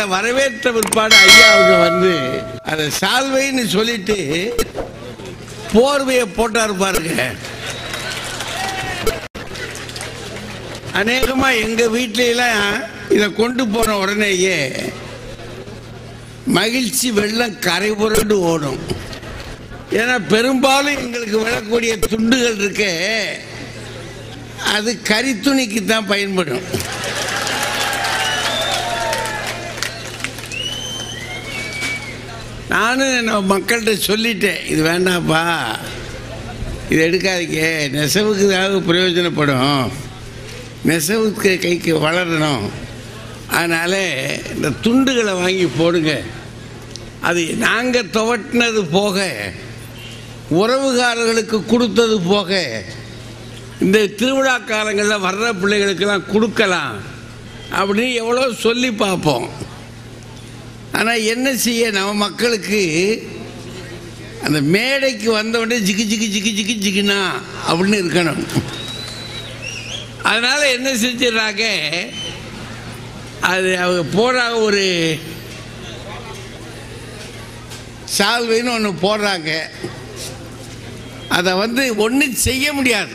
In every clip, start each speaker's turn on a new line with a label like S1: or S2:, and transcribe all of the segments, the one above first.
S1: எங்களை வரவேற்ற பிற்பாடு ஐயா அவங்க வந்து அதை சால்வைன்னு சொல்லிட்டு போர்வையை போட்டார் பாருங்க அநேகமா எங்க வீட்லையெல்லாம் இதை கொண்டு போன உடனேயே மகிழ்ச்சி வெள்ளம் கரை புரண்டு ஓடும் ஏன்னா பெரும்பாலும் எங்களுக்கு விழக்கூடிய துண்டுகள் இருக்கே அது கரித்துணிக்கு தான் பயன்படும் நானும் நம்ம மக்கள்கிட்ட சொல்லிட்டேன் இது வேண்டாம்ப்பா இது எடுக்காதீங்க நெசவுக்கு ஏதாவது பிரயோஜனப்படும் நெசவுக்கு கைக்கு வளரணும் அதனால் இந்த துண்டுகளை வாங்கி போடுங்க அது நாங்கள் துவட்டினது போக உறவுகாரர்களுக்கு கொடுத்தது போக இந்த திருவிழா காலங்களில் வர்ற பிள்ளைகளுக்கெல்லாம் கொடுக்கலாம் அப்படின்னு எவ்வளோ சொல்லி பார்ப்போம் ஆனால் என்ன செய்ய நம்ம மக்களுக்கு அந்த மேடைக்கு வந்தவுடனே ஜிகி ஜிகி ஜிகி ஜிகி ஜிகினா அப்படின்னு இருக்கணும் அதனால் என்ன செஞ்சிடறாங்க அது அவங்க போடுறாங்க ஒரு சால்வைன்னு ஒன்று போடுறாங்க அதை வந்து ஒன்றும் செய்ய முடியாது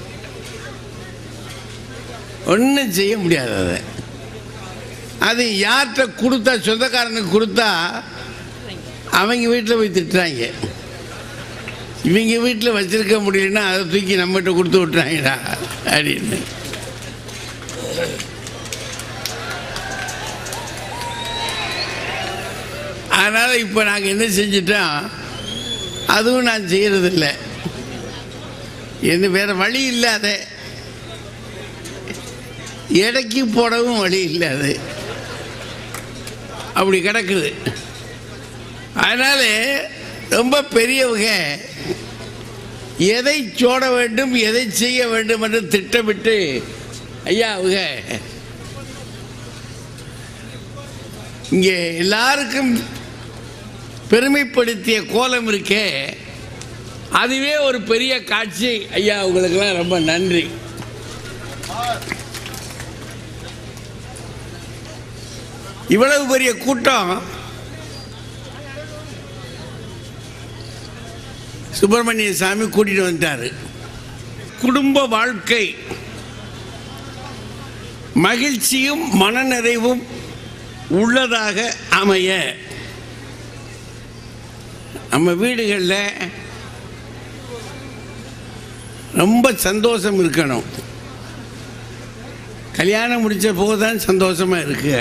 S1: ஒன்றும் செய்ய முடியாது அதை அது யார்கிட்ட கொடுத்தா சொந்தக்காரனுக்கு கொடுத்தா அவங்க வீட்டில் போய் திட்டுறாங்க இவங்க வீட்டில் வச்சிருக்க முடியலன்னா அதை தூக்கி நம்மகிட்ட கொடுத்து விட்றாங்கடா அப்படின்னு அதனால் இப்போ நாங்கள் என்ன செஞ்சிட்டோம் அதுவும் நான் செய்கிறதில்ல என்ன வேறு வழி இல்லை அதை எடைக்கு போடவும் வழி இல்லை அது அப்படி கிடக்குது அதனால ரொம்ப பெரியவங்க எதை சோட வேண்டும் எதை செய்ய வேண்டும் என்று திட்டமிட்டு ஐயா அவங்க இங்கே எல்லாருக்கும் பெருமைப்படுத்திய கோலம் இருக்கே அதுவே ஒரு பெரிய காட்சி ஐயா உங்களுக்கெல்லாம் ரொம்ப நன்றி இவ்வளவு பெரிய கூட்டம் சுப்பிரமணிய சாமி கூட்டிட்டு வந்துட்டாரு குடும்ப வாழ்க்கை மகிழ்ச்சியும் மனநிறைவும் உள்ளதாக அமைய நம்ம வீடுகளில் ரொம்ப சந்தோஷம் இருக்கணும் கல்யாணம் முடிச்ச போது தான் சந்தோஷமா இருக்கு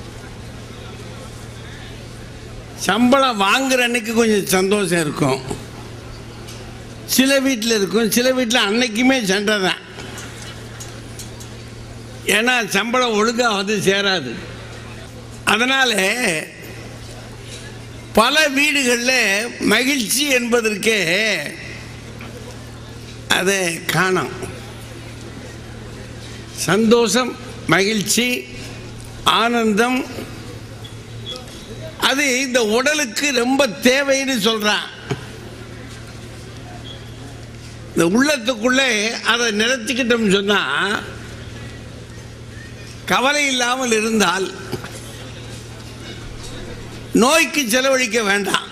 S1: சம்பளம் வாங்குற அன்னைக்கு கொஞ்சம் சந்தோஷம் இருக்கும் சில வீட்டில் இருக்கும் சில வீட்டில் அன்னைக்குமே சண்டை தான் ஏன்னா சம்பளம் ஒழுங்காக வந்து சேராது அதனால் பல வீடுகளில் மகிழ்ச்சி என்பதற்கே அதை காணோம் சந்தோஷம் மகிழ்ச்சி ஆனந்தம் அது இந்த உடலுக்கு ரொம்ப தேவைன்னு சொல்றான் இந்த உள்ளத்துக்குள்ளே அதை நிறுத்திக்கிட்டோம்னு சொன்னா கவலை இல்லாமல் இருந்தால் நோய்க்கு செலவழிக்க வேண்டாம்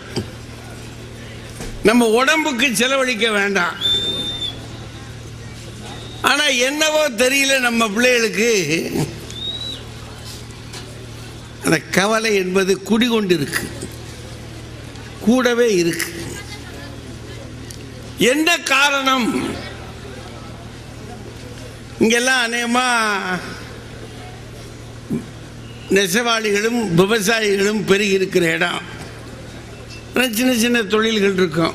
S1: நம்ம உடம்புக்கு செலவழிக்க வேண்டாம் ஆனா என்னவோ தெரியல நம்ம பிள்ளைகளுக்கு அந்த கவலை என்பது குடிகொண்டு இருக்கு கூடவே இருக்கு என்ன காரணம் இங்கெல்லாம் அநேகமா நெசவாளிகளும் விவசாயிகளும் பெருகி இருக்கிற இடம் ஆனா சின்ன சின்ன தொழில்கள் இருக்கும்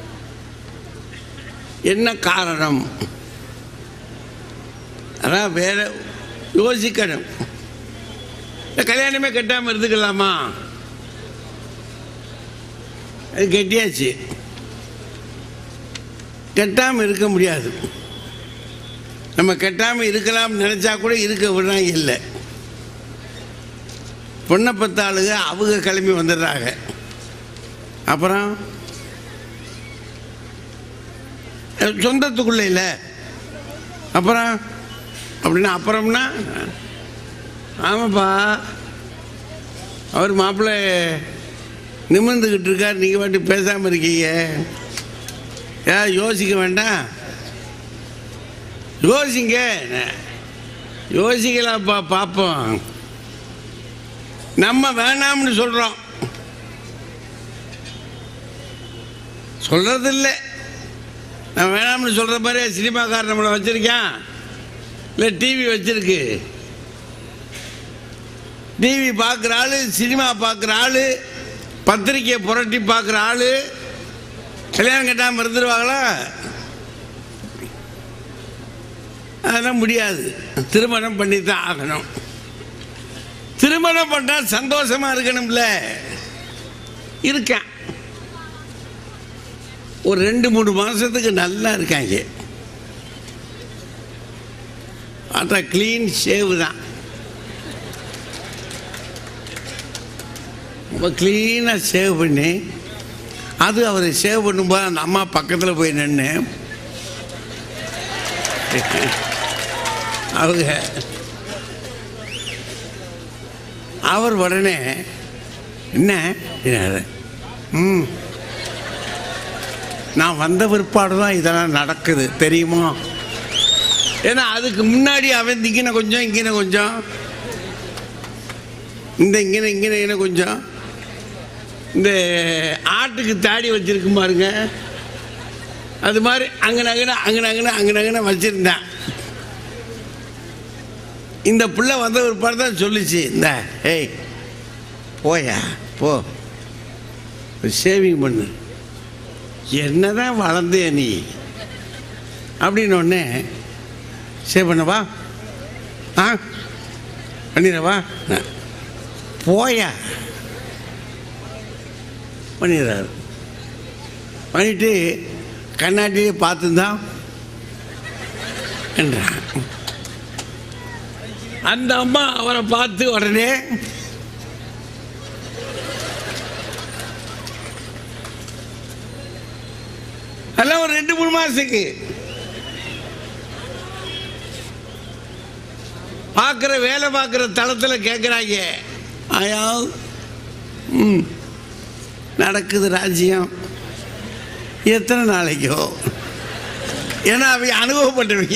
S1: என்ன காரணம் அதான் வேற யோசிக்கணும் இந்த கல்யாணமே கட்டாமல் இருந்துக்கலாமா அது கட்டியாச்சு கட்டாமல் இருக்க முடியாது நம்ம கட்டாமல் இருக்கலாம் நினச்சா கூட இருக்க விடுறாங்க இல்லை பொண்ணை பத்தாளுங்க அவங்க கிளம்பி வந்துடுறாங்க அப்புறம் சொந்தத்துக்குள்ள இல்லை அப்புறம் அப்படின்னா அப்புறம்னா ஆமாப்பா அவர் மாப்பிள்ளை நிமிர்ந்துக்கிட்டு இருக்கார் நீங்கள் பாட்டு பேசாமல் இருக்கீங்க ஏன் யோசிக்க வேண்டாம் யோசிங்க யோசிக்கலாம்ப்பா பார்ப்போம் நம்ம வேணாம்னு சொல்கிறோம் சொல்கிறது இல்லை நம்ம வேணாம்னு சொல்கிற மாதிரி சினிமாக்காரன் நம்மளை வச்சுருக்கான் இல்லை டிவி வச்சுருக்கு டிவி பார்க்குற ஆள் சினிமா பார்க்குற ஆள் பத்திரிக்கையை புரட்டி பார்க்குற ஆள் கல்யாணம் கட்டாமல் இருந்துருவாங்களா அதெல்லாம் முடியாது திருமணம் பண்ணி தான் ஆகணும் திருமணம் பண்ணால் சந்தோஷமா இருக்கணும்ல இருக்கேன் ஒரு ரெண்டு மூணு மாதத்துக்கு நல்லா இருக்காங்க பார்த்தா க்ளீன் ஷேவ் தான் ரொம்ப க்ளீனாக சேவ் பண்ணி அது அவர் சேவ் பண்ணும்போது அந்த அம்மா பக்கத்தில் போய் நின்று அவங்க அவர் உடனே என்ன என்னாரு? ம் நான் வந்த பிற்பாடு தான் இதெல்லாம் நடக்குது தெரியுமா ஏன்னா அதுக்கு முன்னாடி அவன் இங்கின கொஞ்சம் இங்கின கொஞ்சம் இந்த இங்கின இங்கின இங்கின கொஞ்சம் இந்த ஆட்டுக்கு தாடி வச்சிருக்கும் பாருங்க அது மாதிரி அங்கே நகன அங்கே நகன அங்கே நகன வச்சுருந்தேன் இந்த பிள்ளை வந்த ஒரு படம் தான் சொல்லிச்சு இந்த ஏய் போயா போ ஷேவிங் பண்ணு என்னதான் வளர்ந்தே நீ அப்படின்னு ஒன்று சேவ் பண்ணவா ஆ பண்ணிடவா ஆ. போயா பண்ணிடுறாரு பண்ணிட்டு கண்ணாடியே பார்த்துதான் என்றான் அந்த அம்மா அவரை பார்த்து உடனே அதெல்லாம் ஒரு ரெண்டு மூணு மாசத்துக்கு பார்க்குற வேலை பார்க்குற தளத்தில் கேட்குறாங்க ஆயா ம் நடக்குது ராஜ்யம் எத்தனை நாளைக்கோ ஏன்னா அவங்க அனுபவப்பட்டவங்க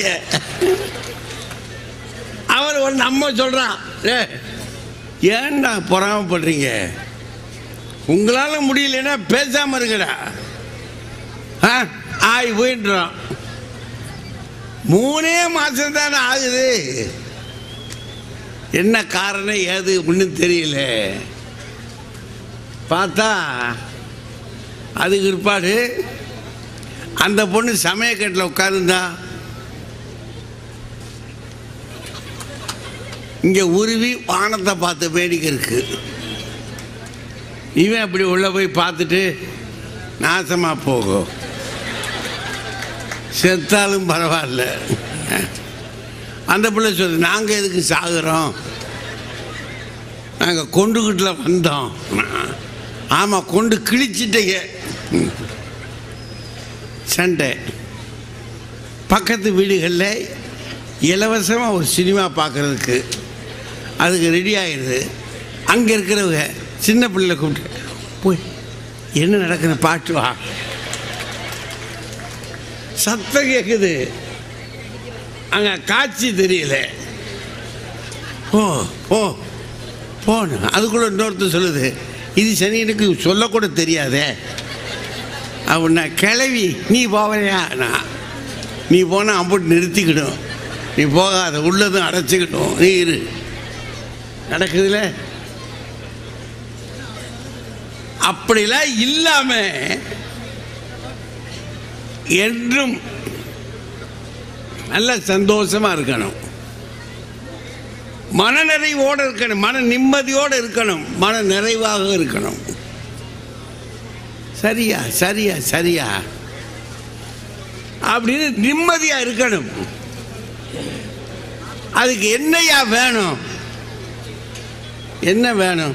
S1: அவர் ஒரு நம்ம சொல்கிறான் ஏ ஏன்டா பொறாமப்படுறீங்க உங்களால் முடியலன்னா பேசாமல் இருக்கடா ஆ ஆய் போயிட்டுறோம் மூணே மாதம் தானே ஆகுது என்ன காரணம் ஏது ஒன்றும் தெரியல பார்த்தா அதுக்கு பிற்பாடு அந்த பொண்ணு சமயக்கட்டில் உட்காருந்தா இங்கே உருவி வானத்தை பார்த்த வேடிக்கை இருக்கு இவன் அப்படி உள்ளே போய் பார்த்துட்டு நாசமாக போகும் செத்தாலும் பரவாயில்ல அந்த பிள்ளை சொல்லு நாங்கள் எதுக்கு சாகுறோம் நாங்கள் கொண்டுகிட்டுல வந்தோம் ஆமாம் கொண்டு கிழிச்சிட்டீங்க ம். சண்டை பக்கத்து வீடுகளில் இலவசமாக ஒரு சினிமா பார்க்குறதுக்கு அதுக்கு ரெடி ஆயிடுது அங்கே இருக்கிறவங்க சின்ன பிள்ளை கூப்பிட்டு போய் என்ன நடக்குது பாட்டு வா சத்தம் கேட்குது அங்கே காட்சி தெரியல ஓ ஓ போன அதுக்குள்ள இன்னொருத்தர் சொல்லுது இது சனியனுக்கு சொல்லக்கூட தெரியாதே அப்படின்னா கிளவி நீ போவையா நான் நீ போனால் அம்புட்டு நிறுத்திக்கிடும் நீ போகாத உள்ளதும் அடைச்சிக்கிட்டும் நீ இரு நடக்குதுல அப்படிலாம் இல்லாம என்றும் நல்ல சந்தோஷமா இருக்கணும் மன நிறைவோடு இருக்கணும் மன நிம்மதியோடு இருக்கணும் மன நிறைவாக இருக்கணும் சரியா சரியா சரியா அப்படின்னு நிம்மதியா இருக்கணும் அதுக்கு என்னையா வேணும் என்ன வேணும்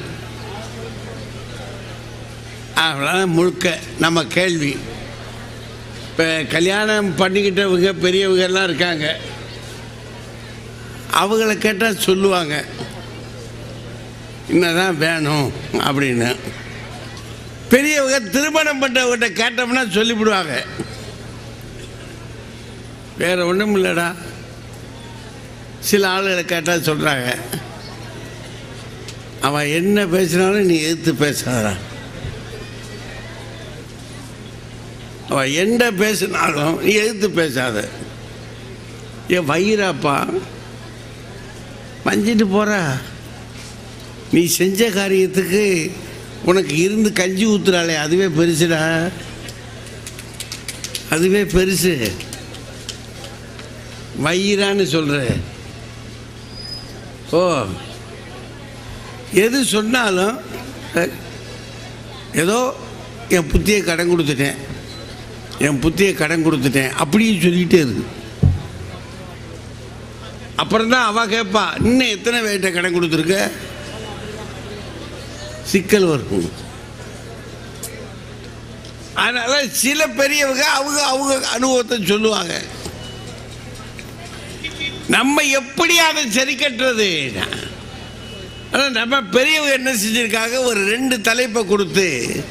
S1: அவ்வளோதான் முழுக்க நம்ம கேள்வி இப்போ கல்யாணம் பண்ணிக்கிட்டவங்க பெரியவங்க எல்லாம் இருக்காங்க அவங்கள கேட்டால் சொல்லுவாங்க என்னதான் வேணும் அப்படின்னு பெரியவங்க திருமணம் பண்ணவங்கிட்ட கேட்டோம்னா சொல்லிவிடுவாங்க வேற ஒன்றும் இல்லைடா சில ஆளுகளை கேட்டால் சொல்கிறாங்க அவன் என்ன பேசினாலும் நீ எதிர்த்து பேசாதடா அவன் என்ன பேசினாலும் நீ எதிர்த்து பேசாத என் வயிறாப்பா வஞ்சிட்டு போறா நீ செஞ்ச காரியத்துக்கு உனக்கு இருந்து கஞ்சி ஊத்துறாளே அதுவே பெருசுடா அதுவே பெருசு வயிறான்னு சொல்ற ஓ எது சொன்னாலும் அஹ், ஏதோ என் புத்தியை கடன் கொடுத்துட்டேன் என் புத்தியை கடன் கொடுத்துட்டேன் அப்படின்னு சொல்லிக்கிட்டே இருக்கு அப்புறம் தான் அவ கேட்பா இன்னும் எத்தனை பேர்கிட்ட கடன் கொடுத்துருக்க சிக்கல் வரும் அதனால சில பெரியவங்க அவங்க அவங்க அனுபவத்தை சொல்லுவாங்க நம்ம எப்படி அதை சரி கட்டுறது ஆனா நம்ம பெரியவங்க என்ன செஞ்சிருக்காங்க ஒரு ரெண்டு தலைப்பை கொடுத்து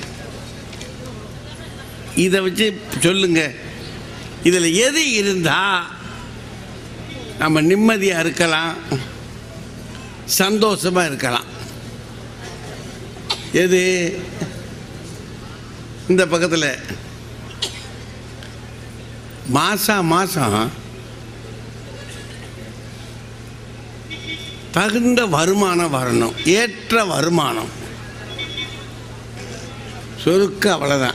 S1: இதை வச்சு சொல்லுங்க இதில் எது இருந்தா நம்ம நிம்மதியாக இருக்கலாம் சந்தோஷமாக இருக்கலாம் எது இந்த பக்கத்தில் மாதம் மாதம் தகுந்த வருமானம் வரணும் ஏற்ற வருமானம் சொருக்க அவ்வளோதான்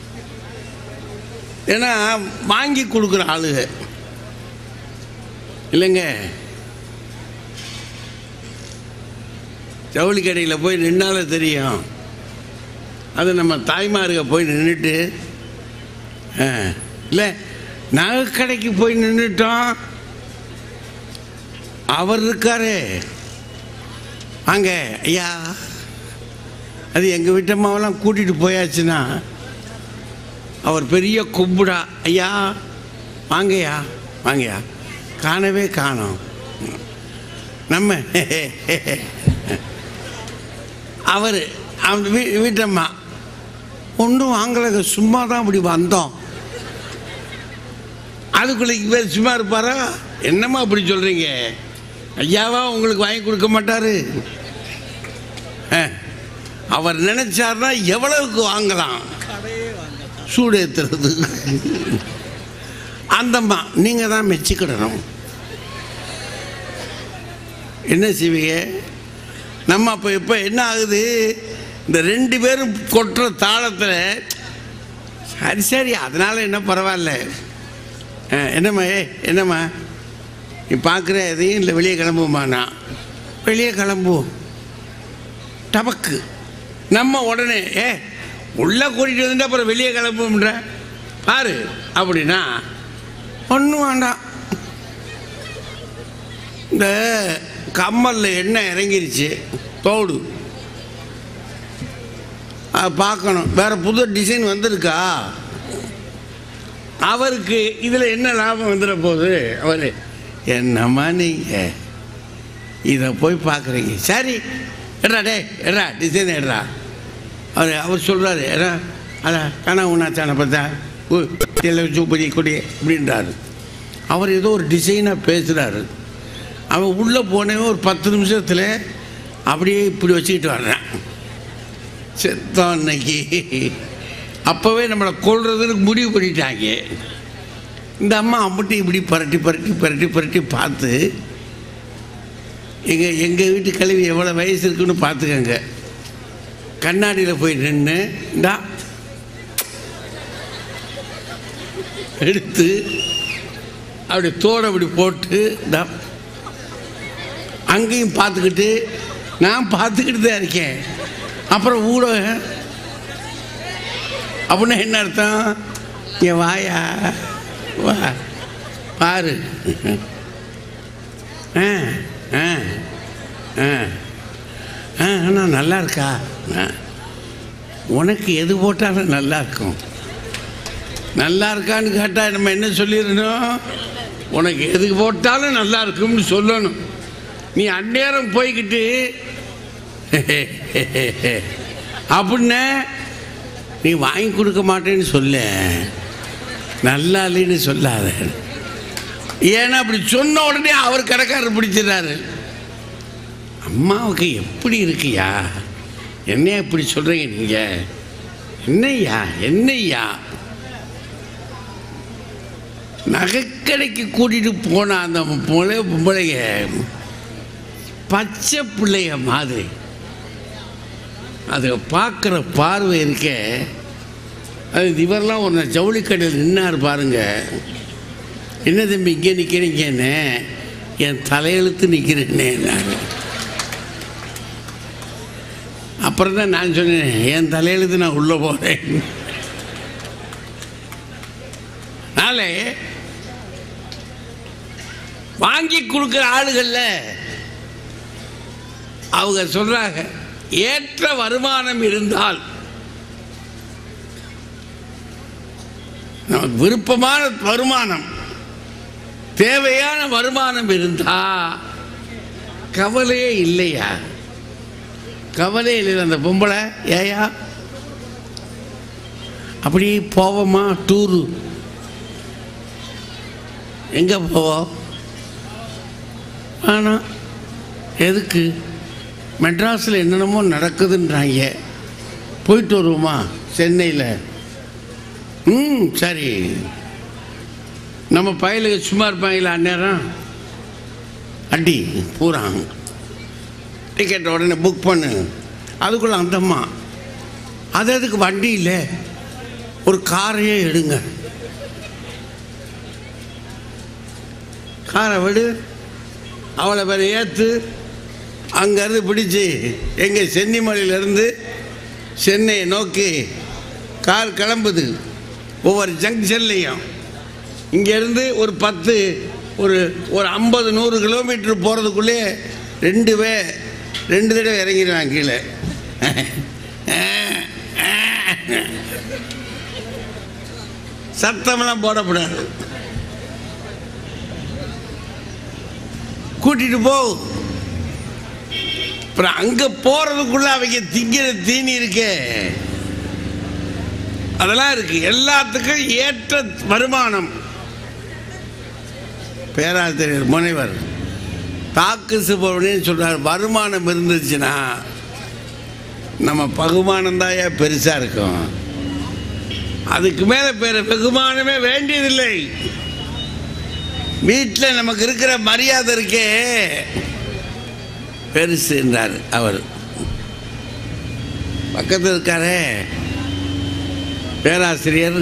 S1: ஏன்னா வாங்கி கொடுக்குற ஆளுங்க இல்லைங்க ஜவுளி கடையில் போய் நின்னால தெரியும் அது நம்ம தாய்மாருக போய் நின்றுட்டு இல்லை நகை கடைக்கு போய் நின்றுட்டோம் அவர் இருக்காரு வாங்க ஐயா அது எங்கள் வீட்டம்மாவெல்லாம் கூட்டிகிட்டு போயாச்சுன்னா அவர் பெரிய கும்புடா ஐயா வாங்கய்யா வாங்கய்யா காணவே காணோம் நம்ம அவர் அந்த வீ வீட்டம்மா ஒன்றும் வாங்கலைங்க சும்மா தான் அப்படி வந்தோம் அதுக்குள்ளே இவர் சும்மா இருப்பாரா என்னம்மா அப்படி சொல்கிறீங்க ஐயாவா உங்களுக்கு வாங்கி கொடுக்க மாட்டாரு அஹ், அவர் நினைச்சார்னா எவ்வளவுக்கு வாங்கலாம் சூடு ஏத்துறது அந்தம்மா நீங்கள் தான் மெச்சிக்கிடணும் என்ன செய்வீங்க நம்ம அப்போ இப்போ என்ன ஆகுது இந்த ரெண்டு பேரும் கொட்டுற தாளத்தில் சரி சரி அதனால என்ன பரவாயில்ல ஆ, என்னம்மா ஏ என்னம்மா நீ பார்க்குற எதையும் இல்லை வெளியே கிளம்புமா நான் வெளியே கிளம்புவோம் டபக்கு நம்ம உடனே ஏ உள்ளே கூட்டிகிட்டு வந்துட்டு அப்புறம் வெளியே கிளம்பும்ன்ற பாரு அப்படின்னா ஒன்றும் வேண்டாம் இந்த கம்மலில் எண்ணெய் இறங்கிருச்சு தோடு அதை பார்க்கணும் வேறு புது டிசைன் வந்திருக்கா அவருக்கு இதில் என்ன லாபம் வந்துட போகுது அவர் என்னம்மா நீங்கள் இதை போய் பார்க்குறீங்க சரி எட்ரா டே எட்ரா டிசைன் எட்ரா அவர் அவர் சொல்கிறாரு எடா அடா காணா உண்ணாச்சான பார்த்தா ஊ இல்லை சூப்பரி கொடி அப்படின்றாரு அவர் ஏதோ ஒரு டிசைனாக பேசுகிறாரு அவன் உள்ளே போனவன் ஒரு பத்து நிமிஷத்தில் அப்படியே இப்படி வச்சுக்கிட்டு வர்றான் செத்தோம் இன்னைக்கு அப்போவே நம்மளை கொள்றதுன்னு முடிவு பண்ணிட்டாங்க இந்த அம்மா அம்பட்டி இப்படி பரட்டி பரட்டி பரட்டி பரட்டி பார்த்து எங்கள் எங்கள் வீட்டு கல்வி எவ்வளோ வயசு இருக்குன்னு பார்த்துக்கங்க கண்ணாடியில் போய் நின்று இந்தா எடுத்து அப்படி தோடை அப்படி போட்டு இந்தா அங்கேயும் பார்த்துக்கிட்டு நான் பார்த்துக்கிட்டு தான் இருக்கேன் அப்புறம் ஊடகம் அப்படின்னா என்ன அர்த்தம் என் வாயா வா பாரு ஆ ஆ ஆ ஆ ஆனால் நல்லா இருக்கா ஆ. உனக்கு எது போட்டாலும் நல்லா இருக்கும் நல்லா இருக்கான்னு கேட்டால் நம்ம என்ன சொல்லிடணும் உனக்கு எது போட்டாலும் நல்லா இருக்கும்னு சொல்லணும் நீ அந்நேரம் போய்கிட்டு அப்படின்ன நீ வாங்கி கொடுக்க மாட்டேன்னு சொல்ல நல்லா இல்லைன்னு சொல்லாத ஏன்னா அப்படி சொன்ன உடனே அவர் கடைக்காரர் பிடிச்சிடுறாரு அம்மாவுக்கு எப்படி இருக்குயா என்னையா இப்படி சொல்கிறீங்க நீங்கள் என்னய்யா என்னய்யா நகைக்கடைக்கு கூட்டிகிட்டு போன அந்த பொம்பளை பொம்பளைங்க பச்சை பிள்ளைய மாதிரி அதை பார்க்குற பார்வை இருக்க அது இவரெல்லாம் ஒரு ஜவுளி கடையில் நின்னார் பாருங்க என்ன தம்பி இங்கே நிற்கிறீங்கன்னு என் தலையெழுத்து நிற்கிறேன்னே நான் அப்புறம் தான் நான் சொன்னேன் என் தலையெழுத்து நான் உள்ளே போகிறேன் நாளே வாங்கி கொடுக்குற ஆளுகள்ல அவங்க சொல்றாங்க ஏற்ற வருமானம் இருந்தால் நமக்கு விருப்பமான வருமானம் தேவையான வருமானம் இருந்தா கவலையே இல்லையா கவலையே இல்லை அந்த பொம்பளை ஏயா அப்படி போவோமா டூரு எங்கே போவோம் ஆனால் எதுக்கு மெட்ராஸில் என்னென்னமோ நடக்குதுன்றாங்க போயிட்டு வருவோமா சென்னையில் ம் சரி நம்ம பயலுக்கு சும்மா இருப்பாங்களா அந்நேரம் அடி பூரா டிக்கெட் உடனே புக் பண்ணு அதுக்குள்ள அந்தம்மா அது அதுக்கு வண்டி இல்லை ஒரு காரையே எடுங்க காரை விடு அவளை வேற ஏற்று அங்கேருந்து பிடிச்சி எங்கள் சென்னிமலையிலேருந்து சென்னையை நோக்கி கார் கிளம்புது ஒவ்வொரு ஜங்ஷன்லேயும் இங்கேருந்து ஒரு பத்து ஒரு ஒரு ஐம்பது நூறு கிலோமீட்டர் போகிறதுக்குள்ளே ரெண்டு பே ரெண்டு தடவை இறங்கிடுவாங்க கீழே சத்தமெல்லாம் போடக்கூடாது கூட்டிட்டு போ அப்புறம் அங்க போறதுக்குள்ள அவங்க திங்கிற தீனி இருக்கே அதெல்லாம் இருக்கு எல்லாத்துக்கும் ஏற்ற வருமானம் பேராசிரியர் முனைவர் தாக்கு சுப்பிரமணியன் சொல்றார் வருமானம் இருந்துச்சுன்னா நம்ம பகுமானம் தாயா பெருசா இருக்கும் அதுக்கு மேல பேர வெகுமானமே வேண்டியதில்லை வீட்டில் நமக்கு இருக்கிற மரியாதை இருக்கே பெருசு என்றார் அவர் பக்கத்தில் இருக்காரே பேராசிரியர்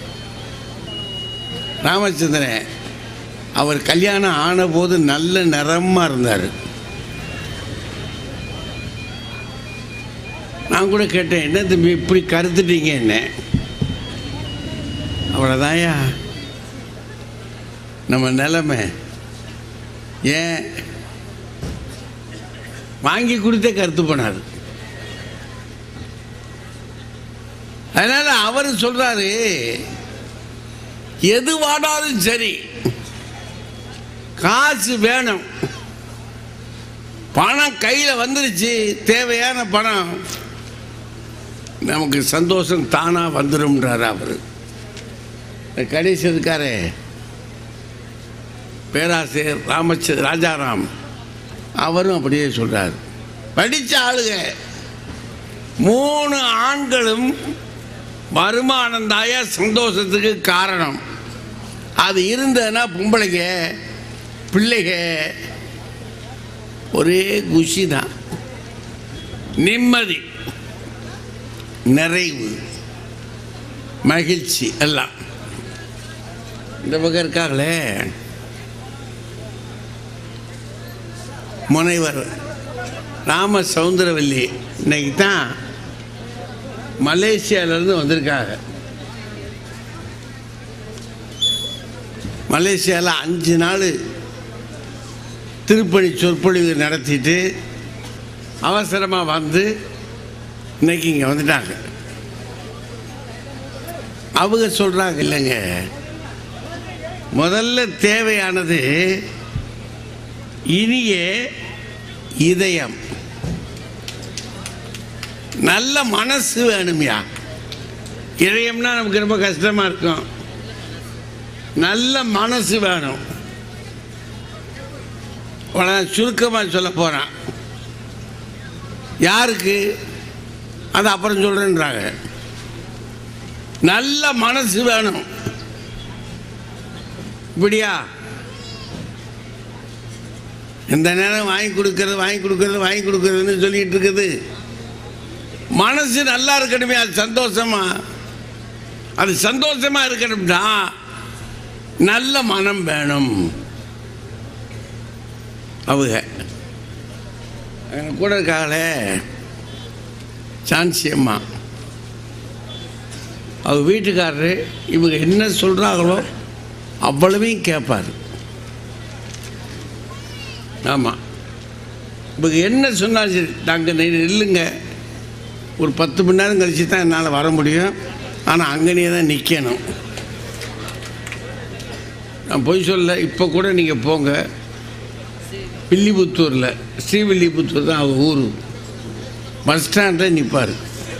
S1: ராமச்சந்திரன் அவர் கல்யாணம் ஆன போது நல்ல நிறமா இருந்தார் நான் கூட கேட்டேன் என்ன தம்பி இப்படி கருத்துட்டீங்க என்ன அவ்வளோதாயா நம்ம நிலைமை ஏன் வாங்கி கொடுத்தே கருத்து போனார் அதனால அவர் சொல்றாரு எது வாடாலும் சரி காசு வேணும் பணம் கையில் வந்துருச்சு தேவையான பணம் நமக்கு சந்தோஷம் தானாக வந்துடும்ன்றார் அவர் கணேஷ் இருக்காரே பேராசிரியர் ராமச்ச ராஜாராம் அவரும் அப்படியே சொல்றார் படித்த ஆளுங்க மூணு ஆண்களும் வருமானம் தாயா சந்தோஷத்துக்கு காரணம் அது இருந்ததுன்னா பொம்பளைங்க பிள்ளைங்க ஒரே குஷி தான் நிம்மதி நிறைவு மகிழ்ச்சி எல்லாம் இந்த பக்கம் இருக்காங்களே முனைவர் ராம சவுந்தரவல்லி இன்னைக்கு தான் மலேசியாவிலேருந்து வந்திருக்காங்க மலேசியாவில் அஞ்சு நாள் திருப்பணி சொற்பொழிவு நடத்திட்டு அவசரமாக வந்து இன்னைக்கு இங்கே வந்துட்டாங்க அவங்க சொல்கிறாங்க இல்லைங்க முதல்ல தேவையானது இனிய இதயம் நல்ல மனசு வேணும்யா இதயம்னா நமக்கு ரொம்ப கஷ்டமா இருக்கும் நல்ல மனசு வேணும் சுருக்கமாக சொல்ல போகிறான் யாருக்கு அது அப்புறம் சொல்கிறேன்றாங்க நல்ல மனசு வேணும் இப்படியா இந்த நேரம் வாங்கி கொடுக்கறது வாங்கி கொடுக்கறது வாங்கி கொடுக்கறதுன்னு சொல்லிட்டு இருக்குது மனசு நல்லா இருக்கணுமே அது சந்தோஷமா அது சந்தோஷமா இருக்கணும்னா நல்ல மனம் வேணும் அவங்க என் கூட இருக்காங்களே சான்சி அம்மா அவங்க வீட்டுக்காரரு இவங்க என்ன சொல்கிறாங்களோ அவ்வளவையும் கேட்பார் ஆமாம் இவங்க என்ன சொன்னாலும் சரி நாங்கள் நில்லுங்க ஒரு பத்து மணி நேரம் கழிச்சு தான் என்னால் வர முடியும் ஆனால் அங்கனே தான் நிற்கணும் நான் பொய் சொல்ல இப்போ கூட நீங்கள் போங்க வில்லிபுத்தூரில் ஸ்ரீவில்லிபுத்தூர் தான் அவர் ஊர் பஸ் ஸ்டாண்டில் நிற்பார்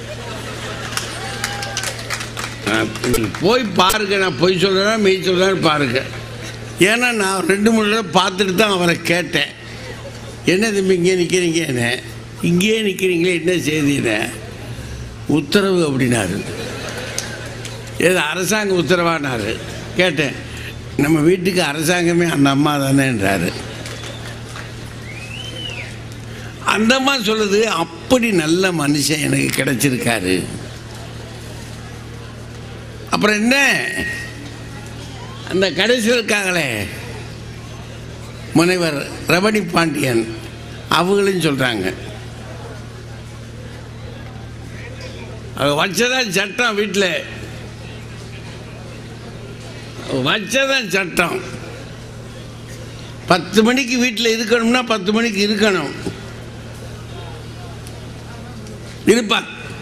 S1: போய் பாருங்க நான் பொய் சொல்கிறேன் மெய் சொல்கிறேன்னு பாருங்க ஏன்னா நான் ரெண்டு மூணு தடவை பார்த்துட்டு தான் அவரை கேட்டேன் என்ன தம்பி இங்கே நிற்கிறீங்கன்னு இங்கேயே நிற்கிறீங்களே என்ன செய்தின்னு உத்தரவு அப்படின்னாரு ஏது அரசாங்க உத்தரவானாரு கேட்டேன் நம்ம வீட்டுக்கு அரசாங்கமே அந்த அம்மா தானேன்றாரு அந்த அம்மா சொல்லுது அப்படி நல்ல மனுஷன் எனக்கு கிடைச்சிருக்காரு அப்புறம் என்ன அந்த கடைசியில் இருக்காங்களே முனைவர் ரமணி பாண்டியன் அவங்களும் சொல்கிறாங்க அவ வச்சதான் சட்டம் வீட்டில் வச்சதான் சட்டம் பத்து மணிக்கு வீட்டில் இருக்கணும்னா பத்து மணிக்கு இருக்கணும் இருப்பா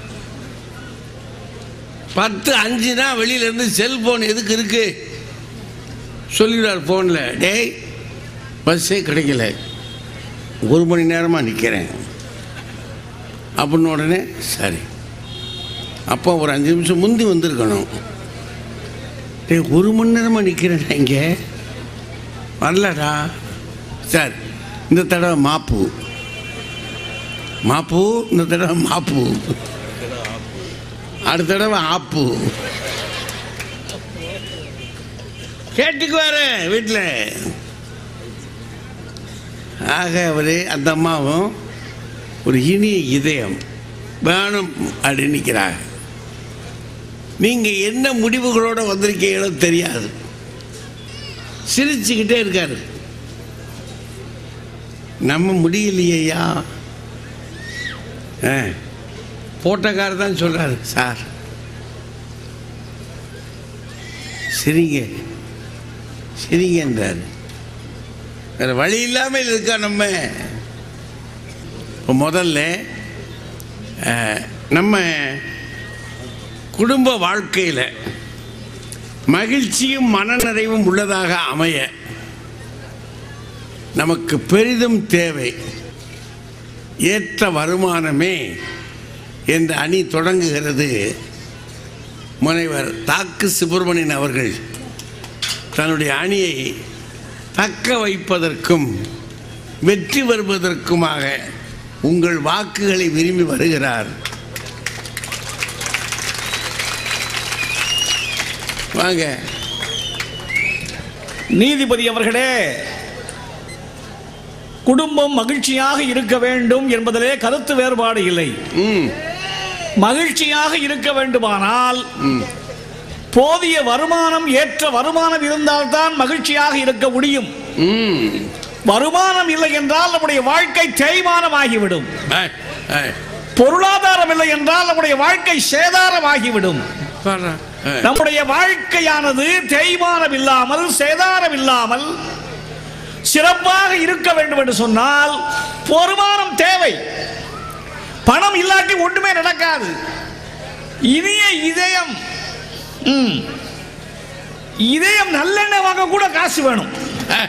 S1: பத்து அஞ்சுனா வெளியில இருந்து செல்போன் எதுக்கு இருக்கு சொல்லிடுவார் ஃபோனில் டேய் பஸ்ஸே கிடைக்கல ஒரு மணி நேரமாக நிற்கிறேன் அப்படின்னு உடனே சரி அப்போ ஒரு அஞ்சு நிமிஷம் முந்தி வந்திருக்கணும் டேய் ஒரு மணி நேரமாக நிற்கிறேன் இங்கே வரலடா சார் இந்த தடவை மாப்பு மாப்பு இந்த தடவை மாப்பு அடுத்த தடவை ஆப்பு கேட்டுக்குவாரு வீட்டில் ஆக அவர் அந்த அம்மாவும் ஒரு இனிய இதயம் வேணும் அப்படின்னு நிற்கிறாங்க நீங்கள் என்ன முடிவுகளோட வந்திருக்கீங்களோ தெரியாது சிரிச்சுக்கிட்டே இருக்காரு நம்ம முடியலையா ஆ போட்டோக்காரர் தான் சொல்கிறாரு சார் சரிங்க சரிங்கன்றார் வேறு வழி இல்லாமல் இருக்கா நம்ம இப்போ முதல்ல அஹ், நம்ம குடும்ப வாழ்க்கையில் மகிழ்ச்சியும் மனநிறைவும் உள்ளதாக அமைய நமக்கு பெரிதும் தேவை ஏற்ற வருமானமே என்ற அணி தொடங்குகிறது முனைவர் தாக்கு சுப்பிரமணியன் அவர்கள் தன்னுடைய அணியை தக்க வைப்பதற்கும் வெற்றி வருவதற்குமாக உங்கள் வாக்குகளை விரும்பி வருகிறார் வாங்க
S2: நீதிபதி அவர்களே குடும்பம் மகிழ்ச்சியாக இருக்க வேண்டும் என்பதிலே கருத்து வேறுபாடு இல்லை
S1: ம்
S2: மகிழ்ச்சியாக இருக்க வேண்டுமானால் போதிய வருமானம் ஏற்ற வருமானம் இருந்தால்தான் மகிழ்ச்சியாக இருக்க முடியும்
S1: ம்
S2: வருமானம் இல்லை என்றால் நம்முடைய வாழ்க்கை தேய்மானமாகிவிடும்
S1: ஏய், ஏய்,
S2: பொருளாதாரம் இல்லை என்றால் நம்முடைய வாழ்க்கை சேதாரமாகிவிடும்
S1: பாருடா. ஏய்,
S2: நம்முடைய வாழ்க்கையானது தேய்மானம் இல்லாமல் சேதாரம் இல்லாமல் சிறப்பாக இருக்க வேண்டும் என்று சொன்னால் வருமானம் தேவை பணம் இல்லாட்டி ஒன்றுமே நடக்காது இனிய இதயம் ம். இதயம் நல்லெண்ணெய் வாங்க கூட காசு வேணும்
S1: ஏய்,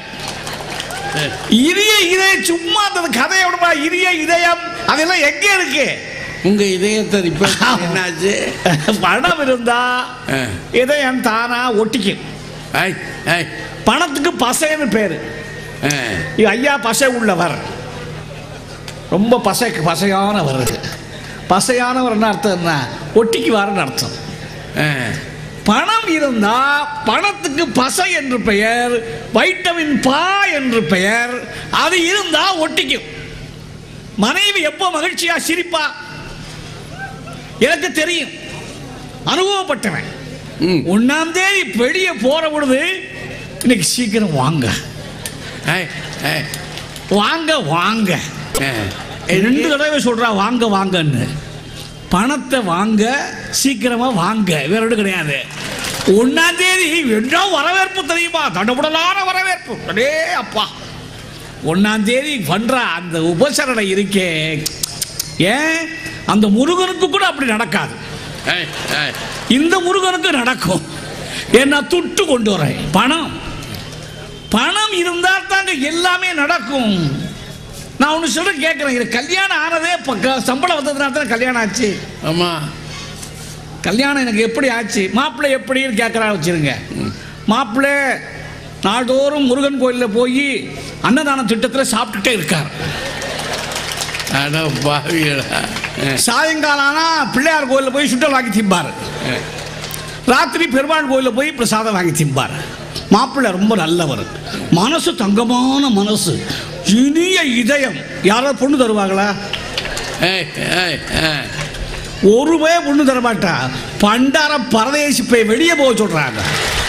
S2: இரிய இதயம் சும்மா அந்த கதையை விடுமா இரிய இதயம் அதெல்லாம் எங்க இருக்கு
S1: உங்க இதயத்தை இப்ப என்னாச்சு
S2: பணம் இருந்தா
S1: ஆ.
S2: இதயம் தானா ஒட்டிக்கும்
S1: ஐ, ஐ,
S2: பணத்துக்கு பசைன்னு பேரு
S1: ஆ,
S2: இது ஐயா பசை உள்ளவர் ரொம்ப பசை பசையானவர் பசையானவர்னு அர்த்தம் என்ன ஒட்டிக்குவார்னு அர்த்தம்
S1: ஆ.
S2: பணம் இருந்தா பணத்துக்கு பசை என்று பெயர் வைட்டமின் பா என்று பெயர் அது இருந்தா ஒட்டிக்கும் மனைவி எப்போ மகிழ்ச்சியா சிரிப்பா எனக்கு தெரியும் அனுபவப்பட்டவன்
S1: ம்.
S2: ஒன்னாம் தேதி வெளியே போற பொழுது இன்னைக்கு சீக்கிரம் வாங்க
S1: ஐ, ஐ,
S2: வாங்க வாங்க
S1: ஆ.
S2: ரெண்டு தடவை சொல்றா வாங்க வாங்கன்னு பணத்தை வாங்க சீக்கிரமா வாங்க வேற ஒன்றும் கிடையாது ஒன்னாம் தேதி என்ன வரவேற்பு தெரியுமா தடபுடலான வரவேற்பு அடே அப்பா ஒன்னாம் தேதி பண்ற அந்த உபசரணை இருக்கே ஏன் அந்த முருகனுக்கு கூட அப்படி நடக்காது
S1: ஐ, ஐ.
S2: இந்த முருகனுக்கு நடக்கும் ஏன்னா துட்டு கொண்டு வரேன் பணம் பணம் இருந்தால் தாங்க எல்லாமே நடக்கும் நான் ஒன்று சொல்ல கேட்குறேன் இது கல்யாணம் ஆனதே இப்போ க- சம்பளம் வந்ததுனால தான் கல்யாணம் ஆச்சு
S1: ஆமா
S2: கல்யாணம் எனக்கு எப்படி ஆச்சு மாப்பிள்ளை எப்படின்னு கேட்குறா வச்சிருங்க மாப்பிள்ளை நாள்தோறும் முருகன் கோயிலில் போய் அன்னதான திட்டத்தில் சாப்பிட்டுட்டே இருக்கார்
S1: அட பாவிகளா ஆ,
S2: சாயங்காலம் ஆனால் பிள்ளையார் கோயிலில் போய் சுட்டல் வாங்கி திம்பார்
S1: ஆ.
S2: ராத்திரி பெருமாள் கோயிலில் போய் பிரசாதம் வாங்கி திம்பார் மாப்பிள்ளை ரொம்ப நல்லவர் மனசு தங்கமான மனசு இனிய இதயம் யாராவது பொண்ணு தருவாங்களா
S1: ஐ, ஐ, ஆ.
S2: ஒருவே பொண்ணு தரமாட்டா பண்டார பரதேசி போய் வெளியே போக சொல்றாங்க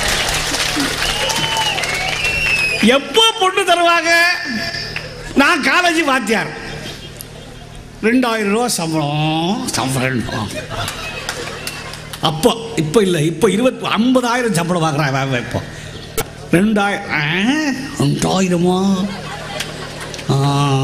S2: எப்போ பொண்ணு தருவாங்க நான் காலேஜ் வாத்தியார் ரெண்டாயிரம் ரூபா சம்பளம் சம்பளம் அப்போ இப்போ இல்லை இப்போ இருபத்தி ஐம்பதாயிரம் சம்பளம் வாங்குறான் அவன் இப்போ ரெண்டாயிரம் ஆ, ரெண்டாயிரமா ஆ,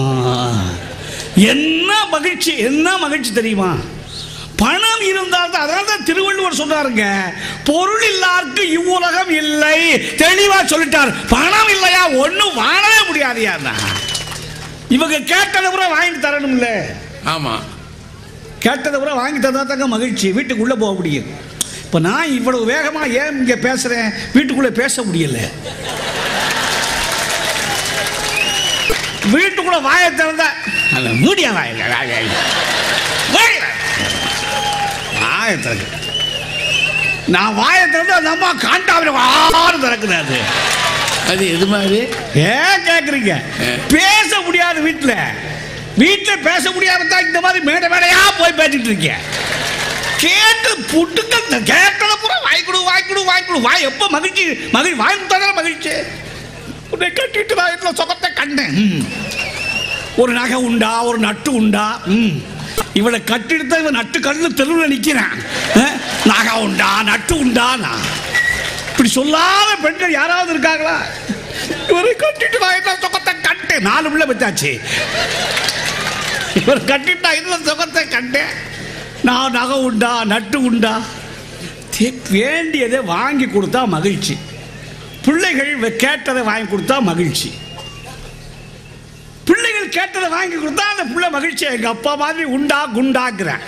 S2: என்ன மகிழ்ச்சி என்ன மகிழ்ச்சி தெரியுமா பணம் இருந்தால் தான் அதனால தான் திருவள்ளுவர் சொல்றாருங்க பொருள் இல்லாருக்கு இவ்வுலகம் இல்லை தெளிவா சொல்லிட்டார் பணம் இல்லையா ஒண்ணும் வாழவே முடியாதுயா இவங்க கேட்டதை கூட வாங்கி தரணும்ல
S1: ஆமா
S2: கேட்டதை கூட வாங்கி தந்தா தாங்க மகிழ்ச்சி வீட்டுக்குள்ள போக முடியும் இப்போ நான் இவ்வளவு வேகமா ஏன் இங்க பேசுறேன் வீட்டுக்குள்ள பேச முடியல வீட்டுக்குள்ள வாயை திறந்த அந்த மீடியா வாயில வாயை வாயை வாயை திறக்கு நான் வாயை திறந்து அந்த அம்மா காண்டாவில் ஆறு திறக்குது
S1: அது எது மாதிரி
S2: ஏன் கேக்குறீங்க பேச முடியாது வீட்டுல வீட்டுல பேச முடியாம தான் இந்த மாதிரி மேடை மேடையா போய் பேசிட்டு இருக்கேன் கேட்டு புட்டுக்க கேட்டத பூரா வாய்க்குடு வாய்க்குடு வாய்க்குடு வாய் எப்போ மகிழ்ச்சி மகிழ்ச்சி வாங்கி தர மகிழ்ச்சி உன்னை கட்டிட்டு நான் இதுல சுகத்தை கண்டேன் ம். ஒரு நகை உண்டா ஒரு நட்டு உண்டா ம் இவளை கட்டிட்டு இவன் நட்டு கல்லு தெருவில் நிற்கிறான் அஹ், நகை உண்டா நட்டு உண்டா நான் இப்படி சொல்லாத பெண்கள் யாராவது இருக்காங்களா இவரை கட்டிட்டு நான் என்ன சுகத்தை கண்டேன் நாலு பிள்ளை பத்தாச்சு இவர் கட்டிட்டா இந்த சுகத்தை கண்டேன் நான் நகை உண்டா நட்டு உண்டா தே- வேண்டியதை வாங்கி கொடுத்தா மகிழ்ச்சி பிள்ளைகள் வெ- கேட்டதை வாங்கி கொடுத்தா மகிழ்ச்சி பிள்ளைகள் கேட்டதை வாங்கி கொடுத்தா அந்த பிள்ளை மகிழ்ச்சி எங்க அப்பா மாதிரி உண்டா குண்டாக்குறேன்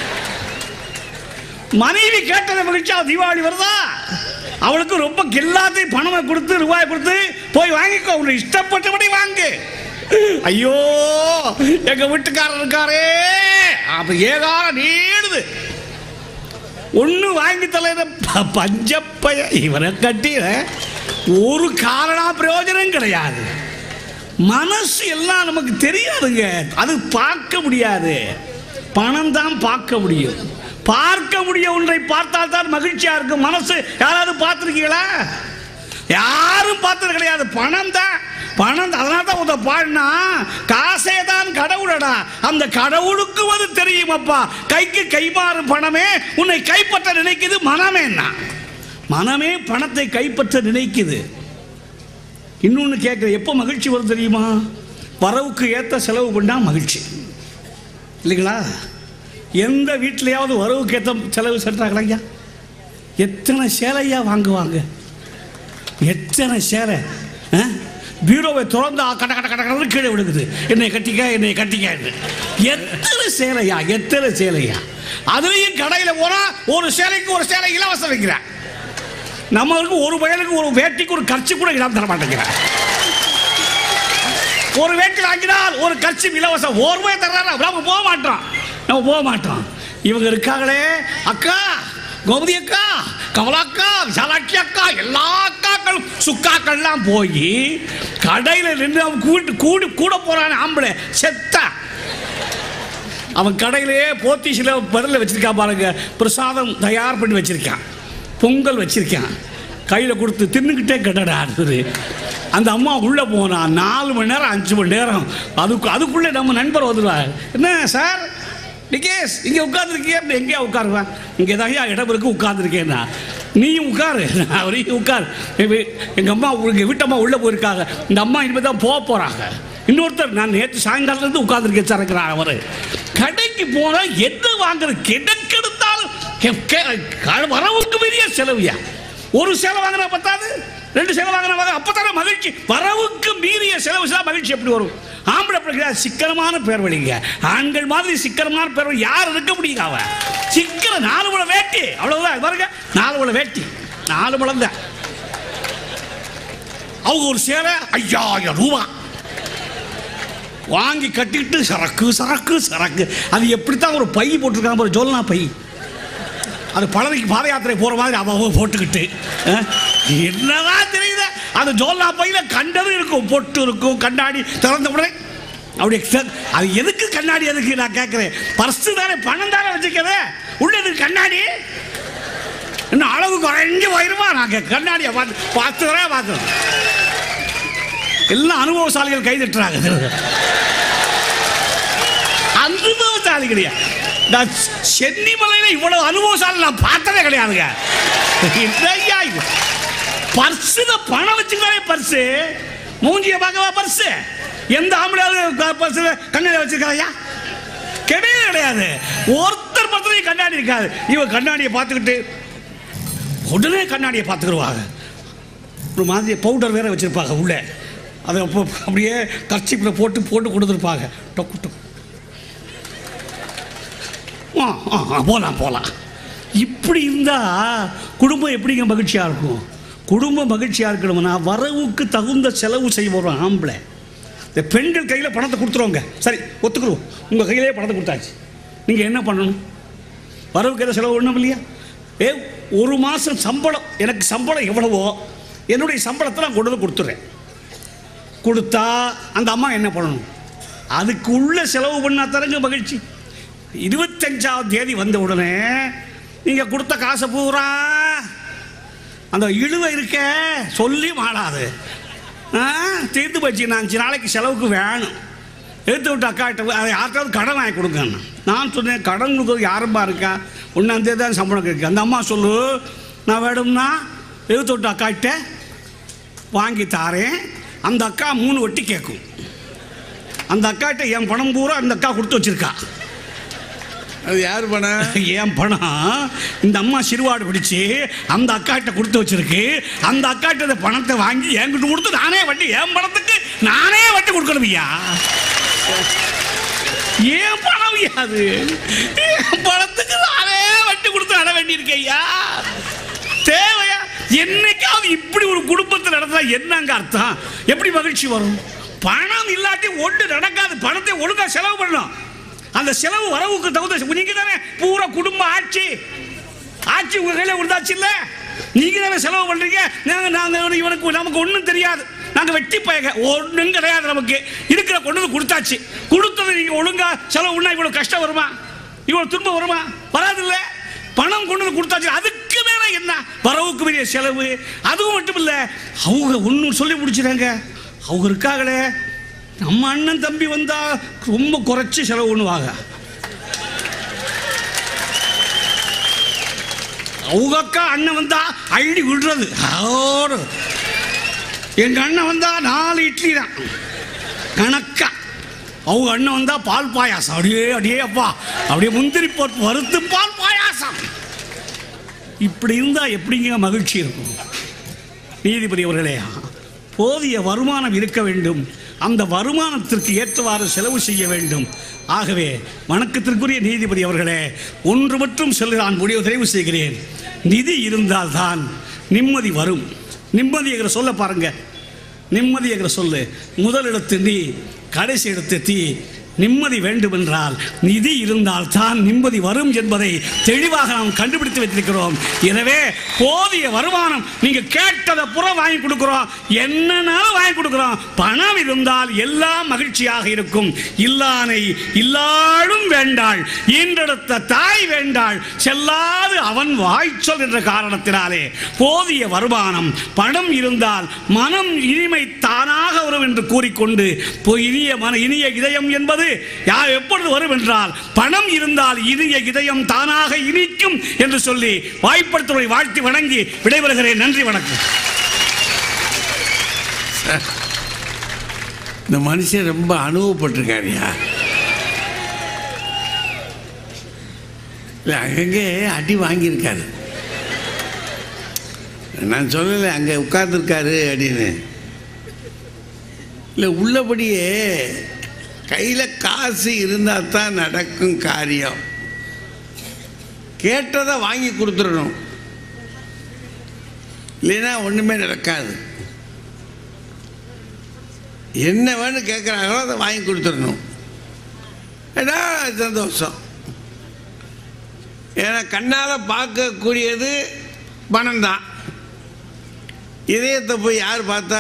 S2: மனைவி கேட்டதை மகிழ்ச்சியா தீபாவளி வருதா அவளுக்கு ரொம்ப எல்லாத்தையும் பணமை கொடுத்து ரூபாய் கொடுத்து போய் வாங்கிக்கோ உனக்கு இஷ்டப்பட்டபடி வாங்கு ஐயோ எங்க வீட்டுக்காரர் இருக்காரே அப்ப ஏகார நீடுது ஒண்ணு வாங்கி தலையில ப- பஞ்சப்பைய இவரை கட்டி ஒரு காரண பிரயோஜனம் கிடையாது மனசு எல்லாம் நமக்கு தெரியாதுங்க அது பார்க்க முடியாது பணம் தான் பார்க்க முடியும் பார்க்க முடிய ஒன்றை பார்த்தால் தான் மகிழ்ச்சியா இருக்கும் மனசு யாராவது பார்த்துருக்கீங்களா யாரும் பார்த்தது கிடையாது பணம் தான் பணம் தான். அதனால தான் உத பாடினா காசே தான் கடவுளடா அந்த கடவுளுக்கு அது தெரியும் அப்பா கைக்கு கைமாறு பணமே உன்னை கைப்பற்ற நினைக்குது மனமேன்னா மனமே பணத்தை கைப்பற்ற நினைக்குது இன்னொன்று கேட்குற எப்போ மகிழ்ச்சி வரும் தெரியுமா வரவுக்கு ஏற்ற செலவு பண்ணா மகிழ்ச்சி இல்லைங்களா எந்த வீட்லையாவது வரவுக்கு ஏற்ற செலவு சென்றாங்களா ஐயா எத்தனை சேலையா வாங்குவாங்க எத்தனை சேலை ஆ? பீரோவை திறந்து கட்ட கட்ட கட்ட கடன்னு கீழே விழுகுது என்னை கட்டிக்க என்னை கட்டிக்க எத்தனை சேலையா எத்தனை சேலையா அதுலயும் கடையில போனா ஒரு சேலைக்கு ஒரு சேலை இலவசம் வைக்கிறேன் நம்மளுக்கு ஒரு வயலுக்கு ஒரு வேட்டிக்கு ஒரு கர்ச்சி கூட இடம் தர மாட்டேங்கிறேன் ஒரு வேட்டி வாங்கினால் ஒரு கட்சி இலவசம் ஒரு ரூபாய் தர்றாரு நம்ம போக மாட்டோம் நம்ம போக மாட்டோம் இவங்க இருக்காங்களே அக்கா கோமதி அக்கா கமலாக்கா விசாலாட்சி அக்கா எல்லா அக்காக்களும் சுக்காக்கள்லாம் போய் கடையில் நின்று அவன் கூட்டு கூடு கூட போறான் ஆம்பளை செத்தா அவன் கடையிலேயே போத்தீஸில் பதில் வச்சிருக்கான் பாருங்க பிரசாதம் தயார் பண்ணி வச்சிருக்கான் பொங்கல் வச்சிருக்கான் கையில் கொடுத்து தின்னுக்கிட்டே கடடா அடுத்தது அந்த அம்மா உள்ளே போனா நாலு மணி நேரம் அஞ்சு மணி நேரம் அதுக்கு அதுக்குள்ளே நம்ம நண்பர் வந்துடுவார் என்ன சார் நிகேஷ் இங்கே உட்காந்துருக்கிய எங்கேயா உட்காருவேன் இங்கே தான் இடம் இருக்கு உட்காந்துருக்கேன்னா நீயும் உட்காரு அவரையும் உட்கார் எங்கள் அம்மா எங்கள் வீட்டம்மா உள்ளே போயிருக்காங்க இந்த அம்மா இனிமேல் தான் போக போகிறாங்க இன்னொருத்தர் நான் நேற்று சாயங்காலத்துலேருந்து உட்காந்துருக்கேன் சார் இருக்கிறார் அவர் கடைக்கு போனால் என்ன வாங்குறது கிடக்கெடுத்தாலும் கெ- கெ- வரவுக்கு பெரிய செலவுயா ஒரு சேலை வாங்கினா பத்தாது ரெண்டு சேலை வாங்கினா வாங்க அப்பதானே மகிழ்ச்சி வரவுக்கு மீறிய செலவு செய்தா மகிழ்ச்சி எப்படி வரும் ஆம்பளை பிள்ளைங்க சிக்கனமான பேர் வழிங்க ஆண்கள் மாதிரி சிக்கனமான பேர் வழி யார் இருக்க முடியுங்க அவன் சிக்கன நாலு முளை வேட்டி அவ்வளவுதான் இது பாருங்க நாலு முளை வேட்டி நாலு முளம் தான் அவங்க ஒரு சேலை ஐயாயிரம் ரூபா வாங்கி கட்டிட்டு சரக்கு சரக்கு சரக்கு அது எப்படித்தான் ஒரு பை போட்டிருக்காங்க ஒரு ஜோல்னா பை அது பழனிக்கு பாத யாத்திரை போற மாதிரி அவ அவ போட்டுக்கிட்டு அஹ், என்னதான் தெரியுது அந்த ஜோல்னா பையில கண்டது இருக்கும் பொட்டு இருக்கும் கண்ணாடி திறந்த உடனே அப்படி எக்ஸ்ட்ரா- அது எதுக்கு கண்ணாடி எதுக்கு நான் கேட்கிறேன் பர்ஸ் தானே பணம் தானே வச்சுக்கிறேன் உள்ளது கண்ணாடி இன்னும் அளவு குறைஞ்சு போயிருமா நான் கே- கண்ணாடியை பார்த்து பார்த்துக்கிறேன் பார்த்துக்கிறேன் எல்லாம் அனுபவசாலிகள் கை தட்டுறாங்க அனுபவசாலி கிடையாது நான் சென்னி மலையில இவ்வளவு அனுபவசாலி நான் பார்த்ததே கிடையாதுங்க என்னய்யா இது பர்ஸுல பணம் வச்சுக்கிறே பர்ஸு மூஞ்சிய பார்க்கவா பர்ஸு எந்த ஆம்பளையாவது பர்ஸுல கண்ணாடி வச்சிருக்காயா கிடையவே கிடையாது ஒருத்தர் பர்சனையும் கண்ணாடி இருக்காது இவன் கண்ணாடியை பார்த்துக்கிட்டு உடனே கண்ணாடியை பார்த்துக்கிடுவாங்க ஒரு மாதிரி பவுடர் வேற வச்சிருப்பாங்க உள்ள அதை அப்போ அப்படியே கர்ச்சிப்பில் போட்டு போட்டு கொடுத்துருப்பாங்க டொக்கு டொக்கு ஆ ஆ ஆ, போலாம் போலாம் இப்படி இருந்தால் குடும்பம் எப்படிங்க மகிழ்ச்சியாக இருக்கும் குடும்பம் மகிழ்ச்சியாக இருக்கணும்னா வரவுக்கு தகுந்த செலவு செய்ய வரும் ஆம்பளை இந்த பெண்கள் கையில் பணத்தை கொடுத்துருவாங்க சரி ஒத்துக்குருவோம் உங்கள் கையிலே பணத்தை கொடுத்தாச்சு நீங்கள் என்ன பண்ணணும் வரவுக்கு எதாவது செலவு ஒன்றும் இல்லையா ஏ ஒரு மாதம் சம்பளம் எனக்கு சம்பளம் எவ்வளவோ என்னுடைய சம்பளத்தை நான் கொண்டு வந்து கொடுத்துட்றேன் கொடுத்தா அந்த அம்மா என்ன பண்ணணும் அதுக்கு உள்ள செலவு பண்ணா தரங்க மகிழ்ச்சி இருபத்தஞ்சாவது தேதி வந்த உடனே நீங்கள் கொடுத்த காசை பூரா அந்த இழுவை இருக்க சொல்லி மாளாது ஆ தீர்த்து போச்சு நான் அஞ்சு நாளைக்கு செலவுக்கு வேணும் எடுத்து விட்டு அக்காட்ட போய் அதை யாருக்காவது கடன் வாங்கி கொடுங்கன்னு நான் சொன்னேன் கடன் கொடுக்குறது யாரும்பா இருக்கா ஒன்றாந்தேதி தான் சம்பளம் கிடைக்கும் அந்த அம்மா சொல்லு நான் வேணும்னா எடுத்து விட்டு அக்காட்ட வாங்கி தாரேன் அந்த அக்கா மூணு வட்டி கேட்கும் அந்த அக்காட்ட என் பணம் பூரா அந்த அக்கா கொடுத்து வச்சிருக்கா
S1: அது யார் பணம்
S2: என் பணம் இந்த அம்மா சிறுவாடு பிடிச்சு அந்த அக்காட்ட கொடுத்து வச்சிருக்கு அந்த அக்காட்ட இந்த பணத்தை வாங்கி என்கிட்ட கொடுத்து நானே வட்டி என் பணத்துக்கு நானே வட்டி கொடுக்கணும் ஐயா ஏன் பணம் ஐயா அது என் பணத்துக்கு நானே வட்டி கொடுத்து நட வேண்டியிருக்கேன் ஐயா தேவையா என்னைக்காவது இப்படி ஒரு குடும்பத்தில் நடந்தா என்னங்க அர்த்தம் எப்படி மகிழ்ச்சி வரும் பணம் இல்லாட்டி ஒன்று நடக்காது பணத்தை ஒழுங்கா செலவு பண்ணணும் அந்த செலவு வரவுக்கு தகுந்த நீங்க தானே பூரா குடும்ப ஆட்சி ஆட்சி உங்க கையில விழுந்தாச்சு இல்ல நீங்க தானே செலவு பண்றீங்க நாங்க நாங்க இவனுக்கு நமக்கு ஒண்ணும் தெரியாது நாங்க வெட்டி பயக ஒண்ணும் கிடையாது நமக்கு இருக்கிற கொண்டு வந்து கொடுத்தாச்சு கொடுத்தது நீங்க ஒழுங்கா செலவு பண்ணா இவ்வளவு கஷ்டம் வருமா இவ்வளவு துன்பம் வருமா வராது இல்ல பணம் கொண்டு வந்து கொடுத்தாச்சு அதுக்கு மேல என்ன வரவுக்கு பெரிய செலவு அதுவும் மட்டும் இல்ல அவங்க ஒன்றும் சொல்லி முடிச்சிடாங்க அவங்க இருக்காங்களே நம்ம அண்ணன் தம்பி வந்தா ரொம்ப குறைச்சி செலவு பண்ணுவாங்க அவங்க அக்கா அண்ணன் வந்தா அள்ளி விடுறது அவரு எங்க அண்ணன் வந்தா நாலு இட்லி தான் கணக்கா அவங்க அண்ணன் வந்தா பால் பாயாசம் அப்படியே அப்படியே அப்பா அப்படியே முந்திரி போட்டு வறுத்து பால் பாயாசம் இப்படி இருந்தா எப்படிங்க மகிழ்ச்சி இருக்கும் நீதிபதி அவர்களே போதிய வருமானம் இருக்க வேண்டும் அந்த வருமானத்திற்கு ஏற்றவாறு செலவு செய்ய வேண்டும் ஆகவே வணக்கத்திற்குரிய நீதிபதி அவர்களே ஒன்று மட்டும் சொல்ல நான் முடிவு தெரிவு செய்கிறேன் நிதி இருந்தால்தான் நிம்மதி வரும் நிம்மதிங்கிற சொல்ல பாருங்க நிம்மதிங்கிற சொல்லு முதலிடத்து நீ கடைசி இடத்து தீ நிம்மதி வேண்டுமென்றால் நிதி இருந்தால் தான் நிம்மதி வரும் என்பதை தெளிவாக நாம் கண்டுபிடித்து வைத்திருக்கிறோம் எனவே போதிய வருமானம் நீங்க கேட்டதை புறம் வாங்கி கொடுக்கிறோம் என்னன்னாலும் வாங்கி கொடுக்கிறோம் பணம் இருந்தால் எல்லாம் மகிழ்ச்சியாக இருக்கும் இல்லானை இல்லாடும் வேண்டாள் ஈன்றெடுத்த தாய் வேண்டாள் செல்லாது அவன் வாய்ச்சொல் என்ற காரணத்தினாலே போதிய வருமானம் பணம் இருந்தால் மனம் இனிமை தானாக வரும் என்று கூறிக்கொண்டு பொ- இனிய மன இனிய இதயம் என்பது யார் எப்பொழுது வரும் என்றால் பணம் இருந்தால் இனிய இதயம் தானாக இனிக்கும் என்று சொல்லி வாய்ப்படுத்துவதை வாழ்த்தி வணங்கி விடைபெறுகிறேன் நன்றி வணக்கம்
S1: இந்த மனுஷன் ரொம்ப அனுபவப்பட்டிருக்காருயா இல்லை அங்கங்கே அடி வாங்கியிருக்காரு நான் சொல்லலை அங்கே உட்கார்ந்துருக்காரு அப்படின்னு இல்லை உள்ளபடியே கையில் காசு இருந்தால் தான் நடக்கும் காரியம் கேட்டதை வாங்கி கொடுத்துடணும் இல்லைன்னா ஒன்றுமே நடக்காது என்ன வேணும் கேட்குறாங்களோ அதை வாங்கி கொடுத்துடணும் ஏன்னா சந்தோஷம் ஏன்னா கண்ணால் பார்க்கக்கூடியது பணம் தான் இதயத்தை போய் யார் பார்த்தா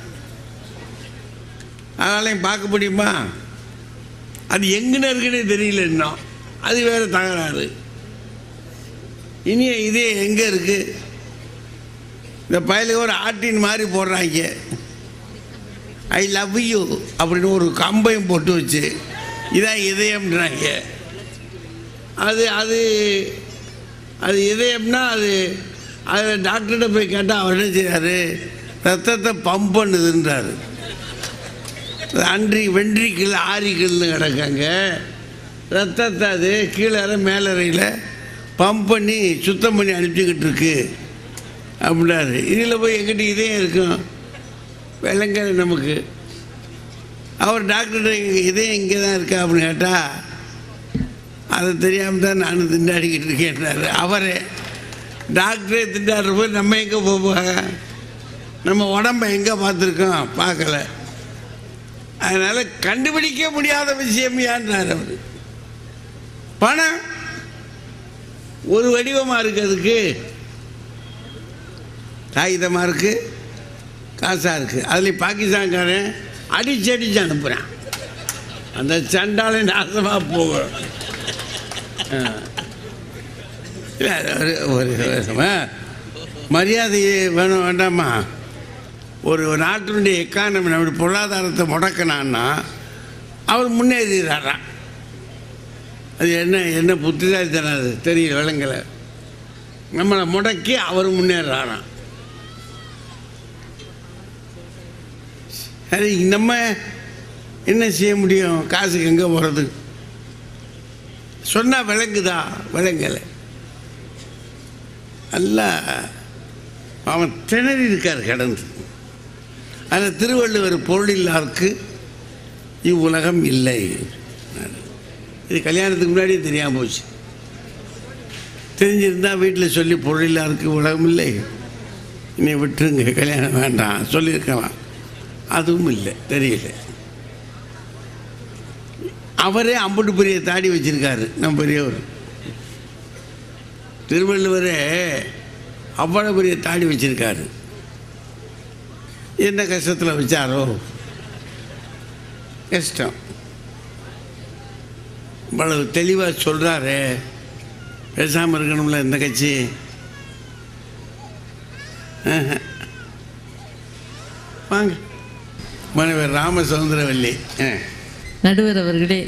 S1: அதனாலையும் பார்க்க முடியுமா அது எங்கன்னு இருக்குன்னே தெரியல இன்னும் அது வேற தகராறு இனி இதே எங்கே இருக்கு இந்த பயலுக்கு ஒரு ஆட்டின் மாதிரி போடுறாங்க ஐ லவ் யூ அப்படின்னு ஒரு கம்பையும் போட்டு வச்சு இதான் இதயம்ன்றாங்க அது அது அது இதயம்னா அது அது டாக்டர்கிட்ட போய் கேட்டால் அவர் என்ன செய்றாரு ரத்தத்தை பம்ப் பண்ணுதுன்றாரு அது அன்றி வென்ட்ரிக்கிள் ஆரிக்கிள்னு கிடக்காங்க ரத்தத்தை அது கீழே மேலறையில் பம்ப் பண்ணி சுத்தம் பண்ணி அனுப்பிச்சிக்கிட்டு இருக்கு அப்படின்னாரு இதில் போய் எங்கிட்ட இதயம் இருக்கும் விளங்கல நமக்கு அவர் டாக்டர்கிட்ட இதயம் இங்கே தான் இருக்கா அப்படின்னு கேட்டால் அது தெரியாமல் தான் நான் திண்டாடிக்கிட்டு இருக்கேன்றாரு அவரே டாக்டரே திண்டாடுற போய் நம்ம எங்கே போவாங்க நம்ம உடம்ப எங்கே பார்த்துருக்கோம் பார்க்கல அதனால் கண்டுபிடிக்க முடியாத விஷயம் ஏன்றார் அவர் பணம் ஒரு வடிவமாக இருக்கு அதுக்கு காகிதமாக இருக்குது காசாக இருக்குது அதில் பாகிஸ்தான்காரன் அடிச்சு அடிச்சு அனுப்புகிறான் அந்த சண்டாலே நாசமாக போகும் ஆ. இல்ல, ஒரு ஒரு ஒரு- மரியாதை வேணும் வேண்டாமா ஒரு நாட்டினுடைய எக்கானமி நம்முடைய பொருளாதாரத்தை முடக்கினான்னா அவர் முன்னேறிடுறாராம் அது என்ன என்ன புத்திசாலித்தனம் அது தெரியல விளங்கலை நம்மளை முடக்கி அவர் முன்னேறாராம் சரி நம்ம என்ன செய்ய முடியும் காசுக்கு எங்கே போகிறது சொன்னால் விளங்குதா விளங்கலை நல்லா அவன் திணறி இருக்கார் கடந்து அதில் திருவள்ளுவர் பொருளில்லாருக்கு இவ்வுலகம் இல்லை இது கல்யாணத்துக்கு முன்னாடியே தெரியாமல் போச்சு தெரிஞ்சிருந்தா வீட்டில் சொல்லி பொருளில்லாருக்கு உலகம் இல்லை இனி விட்டுருங்க கல்யாணம் வேண்டாம் சொல்லியிருக்கலாம் அதுவும் இல்லை தெரியல அவரே அம்புட்டு பெரிய தாடி வச்சிருக்காரு நம்ம பெரியவர் திருவள்ளுவரே அவ்வளோ பெரிய தாடி வச்சிருக்காரு என்ன கஷ்டத்தில் வச்சாரோ கஷ்டம் இவ்வளவு தெளிவாக சொல்கிறாரு பேசாமல் இருக்கணும்ல இந்த கட்சி ஆஹா. வாங்க மனைவர் ராமசமுந்திரவல்லி ஆ
S3: நடுவர் அவர்களே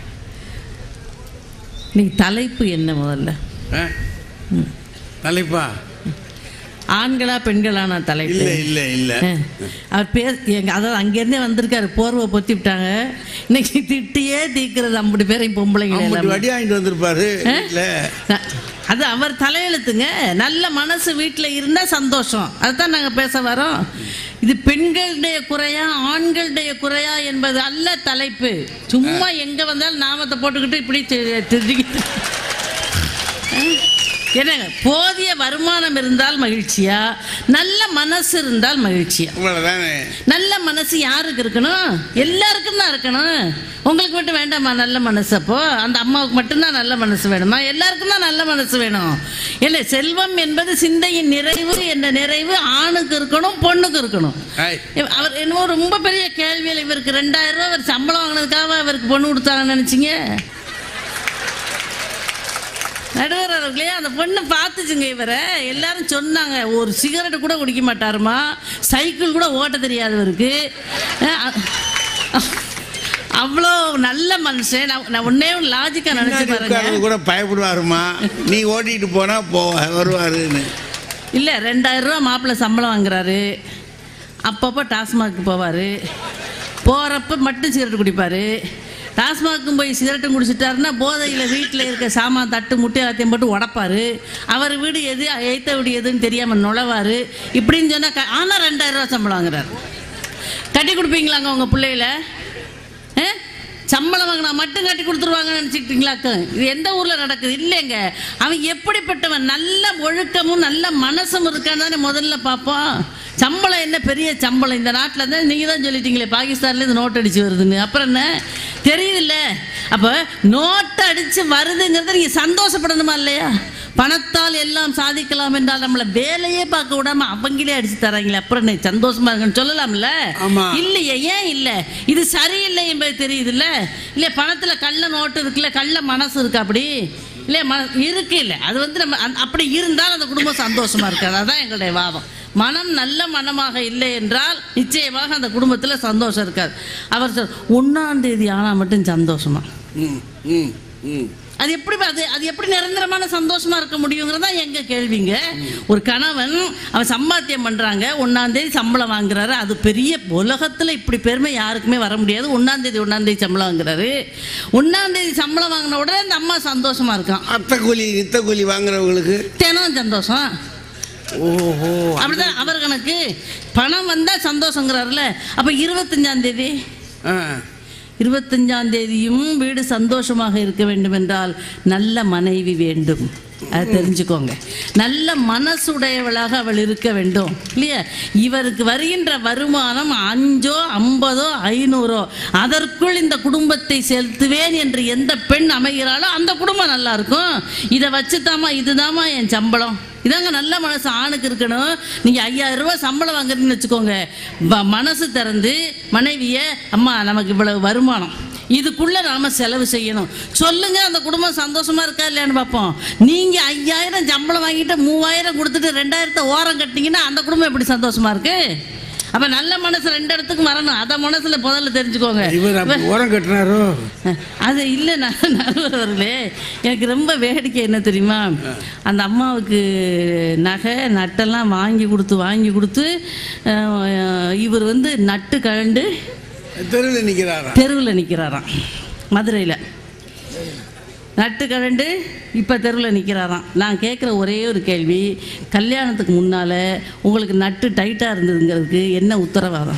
S3: நீ தலைப்பு என்ன முதல்ல
S1: ஆ? தலைப்பா
S3: ஆண்களா பெண்களா நான் தலைப்பு
S1: இல்லை இல்லை இல்லை
S3: ஆ. அவர் பேச எங்க அதாவது அங்கேருந்தே வந்திருக்காரு போர்வை பொத்தி விட்டாங்க இன்னைக்கு திட்டியே தீக்கிறது ஐம்பது பேரையும் பொம்பளைங்க
S1: ஐம்பது
S3: எல்லாமே.
S1: வடி வாங்கிட்டு வந்திருப்பாரு வீட்டில்
S3: ந- அது அவர் தலையெழுத்துங்க நல்ல மனசு வீட்டில் இருந்தால் சந்தோஷம் அதுதான் நாங்கள் பேச வரோம் இது பெண்களுடைய குறையா ஆண்களுடைய குறையா என்பது அல்ல தலைப்பு சும்மா எங்க வந்தாலும் நாமத்தை போட்டுக்கிட்டு இப்படி தி- திரிஞ்சுக்கிட்டு அஹ், என்னங்க போதிய வருமானம் இருந்தால் மகிழ்ச்சியா நல்ல மனசு இருந்தால் மகிழ்ச்சியா
S1: இவ்வளவுதானே
S3: நல்ல மனசு யாருக்கு இருக்கணும் எல்லாருக்கும் தான் இருக்கணும் உங்களுக்கு மட்டும் வேண்டாமா நல்ல மனசு அப்போ அந்த அம்மாவுக்கு மட்டும்தான் நல்ல மனசு வேணுமா எல்லாருக்கும் தான் நல்ல மனசு வேணும் இல்லை செல்வம் என்பது சிந்தையின் நிறைவு என்ற நிறைவு ஆணுக்கு இருக்கணும் பொண்ணுக்கு இருக்கணும்
S1: ஐய்,
S3: இவ- அவர் என்னமோ ரொம்ப பெரிய கேள்வியில் இவருக்கு ரெண்டாயிரம் ரூபாய் அவர் சம்பளம் வாங்கினதுக்காக அவருக்கு பொண்ணு கொடுத்தாங்கன்னு நினைச்சீங்க நடுவர் அவர்களே அந்த பொண்ணு பார்த்துச்சுங்க இவரை எல்லாரும் சொன்னாங்க ஒரு சிகரெட் கூட குடிக்க மாட்டாருமா சைக்கிள் கூட ஓட்ட தெரியாது இவருக்கு அஹ், அ- அவ்வளோ நல்ல மனுஷன் நான் நான் ஒன்னே லாஜிக்காக நினச்சி
S1: பின்னாடி
S3: பாருங்க
S1: உட்கார்றது கூட பயப்படுவாருமா நீ ஓட்டிட்டு போனா போ வருவாருன்னு
S3: இல்லை ரெண்டாயிரம் ரூபா மாப்பிள்ளை சம்பளம் வாங்குறாரு அப்பப்போ டாஸ்மாக்கு போவார் போகிறப்ப மட்டும் சிகரெட் குடிப்பார் டாஸ்மாக்கும் போய் சிகரெட்டும் குடிச்சிட்டாருன்னா போதையில் வீட்டில் இருக்க சாமான் தட்டு முட்டை எல்லாத்தையும் போட்டு உடப்பாரு அவர் வீடு எது எய்த்த வீடு எதுன்னு தெரியாமல் நுழைவார் இப்படின்னு சொன்னால் ஆனால் ரெண்டாயிரம் ரூபா சம்பளம் வாங்குறாரு கட்டி கொடுப்பீங்களாங்க உங்கள் பிள்ளையில ஆ? சம்பளம் வாங்கினா மட்டும் கட்டி கொடுத்துருவாங்கன்னு நினச்சிக்கிட்டீங்களாக்க இது எந்த ஊரில் நடக்குது இல்லைங்க அவன் எப்படிப்பட்டவன் நல்ல ஒழுக்கமும் நல்ல மனசும் இருக்கான்னு தானே முதல்ல பார்ப்போம் சம்பளம் என்ன பெரிய சம்பளம் இந்த நாட்டில் தான் நீங்கள் தான் சொல்லிட்டீங்களே பாகிஸ்தான்லேருந்து நோட் அடிச்சு வருதுன்னு அப்புறம் என்ன தெரியுதுல்ல அப்போ நோட்டு அடித்து வருதுங்கிறத நீங்கள் சந்தோஷப்படணுமா இல்லையா பணத்தால் எல்லாம் சாதிக்கலாம் என்றால் நம்மளை வேலையே பார்க்க விடாம அவங்களே அடிச்சு தராங்களே அப்புறம் என்ன சந்தோஷமா இருக்குன்னு சொல்லலாம்ல
S1: ஆமா.
S3: இல்லையே ஏன் இல்ல இது சரியில்லை என்பது தெரியுதுல்ல இல்ல பணத்துல கள்ள நோட்டு இருக்குல்ல கள்ள மனசு இருக்கு அப்படி இல்ல ம இருக்கு இல்ல அது வந்து நம்ம அந்த- அப்படி இருந்தால் அந்த குடும்பம் சந்தோஷமா இருக்காது அதான் எங்களுடைய வாதம் மனம் நல்ல மனமாக இல்லை என்றால் நிச்சயமாக அந்த குடும்பத்துல சந்தோஷம் இருக்காது அவர் சொல் ஒன்னாம் தேதி ஆனா மட்டும் சந்தோஷமா
S1: ம் ம் ம்
S3: அது எப்படி அது அது எப்படி நிரந்தரமான சந்தோஷமா இருக்க முடியுங்கிறதா எங்க கேள்விங்க ஒரு கணவன் அவன் சம்பாத்தியம் பண்றாங்க ஒன்னாம் தேதி சம்பளம் வாங்குறாரு அது பெரிய உலகத்துல இப்படி பெருமை யாருக்குமே வர முடியாது ஒன்னாம் தேதி ஒன்னாம் தேதி சம்பளம் வாங்குறாரு ஒன்னாம் தேதி சம்பளம் வாங்கின உடனே அந்த அம்மா சந்தோஷமா இருக்கான்
S1: அத்தை கூலி நித்த கூலி வாங்குறவங்களுக்கு
S3: தினம் சந்தோஷம்
S1: ஓஹோ
S3: அப்படிதான் அவர் கணக்கு பணம் வந்தா சந்தோஷங்கிறாருல அப்ப இருபத்தஞ்சாம் தேதி
S1: ஆ
S3: இருபத்தஞ்சாம் தேதியும் வீடு சந்தோஷமாக இருக்க வேண்டும் என்றால் நல்ல மனைவி வேண்டும் அது தெரிஞ்சுக்கோங்க நல்ல மனசுடையவளாக அவள் இருக்க வேண்டும் இல்லையா இவருக்கு வருகின்ற வருமானம் அஞ்சோ ஐம்பதோ ஐநூறோ அதற்குள் இந்த குடும்பத்தை செலுத்துவேன் என்று எந்த பெண் அமைகிறாளோ அந்த குடும்பம் நல்லா இருக்கும் இதை வச்சுதாம்மா இதுதாம்மா என் சம்பளம் இதாங்க நல்ல மனசு ஆணுக்கு இருக்கணும் நீங்க ஐயாயிரம் ரூபாய் சம்பளம் வாங்குறீங்கன்னு வச்சுக்கோங்க வ- மனசு திறந்து மனைவிய அம்மா நமக்கு இவ்வளவு வருமானம் இதுக்குள்ள நாம செலவு செய்யணும் சொல்லுங்க அந்த குடும்பம் சந்தோஷமா இருக்கா இல்லையான்னு பார்ப்போம் நீங்க ஐயாயிரம் சம்பளம் வாங்கிட்டு மூவாயிரம் கொடுத்துட்டு ரெண்டாயிரத்தை ஓரம் கட்டிங்கன்னா அந்த குடும்பம் எப்படி சந்தோஷமா இருக்கு அப்ப நல்ல மனசு ரெண்டு இடத்துக்கு வரணும் அதை மனசுல முதல்ல தெரிஞ்சுக்கோங்க
S1: இவர் அப்ப உரம் கட்டினாரோ
S3: அது இல்லை நான் நடுவர்களே எனக்கு ரொம்ப வேடிக்கை என்ன தெரியுமா அந்த அம்மாவுக்கு நகை நட்டெல்லாம் வாங்கி கொடுத்து வாங்கி கொடுத்து அஹ், இவர் வந்து நட்டு கழண்டு
S1: தெருவில் நிற்கிறாரா
S3: தெருவில் நிற்கிறாராம் மதுரையில் நட்டு கழண்டு இப்போ தெருவில் நிற்கிறாராம் நான் கேட்குற ஒரே ஒரு கேள்வி கல்யாணத்துக்கு முன்னால் உங்களுக்கு நட்டு டைட்டாக இருந்ததுங்கிறதுக்கு என்ன உத்தரவாதம்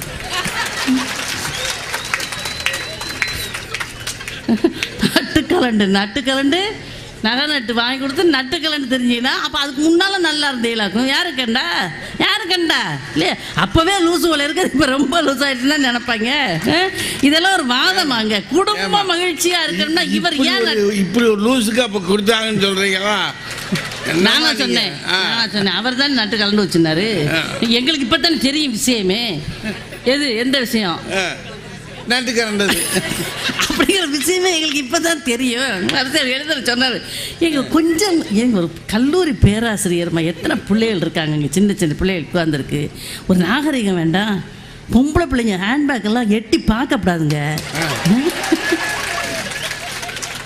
S3: நட்டு கலண்டு நட்டு கலண்டு நகை நட்டு வாங்கி கொடுத்து நட்டு கலண்டு தெரிஞ்சிங்கன்னா அப்போ அதுக்கு முன்னால் நல்லா இருந்தீங்களாக்கும் யாரு கண்டா யாரு கண்டா இல்லையா அப்போவே லூசு போல இருக்குது இப்போ ரொம்ப லூஸ் ஆயிடுச்சுன்னா நினைப்பாங்க அஹ்? இதெல்லாம் ஒரு வாதமாங்க குடும்ப மகிழ்ச்சியா இருக்கணும்னா இவர்
S1: இப்படி
S3: ஏன்
S1: ஒரு இப்படி ஒரு லூசுக்கு அப்ப கொடுத்தாங்கன்னு சொல்றீங்களா என்னம்மா
S3: நானா
S1: நீங்க?
S3: சொன்னேன்
S1: ஆ.
S3: நானா சொன்னேன் அவர் தான் நட்டு கலந்து வச்சிருந்தாரு எங்களுக்கு இப்போ தானே தெரியும் விஷயமே எது எந்த விஷயம்
S1: ஆ. நட்டு கரண்டது
S3: அப்படிங்கிற விஷயமே எங்களுக்கு இப்போ தான் தெரியும் அரசியல் எழுதுற சொன்னார் எங்க கொஞ்சம் எங்க ஒரு கல்லூரி பேராசிரியர்மா எத்தனை பிள்ளைகள் இருக்காங்க இங்கே சின்ன சின்ன பிள்ளைகள் உட்காந்துருக்கு ஒரு நாகரிகம் வேண்டாம் பொம்பளை பிள்ளைங்க ஹேண்ட்பேக் எல்லாம் எட்டி பார்க்கப்படாதுங்க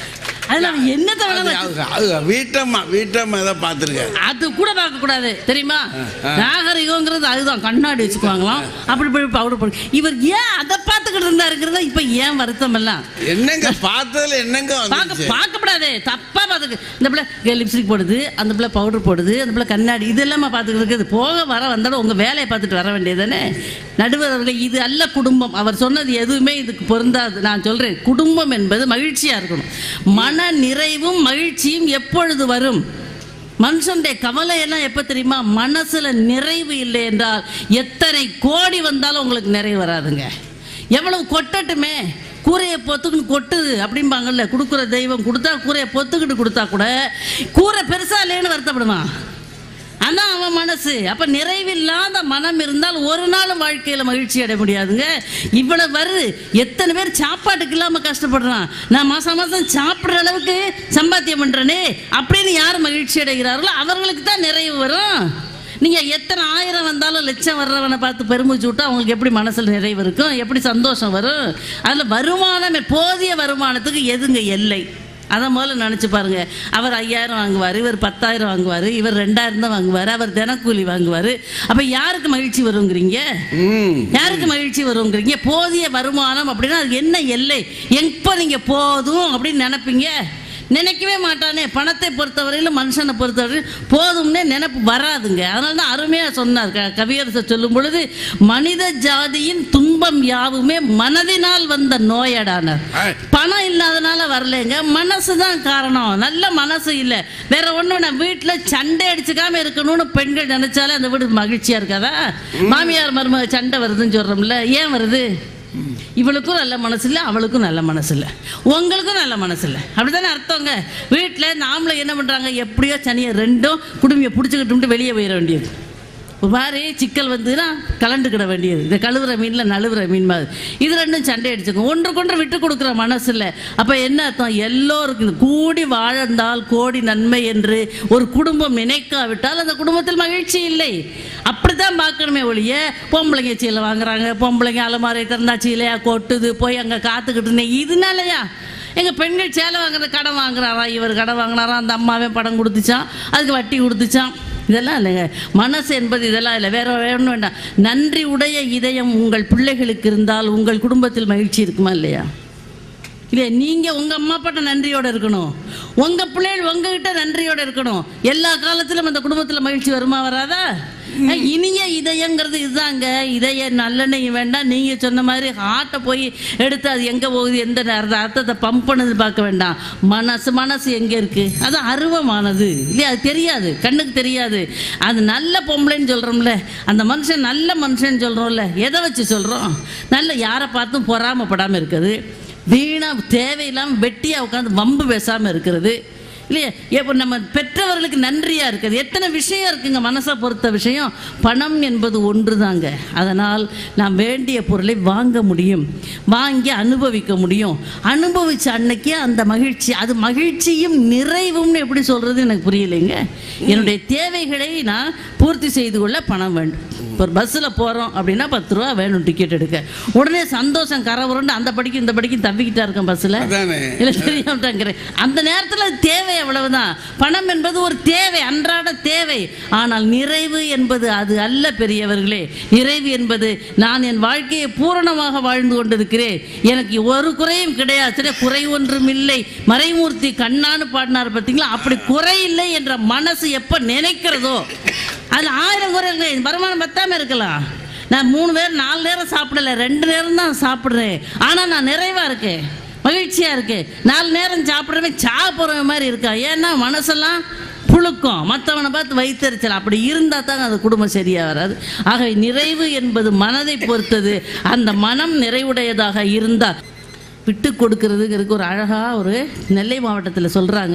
S3: அதுல அவன் என்னத்தை
S1: அது
S3: வேணாலும்
S1: அவங்க- அவங்க வீட்டம்மா வீட்டம்மா தான் பார்த்துருக்கேன்
S3: அது கூட பார்க்க கூடாது தெரியுமா நாகரிகங்கிறது அதுதான் கண்ணாடி வச்சுக்குவாங்களாம் அப்படி போய் பவுடர் போடு இவர் ஏன் அதை பார்த்துக்கிட்டு இருந்தா இருக்கிறதா இப்ப ஏன் வருத்தம் எல்லாம்
S1: என்னங்க பார்த்ததுல என்னங்க
S3: பார்க்க
S1: வந்துச்சு
S3: பார்க்கப்படாதே தப்பா பார்த்துக்கு இந்த பிள்ளை லிப்ஸ்டிக் போடுது அந்த பிள்ளை பவுடர் போடுது அந்த பிள்ளை கண்ணாடி இதெல்லாம் பார்த்துக்கிட்டு இருக்குது போக வர வந்தாலும் உங்க வேலையை பார்த்துட்டு வர வேண்டியதுதானே நடுவர் அவர்களே இது அல்ல குடும்பம் அவர் சொன்னது எதுவுமே இதுக்கு பொருந்தாது நான் சொல்றேன் குடும்பம் என்பது மகிழ்ச்சியா இருக்கணும் மன நிறைவும் மகிழ்ச்சியும் எப்பொழுது வரும் மனுஷனுடைய கவலை எல்லாம் எப்ப தெரியுமா மனசுல நிறைவு இல்லை என்றால் எத்தனை கோடி வந்தாலும் உங்களுக்கு நிறைவு வராதுங்க எவ்வளவு கொட்டட்டுமே கூரையை பொத்துக்குன்னு கொட்டுது அப்படிம்பாங்கல்ல கொடுக்குற தெய்வம் கொடுத்தா கூரையை பொத்துக்கிட்டு கொடுத்தா கூட கூரை பெருசா இல்லைன்னு வருத்தப்படுவான் அதான் அவன் மனசு அப்ப நிறைவில்லாத மனம் இருந்தால் ஒரு நாளும் வாழ்க்கையில மகிழ்ச்சி அடைய முடியாதுங்க இவ்வளவு வருது எத்தனை பேர் சாப்பாட்டுக்கு இல்லாம கஷ்டப்படுறான் நான் மாசம் மாசம் சாப்பிடுற அளவுக்கு சம்பாத்தியம் பண்றேனே அப்படின்னு யார் மகிழ்ச்சி அடைகிறார்களோ அவர்களுக்கு தான் நிறைவு வரும் நீங்க எத்தனை ஆயிரம் வந்தாலும் லட்சம் வர்றவனை பார்த்து பெருமூச்சு விட்டா அவங்களுக்கு எப்படி மனசுல நிறைவு இருக்கும் எப்படி சந்தோஷம் வரும் அதுல வருமானம் போதிய வருமானத்துக்கு எதுங்க எல்லை அதை முதல்ல நினச்சி பாருங்க அவர் ஐயாயிரம் வாங்குவார் இவர் பத்தாயிரம் வாங்குவார் இவர் ரெண்டாயிரம் தான் வாங்குவார் அவர் தினக்கூலி வாங்குவார் அப்போ யாருக்கு மகிழ்ச்சி வருங்கிறீங்க
S1: ம்
S3: யாருக்கு மகிழ்ச்சி வருங்கிறீங்க போதிய வருமானம் அப்படின்னா அது என்ன எல்லை எப்போ நீங்கள் போதும் அப்படின்னு நினைப்பீங்க நினைக்கவே மாட்டானே பணத்தை பொறுத்தவரையிலும் மனுஷனை பொறுத்தவரையிலும் போதும்னே நினைப்பு வராதுங்க அதனால தான் அருமையாக சொன்னார் க கவியரசர் சொல்லும் பொழுது மனித ஜாதியின் துன்பம் யாவுமே மனதினால் வந்த நோயடானார்
S1: ஆ.
S3: பணம் இல்லாதனால வரலைங்க மனசு தான் காரணம் நல்ல மனசு இல்லை வேற ஒன்றும் நான் வீட்டில் சண்டை அடிச்சுக்காம இருக்கணும்னு பெண்கள் நினைச்சாலே அந்த வீடு மகிழ்ச்சியா இருக்காதா மாமியார் மருமக சண்டை வருதுன்னு சொல்றோம்ல ஏன் வருது இவளுக்கும் நல்ல மனசு இல்லை அவளுக்கும் நல்ல மனசு இல்லை உங்களுக்கும் நல்ல மனசு இல்லை அப்படித்தானே அர்த்தங்க வீட்டில் நாமளை என்ன பண்ணுறாங்க எப்படியோ சனியை ரெண்டும் குடும்பியை பிடிச்சிக்கிட்டு வெளியே போயிட வேண்டியது ஒரு மாதிரி சிக்கல் வந்துன்னா கலண்டுக்கிட வேண்டியது இந்த கழுவுற மீனில் நழுவுற மீன் மாதிரி இது ரெண்டும் சண்டை அடிச்சுக்கும் ஒன்றுக்கொன்று விட்டு கொடுக்குற மனசு இல்லை அப்போ என்ன அர்த்தம் எல்லோருக்கும் இது கூடி வாழ்ந்தால் கோடி நன்மை என்று ஒரு குடும்பம் நினைக்காவிட்டால் அந்த குடும்பத்தில் மகிழ்ச்சி இல்லை அப்படித்தான் பார்க்கணுமே ஒழிய பொம்பளைங்க சீலை வாங்குறாங்க பொம்பளைங்க அலமாரி திறந்தா சீலையா கொட்டுது போய் அங்கே காத்துக்கிட்டு இருந்தேன் இதனாலயா எங்கள் பெண்கள் சேலை வாங்குற கடன் வாங்குறாரா இவர் கடன் வாங்கினாரா அந்த அம்மாவே படம் கொடுத்துச்சான் அதுக்கு வட்டி கொடுத்துச்சான் இதெல்லாம் இல்லைங்க மனசு என்பது இதெல்லாம் இல்லை வேற ஒன்றும் வேண்டாம் நன்றி உடைய இதயம் உங்கள் பிள்ளைகளுக்கு இருந்தால் உங்கள் குடும்பத்தில் மகிழ்ச்சி இருக்குமா இல்லையா இல்லையா நீங்க உங்க அம்மா அப்பாட்ட நன்றியோட இருக்கணும் உங்க பிள்ளைகள் உங்ககிட்ட நன்றியோட இருக்கணும் எல்லா காலத்திலும் அந்த குடும்பத்துல மகிழ்ச்சி வருமா வராதா அஹ் இனிய இதயங்கிறது இதுதாங்க இதய நல்லெண்ணெய் வேண்டாம் நீங்க சொன்ன மாதிரி ஹார்ட்டை போய் எடுத்து அது எங்க போகுது எந்த நேரத்தை அர்த்தத்தை பம்ப் பண்ணது பார்க்க வேண்டாம் மனசு மனசு எங்க இருக்கு அது அருவமானது இல்லையா அது தெரியாது கண்ணுக்கு தெரியாது அது நல்ல பொம்பளைன்னு சொல்றோம்ல அந்த மனுஷன் நல்ல மனுஷன் சொல்றோம்ல எதை வச்சு சொல்றோம் நல்ல யாரை பார்த்தும் பொறாமப்படாம இருக்குது வீணா தேவையில்லாமல் வெட்டியாக உட்காந்து வம்பு பேசாமல் இருக்கிறது இல்லையா இப்போ நம்ம பெற்றவர்களுக்கு நன்றியாக இருக்குது எத்தனை விஷயம் இருக்குங்க மனசை பொறுத்த விஷயம் பணம் என்பது ஒன்று தாங்க அதனால் நாம் வேண்டிய பொருளை வாங்க முடியும் வாங்கி அனுபவிக்க முடியும் அனுபவிச்ச அன்னைக்கே அந்த மகிழ்ச்சி அது மகிழ்ச்சியும் நிறைவும்னு எப்படி சொல்கிறது எனக்கு புரியலைங்க என்னுடைய தேவைகளை நான் பூர்த்தி செய்து கொள்ள பணம் வேண்டும் இப்போ ஒரு பஸ்ஸில் போகிறோம் அப்படின்னா பத்து ரூபா வேணும் டிக்கெட் எடுக்க உடனே சந்தோஷம் கரை உருண்டு அந்த படிக்கும் இந்த படிக்கும் தவிக்கிட்டா இருக்கேன் பஸ்ஸில்
S1: அதானே
S3: இல்லை தெரியாமட்டாங்கிறேன் அந்த நேரத்தில் அது தேவை அவ்வளவுதான் பணம் என்பது ஒரு தேவை அன்றாட தேவை ஆனால் நிறைவு என்பது அது அல்ல பெரியவர்களே நிறைவு என்பது நான் என் வாழ்க்கையை பூரணமாக வாழ்ந்து கொண்டிருக்கிறேன் எனக்கு ஒரு குறையும் கிடையாது சரி, குறை ஒன்றும் இல்லை மறைமூர்த்தி கண்ணான்னு பாடினார் பார்த்தீங்களா அப்படி குறை இல்லை என்ற மனசு எப்போ நினைக்கிறதோ அதில் ஆயிரம் குறை இல்லை வருமானம் பத்தாம இருக்கலாம் நான் மூணு பேர் நாலு நேரம் சாப்பிடல ரெண்டு நேரம் தான் சாப்பிட்றேன் ஆனால் நான் நிறைவாக இருக்கேன் மகிழ்ச்சியாக இருக்கு நாலு நேரம் சாப்பிட்றவன் சா போகிறவன் மாதிரி இருக்கா ஏன்னா மனசெல்லாம் புழுக்கம் மற்றவனை பார்த்து வைத்தறிச்சல் அப்படி இருந்தால் தான் அந்த குடும்பம் சரியாக வராது ஆக நிறைவு என்பது மனதை பொறுத்தது அந்த மனம் நிறைவுடையதாக இருந்தால் விட்டு கொடுக்கறதுங்கிறதுக்கு ஒரு அழகாக ஒரு நெல்லை மாவட்டத்தில் சொல்கிறாங்க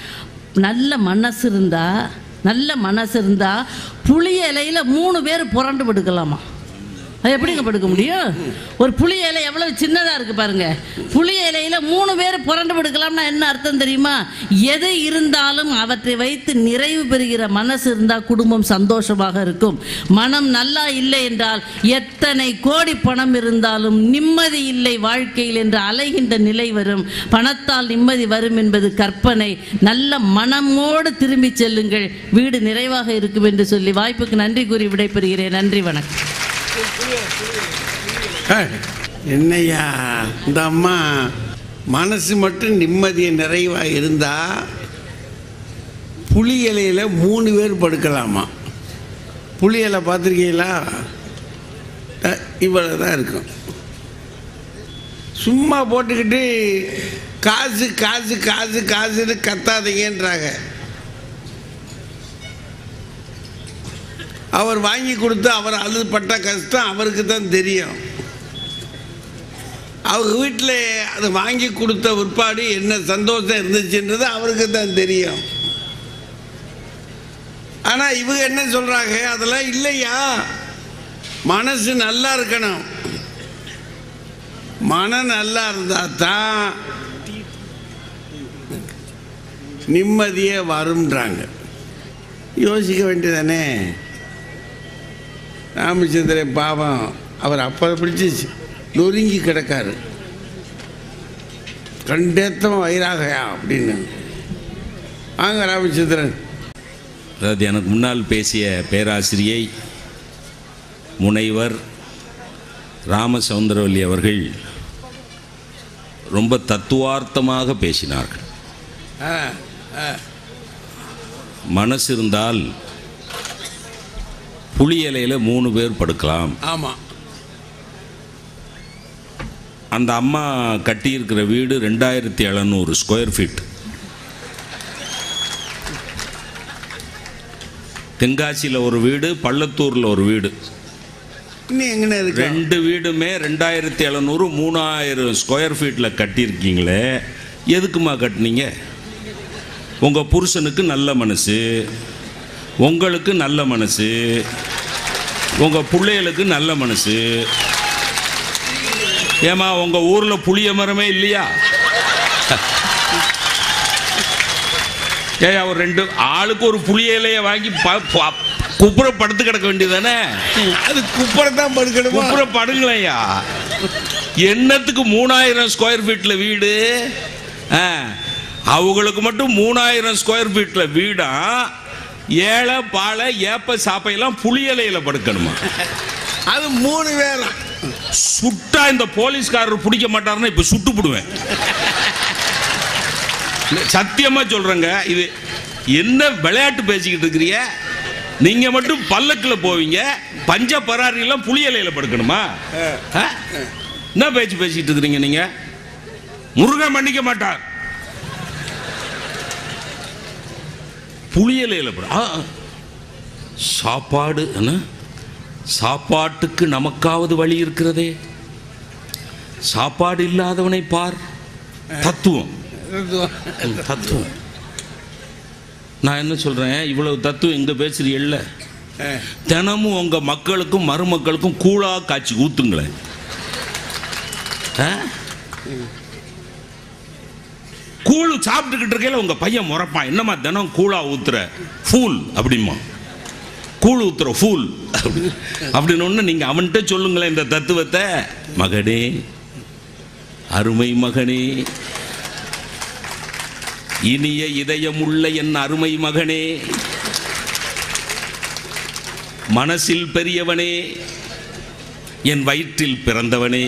S3: நல்ல மனசு இருந்தால் நல்ல மனசு இருந்தால் புளி இலையில் மூணு பேர் புரண்டு படுக்கலாமா அது எப்படிங்க படுக்க முடியும் ஒரு புளி இலை எவ்வளவு சின்னதா இருக்கு பாருங்க புளி இலையில மூணு பேர் புரண்டு படுக்கலாம்னா என்ன அர்த்தம் தெரியுமா எது இருந்தாலும் அவற்றை வைத்து நிறைவு பெறுகிற மனசு இருந்தா குடும்பம் சந்தோஷமாக இருக்கும் மனம் நல்லா இல்லை என்றால் எத்தனை கோடி பணம் இருந்தாலும் நிம்மதி இல்லை வாழ்க்கையில் என்று அலைகின்ற நிலை வரும் பணத்தால் நிம்மதி வரும் என்பது கற்பனை நல்ல மனமோடு திரும்பி செல்லுங்கள் வீடு நிறைவாக இருக்கும் என்று சொல்லி வாய்ப்புக்கு நன்றி கூறி விடைபெறுகிறேன் நன்றி வணக்கம்
S1: ஏய், என்னய்யா இந்த அம்மா மனசு மட்டும் நிம்மதியை நிறைவா இருந்தா புளி இலையில மூணு பேர் படுக்கலாமா புளி இலை பார்த்துருக்கீங்களா இவ்வளோ தான் இருக்கும் சும்மா போட்டுக்கிட்டு காசு காசு காசு காசுன்னு கத்தாதீங்கன்றாங்க அவர் வாங்கி கொடுத்து அவர் அழுது பட்ட கஷ்டம் அவருக்கு தான் தெரியும் அவங்க வீட்டில் அது வாங்கி கொடுத்த பிற்பாடு என்ன சந்தோஷம் இருந்துச்சுன்றது அவருக்கு தான் தெரியும் ஆனால் இவங்க என்ன சொல்கிறாங்க அதெல்லாம் இல்லையா மனசு நல்லா இருக்கணும் மனம் நல்லா இருந்தால் தான் நிம்மதியே வரும்ன்றாங்க யோசிக்க வேண்டியதானே ராமச்சந்திரன் பாவம் அவர் அப்போ பிடிச்சிச்சு நொறுங்கி கிடக்காரு கண்டேத்தம் வயிறாகயா அப்படின்னு வாங்க ராமச்சந்திரன்
S4: அதாவது எனக்கு முன்னால் பேசிய பேராசிரியை முனைவர் ராமசௌந்தரவல்லி அவர்கள் ரொம்ப தத்துவார்த்தமாக பேசினார்கள்
S1: ஆ ஆ
S4: மனசு இருந்தால் புளி இலையில மூணு பேர் படுக்கலாம்
S1: ஆமாம்
S4: அந்த அம்மா கட்டியிருக்கிற வீடு ரெண்டாயிரத்தி எழுநூறு ஸ்கொயர் ஃபீட் தென்காசியில் ஒரு வீடு பள்ளத்தூரில் ஒரு வீடு
S1: இன்னும் எங்கன்னு இருக்கு
S4: ரெண்டு வீடுமே ரெண்டாயிரத்தி எழுநூறு மூணாயிரம் ஸ்கொயர் ஃபீட்டில் கட்டியிருக்கீங்களே எதுக்குமா கட்டினீங்க உங்கள் புருஷனுக்கு நல்ல மனசு உங்களுக்கு நல்ல மனசு உங்கள் பிள்ளைகளுக்கு நல்ல மனசு ஏமா உங்கள் ஊரில் புளிய மரமே இல்லையா ஏய் அவர் ரெண்டு ஆளுக்கு ஒரு புளிய இலையை வாங்கி ப- ப- குப்புற படுத்து கிடக்க வேண்டியதானே
S1: அது குப்பரை தான் படுக்கணுமா
S4: குப்புற படுங்களையா என்னத்துக்கு மூணாயிரம் ஸ்கொயர் ஃபீட்ல வீடு ஆ, அவங்களுக்கு மட்டும் மூணாயிரம் ஸ்கொயர் ஃபீட்ல வீடா ஏழை பாலை ஏப்ப சாப்பையெல்லாம் புளியலையில படுக்கணுமா
S1: அது மூணு பேரும்
S4: சுட்டா இந்த போலீஸ்காரர் பிடிக்க மாட்டாருன்னா இப்ப சுட்டு போடுவேன் சத்தியமா சொல்றேங்க இது என்ன விளையாட்டு பேசிக்கிட்டு இருக்கிறீங்க நீங்க மட்டும் பல்லக்குல போவீங்க பஞ்ச பராரி எல்லாம் புளியலையில படுக்கணுமா ஆ? என்ன பேச்சு பேசிக்கிட்டு இருக்கிறீங்க நீங்க முருகன் மன்னிக்க மாட்டார் புளியலையில படு ஆ, ஆ. சாப்பாடு என்ன சாப்பாட்டுக்கு நமக்காவது வழி இருக்கிறதே சாப்பாடு இல்லாதவனை பார் தத்துவம் தத்துவம் நான் என்ன சொல்றேன் இவ்வளவு தத்துவம் எங்க பேசுறீல்ல தினமும் உங்க மக்களுக்கும் மருமக்களுக்கும் கூழா காய்ச்சி ஊத்துங்களேன் ஆ? கூழ் சாப்பிட்டுக்கிட்டு இருக்கையில உங்க பையன் முறைப்பான் என்னம்மா தினம் கூழா ஊத்துற ஃபூல் அப்படிமா கூழ் ஊத்துற ஃபூல் அப்படின்னு ஒன்று நீங்க அவன்கிட்ட சொல்லுங்களேன் இந்த தத்துவத்தை மகனே அருமை மகனே இனிய இதயமுள்ள என் அருமை மகனே மனசில் பெரியவனே என் வயிற்றில் பிறந்தவனே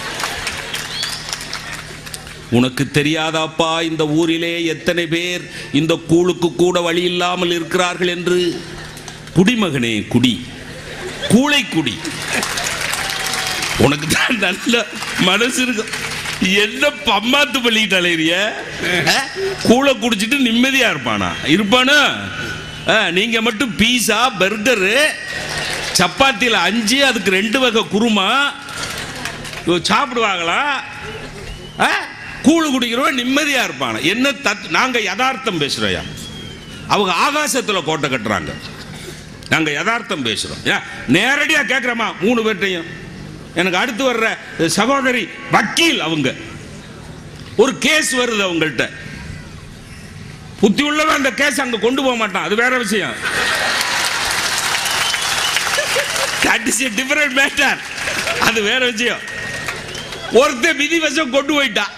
S4: உனக்கு தெரியாதாப்பா இந்த ஊரிலே எத்தனை பேர் இந்த கூழுக்கு கூட வழி இல்லாமல் இருக்கிறார்கள் என்று குடிமகனே குடி கூளை குடி உனக்கு தான் நல்ல மனசு இருக்கு என்ன பம்மாத்து பள்ளிக்கிட்டு அலையிறிய கூளை குடிச்சிட்டு நிம்மதியா இருப்பானா இருப்பானா ஆ, நீங்க மட்டும் பீஸா பர்கரு சப்பாத்தியில் அஞ்சு அதுக்கு ரெண்டு வகை குருமா இவ சாப்பிடுவாங்களா ஆ? கூழு குடிக்கிறவன் நிம்மதியா இருப்பான என்ன தத் நாங்க யதார்த்தம் பேசுறோயா அவங்க ஆகாசத்துல கோட்டை கட்டுறாங்க நாங்க யதார்த்தம் பேசுறோம் ஏன் நேரடியா கேட்குறோமா மூணு பேர்ட்டையும் எனக்கு அடுத்து வர்ற சகோதரி வக்கீல் அவங்க ஒரு கேஸ் வருது அவங்கள்ட்ட புத்தி உள்ளவன் அந்த கேஸ் அங்க கொண்டு போக மாட்டான் அது வேற விஷயம் தட் இஸ் டிஃபரெண்ட் மேட்டர் அது வேற விஷயம் ஒருத்தன் விதிவசம் கொண்டு போயிட்டான்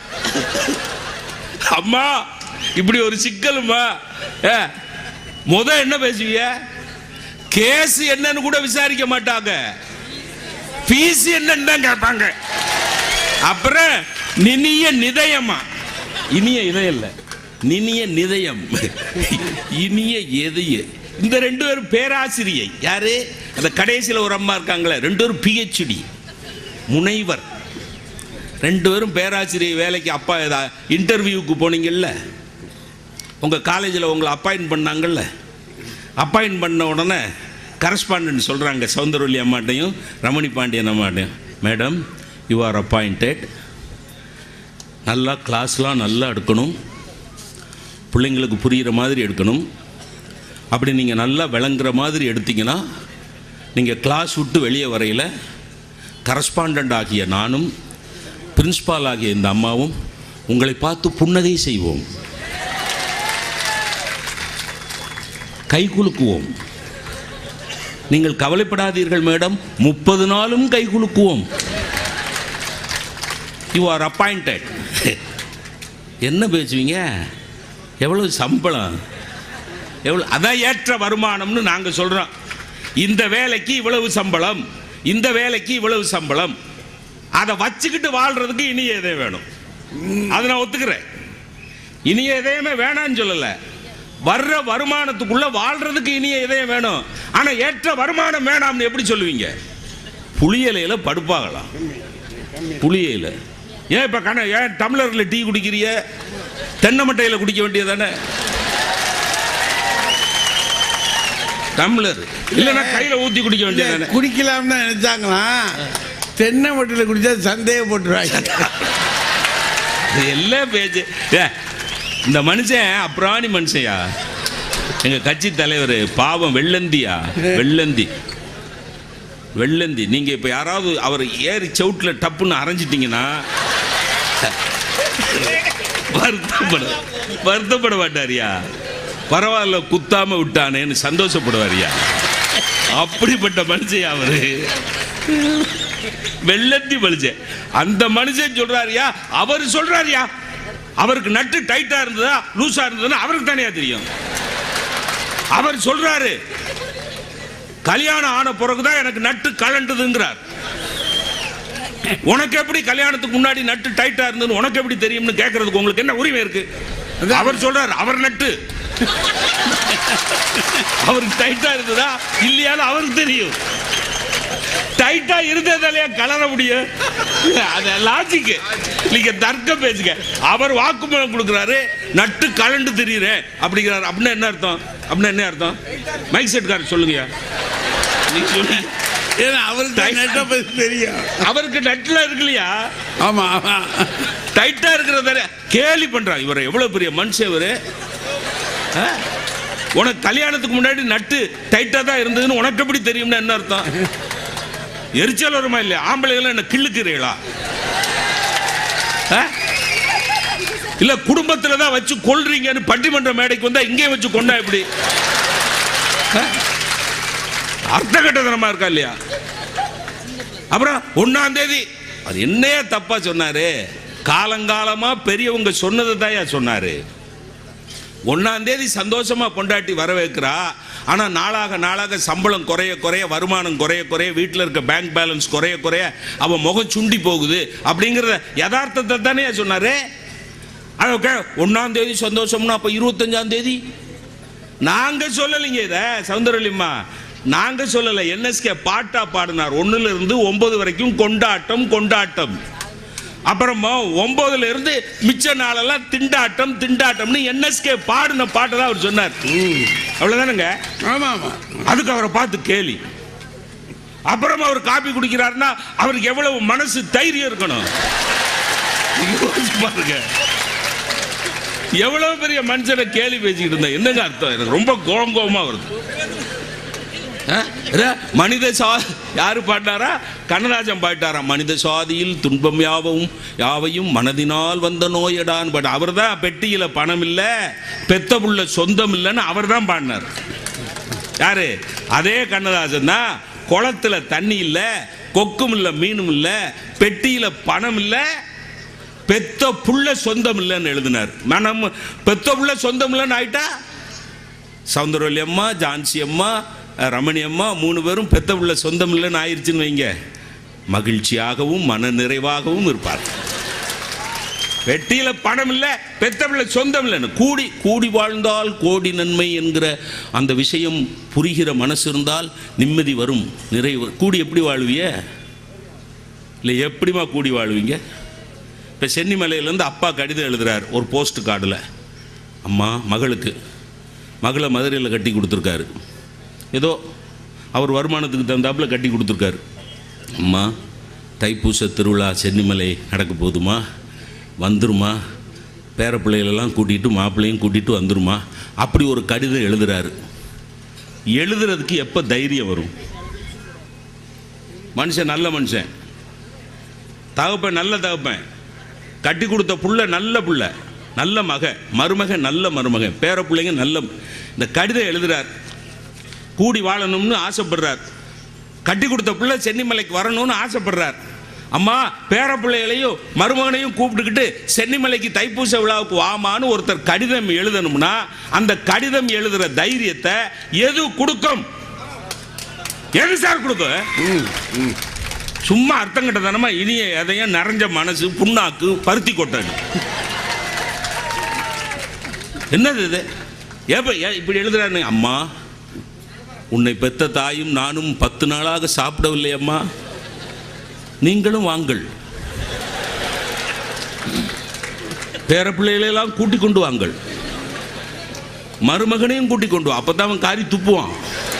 S4: அம்மா இப்படி ஒரு சிக்கலுமா ஏ, முத என்ன பேசுவீங்க கேஸ் என்னன்னு கூட விசாரிக்க மாட்டாங்க ஃபீஸ் என்னன்னு தான் கேட்பாங்க அப்புறம் நினிய நிதயமா இனிய இதயம் இல்ல நினிய நிதயம் இனிய எதைய இந்த ரெண்டு பேரும் பேராசிரியை யாரு அந்த கடைசியில் ஒரு அம்மா இருக்காங்களே ரெண்டு பேரும் பிஹெச்டி முனைவர் ரெண்டு பேரும் பேராசிரியை வேலைக்கு அப்பா ஏதா இன்டர்வியூக்கு போனீங்கல்ல உங்கள் காலேஜில் உங்களை அப்பாயின்ட் பண்ணாங்கல்ல அப்பாயின்ட் பண்ண உடனே கரஸ்பாண்டன்ட் சொல்கிறாங்க சௌந்தரவல்லி அம்மாட்டையும் ரமணி பாண்டியன் அம்மாட்டையும் மேடம் யூ ஆர் அப்பாயிண்டட் நல்லா கிளாஸ்லாம் நல்லா எடுக்கணும் பிள்ளைங்களுக்கு புரிகிற மாதிரி எடுக்கணும் அப்படி நீங்கள் நல்லா விளங்குற மாதிரி எடுத்தீங்கன்னா நீங்கள் கிளாஸ் விட்டு வெளியே வரையில் கரஸ்பாண்டண்ட் ஆகிய நானும் பிரின்ஸ்பால் ஆகிய இந்த அம்மாவும் உங்களை பார்த்து புன்னகை செய்வோம் கை குலுக்குவோம் நீங்கள் கவலைப்படாதீர்கள் மேடம் முப்பது நாளும் கை குலுக்குவோம் யூ ஆர் அப்பாயிண்டட் என்ன பேசுவீங்க எவ்வளவு சம்பளம் எவ்வளவு அதான் ஏற்ற வருமானம்னு நாங்க சொல்றோம் இந்த வேலைக்கு இவ்வளவு சம்பளம் இந்த வேலைக்கு இவ்வளவு சம்பளம் அதை வச்சுக்கிட்டு வாழ்றதுக்கு இனிய இதயம் வேணும் அதை நான் ஒத்துக்கிறேன் இனிய இதயமே வேணான்னு சொல்லல வர்ற வருமானத்துக்குள்ள வாழ்றதுக்கு இனிய இதயம் வேணும் ஆனா ஏற்ற வருமானம் வேணாம்னு எப்படி சொல்லுவீங்க புளியலையில படுப்பாகலாம் புளியையில் ஏன் இப்ப கண ஏன் டம்ளர்ல டீ குடிக்கிறிய தென்னை மட்டையில குடிக்க வேண்டியதானே டம்ளர் இல்லைன்னா கையில ஊத்தி குடிக்க வேண்டியதானே
S1: குடிக்கலாம்னு தான் நினைச்சாங்களாம் தென்னை மட்டில் குடிச்சா சந்தேகப்பட்டுருவாங்க
S4: இது எல்லாம் பேச்சு ஏ, இந்த மனுஷன் அப்புறாணி மனுஷன்யா எங்க கட்சி தலைவர் பாவம் வெள்ளந்தியா வெள்ளந்தி வெள்ளந்தி நீங்க இப்ப யாராவது அவர் ஏறி சவுட்ல டப்புன்னு அரைஞ்சிட்டீங்கன்னா வருத்தப்பட வருத்தப்பட மாட்டாரியா பரவாயில்ல குத்தாம விட்டானேன்னு சந்தோஷப்படுவாரியா அப்படிப்பட்ட மனுஷன் அவரு வெள்ளத்தி மனுஷன் அந்த மனுஷன் சொல்றாருயா அவர் சொல்றாருயா அவருக்கு நட்டு டைட்டா இருந்ததா லூசா இருந்ததுன்னா அவருக்கு தானே தெரியும் அவர் சொல்றாரு கல்யாணம் ஆன பிறகுதான் எனக்கு நட்டு கலண்டுதுங்கிறார் உனக்கு எப்படி கல்யாணத்துக்கு முன்னாடி நட்டு டைட்டா இருந்ததுன்னு உனக்கு எப்படி தெரியும்னு கேட்கறதுக்கு உங்களுக்கு என்ன உரிமை இருக்கு அவர் சொல்றாரு அவர் நட்டு அவருக்கு டைட்டா இருந்ததா இல்லையான்னு அவருக்கு தெரியும் டைட்டா இருந்ததாலே கலர முடியும் அது லாஜிக் நீங்க தர்க்கம் பேசுங்க அவர் வாக்குமூலம் கொடுக்குறாரு நட்டு கலண்டு தெரியுறேன் அப்படிங்கிறாரு அப்படின்னா என்ன அர்த்தம் அப்படின்னா என்ன அர்த்தம் மைக் செட்காரர் சொல்லுங்க நீங்க சொல்லுங்க
S1: ஏன்னா அவருக்கு தான் நெட்டை பத்தி தெரியும்
S4: அவருக்கு நட்டுல இருக்கு இல்லையா
S1: ஆமா ஆமா
S4: டைட்டா இருக்கிறத கேலி பண்றான் இவர் எவ்வளவு பெரிய மனுஷன் இவரு ஆ? உனக்கு கல்யாணத்துக்கு முன்னாடி நட்டு டைட்டா தான் இருந்ததுன்னு உனக்கு எப்படி தெரியும்னு என்ன அர்த்தம் எரிச்சல் வருமா இல்லையா ஆம்பளைகள் என்ன கிள்ளுக்கிறீங்களா ஆ? இல்ல குடும்பத்துல தான் வச்சு கொல்றீங்கன்னு பட்டிமன்ற மேடைக்கு வந்தா இங்கே வச்சு கொண்டா எப்படி ஆ? அர்த்த கட்டதனமா இருக்கா இல்லையா அப்புறம் ஒன்னாம் தேதி அது என்னையா தப்பா சொன்னாரு காலங்காலமா பெரியவங்க சொன்னதை தான் சொன்னாரு ஒன்னாம் தேதி சந்தோஷமா பொண்டாட்டி வரவேற்கிறா ஆனா நாளாக நாளாக சம்பளம் குறைய குறைய வருமானம் குறைய குறைய வீட்டில் இருக்க பேங்க் பேலன்ஸ் குறைய குறைய அவன் முகம் சுண்டி போகுது அப்படிங்கிறத யதார்த்தத்தை தானே சொன்னாரு ஓகே ஒன்னாம் தேதி சந்தோஷம்னா அப்ப இருபத்தஞ்சாம் தேதி நாங்க சொல்லலைங்க இத சௌந்தரலிம்மா நாங்க சொல்லல என்எஸ்கே பாட்டா பாடினார் ஒண்ணுல இருந்து ஒன்பது வரைக்கும் கொண்டாட்டம் கொண்டாட்டம் அப்புறமா ஒன்பதுல இருந்து மிச்ச நாளெல்லாம் திண்டாட்டம் திண்டாட்டம்னு என்எஸ்கே பாடின பாட்டை தான் அவர் சொன்னார் அவ்வளவுதானுங்க
S1: ஆமா ஆமா
S4: அதுக்கு அவரை பார்த்து கேலி அப்புறம் அவர் காபி குடிக்கிறாருன்னா அவருக்கு எவ்வளவு மனசு தைரியம் இருக்கணும் யோசிச்சு பாருங்க எவ்வளவு பெரிய மனுஷனை கேலி பேசிக்கிட்டு இருந்தா என்னங்க அர்த்தம் எனக்கு ரொம்ப கோபம் கோபமா வருது ஆ? இல்ல, மனித சா யாரு பாட்டாரா கண்ணதாசன் பாட்டாரா மனித சாதியில் துன்பம் யாவும் யாவையும் மனதினால் வந்த நோயடான் பட் அவர் தான் பெட்டியில பணம் இல்ல பெத்த புள்ள சொந்தம் இல்லைன்னு அவர் தான் பாடினார் யாரு அதே கண்ணதாசன் தான் குளத்துல தண்ணி இல்ல கொக்கும் இல்ல மீனும் இல்ல பெட்டியில பணம் இல்ல பெத்த புள்ள சொந்தம் இல்லைன்னு எழுதினார் மனம் பெத்த புள்ள சொந்தம் இல்லைன்னு ஆயிட்டா சௌந்தரவல்லி அம்மா ஜான்சி அம்மா அஹ், ரமணி அம்மா மூணு பேரும் பெத்த பிள்ளை சொந்தம் இல்லைன்னு ஆயிடுச்சுன்னு வைங்க மகிழ்ச்சியாகவும் மன நிறைவாகவும் இருப்பார் வெட்டியில பணம் இல்லை பெத்த பிள்ளை சொந்தம் இல்லைன்னு கூடி கூடி வாழ்ந்தால் கோடி நன்மை என்கிற அந்த விஷயம் புரிகிற மனசு இருந்தால் நிம்மதி வரும் நிறைவு கூடி எப்படி வாழ்விய இல்லை எப்படிமா கூடி வாழ்வீங்க இப்போ சென்னிமலையிலேருந்து அப்பா கடிதம் எழுதுறார் ஒரு போஸ்ட் கார்டில் அம்மா மகளுக்கு மகளை மதுரையில் கட்டி கொடுத்துருக்காரு ஏதோ அவர் வருமானத்துக்கு தகுந்தாப்புல கட்டி கொடுத்துருக்காரு அம்மா தைப்பூச திருவிழா சென்னிமலை நடக்க போதுமா வந்துருமா பேர பிள்ளைகளெல்லாம் கூட்டிகிட்டு மாப்பிள்ளையும் கூட்டிகிட்டு வந்துருமா அப்படி ஒரு கடிதம் எழுதுறாரு எழுதுறதுக்கு எப்போ தைரியம் வரும் மனுஷன் நல்ல மனுஷன் தகப்பன் நல்ல தகப்பன் கட்டி கொடுத்த புள்ள நல்ல புள்ள நல்ல மக மருமகன் நல்ல மருமகன் பேர பிள்ளைங்க நல்ல இந்த கடிதம் எழுதுறார் கூடி வாழணும்னு ஆசைப்படுறார் கட்டி கொடுத்த பிள்ளை சென்னிமலைக்கு வரணும்னு ஆசைப்படுறார் அம்மா பேர பிள்ளைகளையும் மருமகனையும் கூப்பிட்டுக்கிட்டு சென்னிமலைக்கு தைப்பூச விழாவுக்கு வாமான்னு ஒருத்தர் கடிதம் எழுதணும்னா அந்த கடிதம் எழுதுற தைரியத்தை எது கொடுக்கும் எது சார் கொடுக்கும் சும்மா அர்த்தம் கட்டதனமா இனிய எதையும் நிறைஞ்ச மனசு புண்ணாக்கு பருத்தி கொட்டது என்னது இது ஏப்ப ஏ- இப்படி எழுதுறாரு அம்மா உன்னை பெத்த தாயும் நானும் பத்து நாளாக சாப்பிடவில்லை அம்மா நீங்களும் வாங்கள் பேர பிள்ளைகளெல்லாம் கூட்டிக் கொண்டு வாங்கள் மருமகனையும் கூட்டிக் கொண்டு வா அப்பதான் அவன் காரி துப்புவான்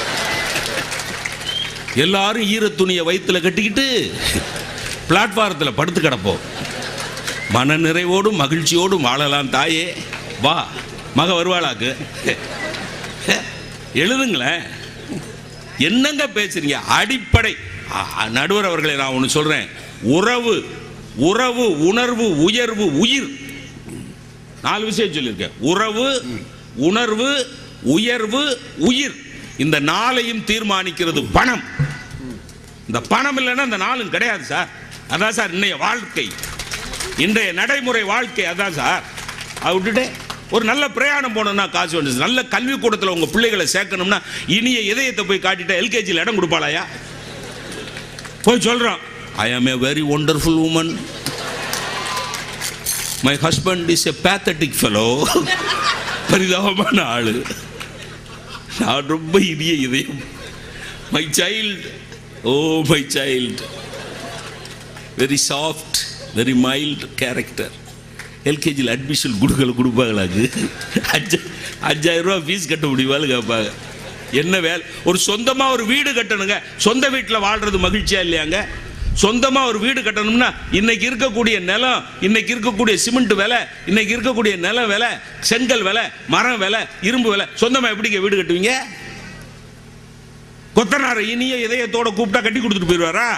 S4: எல்லாரும் ஈர துணியை வயிற்றுல கட்டிக்கிட்டு பிளாட்பாரத்தில் படுத்து கிடப்போம் மன நிறைவோடும் மகிழ்ச்சியோடும் வாழலாம் தாயே வா மக வருவாளாக்கு எழுதுங்களேன் என்னங்க பேசுறீங்க அடிப்படை அ, அ, நடுவர் அவர்களை நான் ஒன்று சொல்றேன் உறவு உறவு உணர்வு உயர்வு உயிர் நாலு விஷயம் சொல்லியிருக்கேன் உறவு உணர்வு உயர்வு உயிர் இந்த நாளையும் தீர்மானிக்கிறது பணம் இந்த பணம் இல்லைன்னா இந்த நாளும் கிடையாது சார் அதான் சார் இன்றைய வாழ்க்கை இன்றைய நடைமுறை வாழ்க்கை அதான் சார் அதை விட்டுட்டு ஒரு நல்ல பிரயாணம் போகணும்னா காசு வேணும் நல்ல கல்விக்கூடத்தில் உங்கள் பிள்ளைகளை சேர்க்கணும்னா இனிய இதயத்தை போய் காட்டிட்டு எல்கேஜியில் இடம் கொடுப்பாளாயா போய் சொல்கிறோம் I am a very wonderful woman my husband is a pathetic fellow பரிதாபமான ஆளு நான் ரொம்ப இனிய இதயம் my child oh my child very soft very mild character எல்கேஜியில் அட்மிஷன் கொடுக்கல கொடுப்பாங்களாக்கு அஞ்சு அஞ்சாயிரம் ரூபா ஃபீஸ் கட்ட முடியுமான்னு கேட்பாங்க என்ன வேலை ஒரு சொந்தமாக ஒரு வீடு கட்டணுங்க சொந்த வீட்டில் வாழ்றது மகிழ்ச்சியா இல்லையாங்க சொந்தமாக ஒரு வீடு கட்டணும்னா இன்னைக்கு இருக்கக்கூடிய நிலம் இன்னைக்கு இருக்கக்கூடிய சிமெண்ட் விலை இன்னைக்கு இருக்கக்கூடிய நிலம் விலை செங்கல் விலை மரம் விலை இரும்பு விலை சொந்தமாக எப்படிங்க வீடு கட்டுவீங்க கொத்தனார இனிய இதயத்தோட கூப்பிட்டா கட்டி கொடுத்துட்டு போயிடுவாரா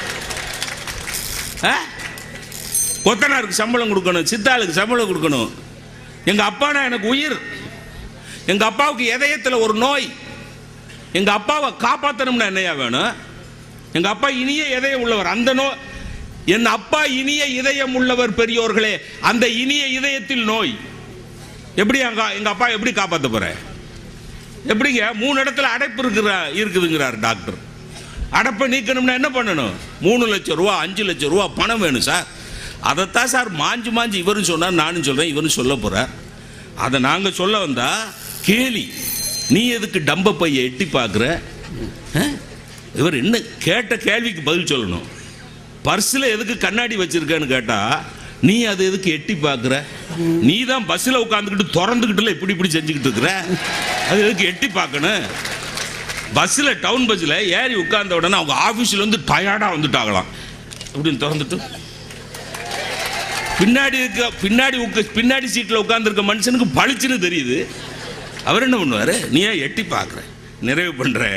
S4: ஆ? கொத்தனாருக்கு சம்பளம் கொடுக்கணும் சித்தாளுக்கு சம்பளம் கொடுக்கணும் எங்க அப்பானா எனக்கு உயிர் எங்க அப்பாவுக்கு இதயத்தில் ஒரு நோய் எங்க அப்பாவை காப்பாற்றணும்னா என்னையா வேணும் எங்க அப்பா இனிய இதயம் உள்ளவர் அந்த நோ என் அப்பா இனிய இதயம் உள்ளவர் பெரியோர்களே அந்த இனிய இதயத்தில் நோய் எப்படி எங்க எங்க அப்பா எப்படி காப்பாற்ற போறேன் எப்படிங்க மூணு இடத்துல அடைப்பு இருக்கிற இருக்குதுங்கிறார் டாக்டர் அடைப்பை நீக்கணும்னா என்ன பண்ணணும் மூணு லட்சம் ரூபா அஞ்சு லட்சம் ரூபா பணம் வேணும் சார் அதைத்தான் சார் மாஞ்சு மாஞ்சு இவரும் சொன்னார் நானும் சொல்கிறேன் இவரும் சொல்ல போகிறார் அதை நாங்கள் சொல்ல வந்தா கேலி நீ எதுக்கு டம்ப பையை எட்டி பார்க்குற இவர் என்ன கேட்ட கேள்விக்கு பதில் சொல்லணும் பர்ஸில் எதுக்கு கண்ணாடி வச்சிருக்கேன்னு கேட்டா நீ அதை எதுக்கு எட்டி பார்க்குற நீ தான் பஸ்ஸில் உட்காந்துக்கிட்டு திறந்துக்கிட்டுல இப்படி இப்படி செஞ்சுக்கிட்டு இருக்கிற அது எதுக்கு எட்டி பார்க்கணும் பஸ்ஸில் டவுன் பஸ்ஸில் ஏறி உட்கார்ந்த உடனே அவங்க ஆஃபீஸில் வந்து டயர்டாக வந்துட்டாங்களாம் அப்படின்னு திறந்துட்டு பின்னாடி இருக்க பின்னாடி உட்க பின்னாடி சீட்டில் உட்காந்துருக்க மனுஷனுக்கு பளிச்சுன்னு தெரியுது அவர் என்ன பண்ணுவார் நீ ஏன் எட்டி பார்க்குற நிறைவு பண்ணுற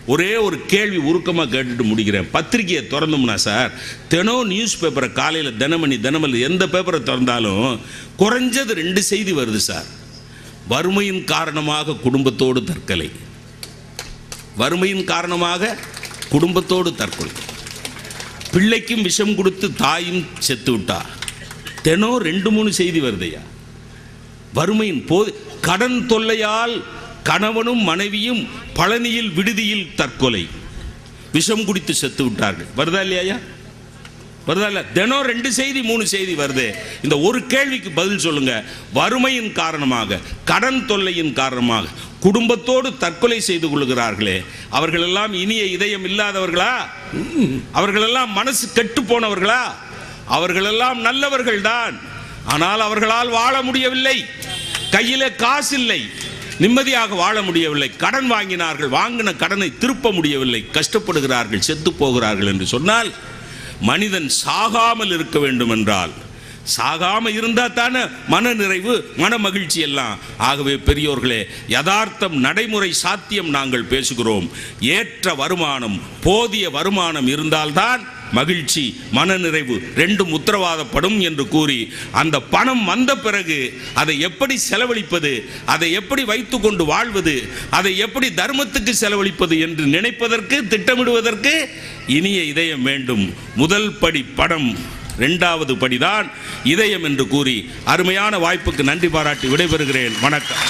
S4: ஒரே ஒரு கேள்வி உருக்கமாக கேட்டுட்டு முடிக்கிறேன் பத்திரிக்கையை திறந்தோம்னா சார் தினம் நியூஸ் பேப்பரை காலையில் தினமணி தினமணி எந்த பேப்பரை திறந்தாலும் குறைஞ்சது ரெண்டு செய்தி வருது சார் வறுமையின் காரணமாக குடும்பத்தோடு தற்கொலை வறுமையின் காரணமாக குடும்பத்தோடு தற்கொலை பிள்ளைக்கும் விஷம் கொடுத்து தாயும் செத்து விட்டா தினம் ரெண்டு மூணு செய்தி வருதையா வறுமையின் போது கடன் தொல்லையால் கணவனும் மனைவியும் பழனியில் விடுதியில் தற்கொலை விஷம் குடித்து செத்து விட்டார்கள் வருதா இல்லையா வருதா இல்ல தினம் ரெண்டு செய்தி மூணு செய்தி வருது இந்த ஒரு கேள்விக்கு பதில் சொல்லுங்க வறுமையின் காரணமாக கடன் தொல்லையின் காரணமாக குடும்பத்தோடு தற்கொலை செய்து கொள்கிறார்களே அவர்களெல்லாம் இனிய இதயம் இல்லாதவர்களா அவர்களெல்லாம் மனசு கெட்டு போனவர்களா அவர்களெல்லாம் நல்லவர்கள்தான் ஆனால் அவர்களால் வாழ முடியவில்லை கையிலே காசு இல்லை நிம்மதியாக வாழ முடியவில்லை கடன் வாங்கினார்கள் வாங்கின கடனை திருப்ப முடியவில்லை கஷ்டப்படுகிறார்கள் செத்து போகிறார்கள் என்று சொன்னால் மனிதன் சாகாமல் இருக்க வேண்டும் என்றால் சாகாம இருந்தா தானே மன நிறைவு மன மகிழ்ச்சி எல்லாம் ஆகவே பெரியோர்களே யதார்த்தம் நடைமுறை சாத்தியம் நாங்கள் பேசுகிறோம் ஏற்ற வருமானம் போதிய வருமானம் இருந்தால்தான் மகிழ்ச்சி மனநிறைவு ரெண்டும் உத்தரவாதப்படும் என்று கூறி அந்த பணம் வந்த பிறகு அதை எப்படி செலவழிப்பது அதை எப்படி வைத்துக்கொண்டு வாழ்வது அதை எப்படி தர்மத்துக்கு செலவழிப்பது என்று நினைப்பதற்கு திட்டமிடுவதற்கு இனிய இதயம் வேண்டும் முதல் படி பணம் இரண்டாவது படிதான் இதயம் என்று கூறி அருமையான வாய்ப்புக்கு நன்றி பாராட்டி விடைபெறுகிறேன் வணக்கம்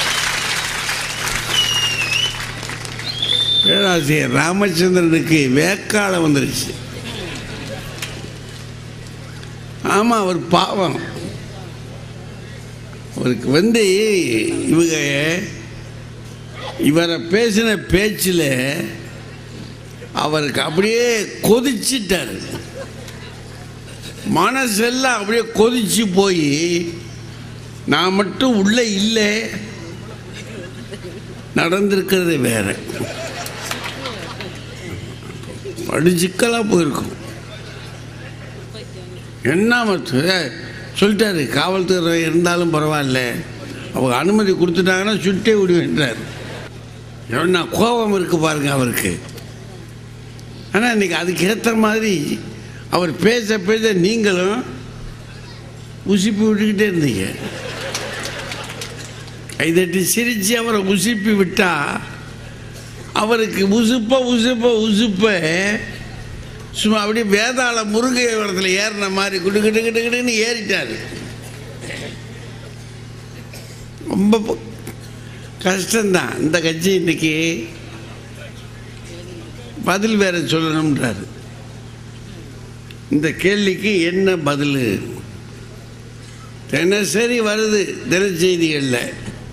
S1: பேராசிரியர் ராமச்சந்திரனுக்கு வேக்காலம் வந்துருச்சு ஆமாம் அவர் பாவம் அவருக்கு வந்து இவங்க இவரை பேசின பேச்சில் அவருக்கு அப்படியே கொதிச்சிட்டார் மனசெல்லாம் அப்படியே கொதிச்சு போய் நான் மட்டும் உள்ளே இல்லை நடந்திருக்கிறது வேற படிச்சுக்கலாக போயிருக்கும் என்ன மத்து- ஏய், சொல்லிட்டாரு காவல்துறை இருந்தாலும் பரவாயில்ல அவங்க அனுமதி கொடுத்துட்டாங்கன்னா சுட்டே விடுவேன்றார் என்ன கோபம் இருக்கு பாருங்க அவருக்கு ஆனால் இன்னைக்கு அதுக்கு ஏற்ற மாதிரி அவர் பேச பேச நீங்களும் உசிப்பி விட்டுக்கிட்டே இருந்தீங்க கைதட்டி சிரித்து அவரை உசுப்பி விட்டா அவருக்கு உசுப்ப உசுப்ப உசுப்ப சும்மா அப்படியே வேதாள முருகை இடத்துல ஏறின மாதிரி குடு கிட்டு கிட்டு கிட்டுன்னு ஏறிட்டாரு ரொம்ப ப- கஷ்டம்தான் இந்த கட்சி இன்னைக்கு பதில் வேற சொல்லணும்ன்றாரு இந்த கேள்விக்கு என்ன பதில் தினசரி வருது தினச்செய்திகளில்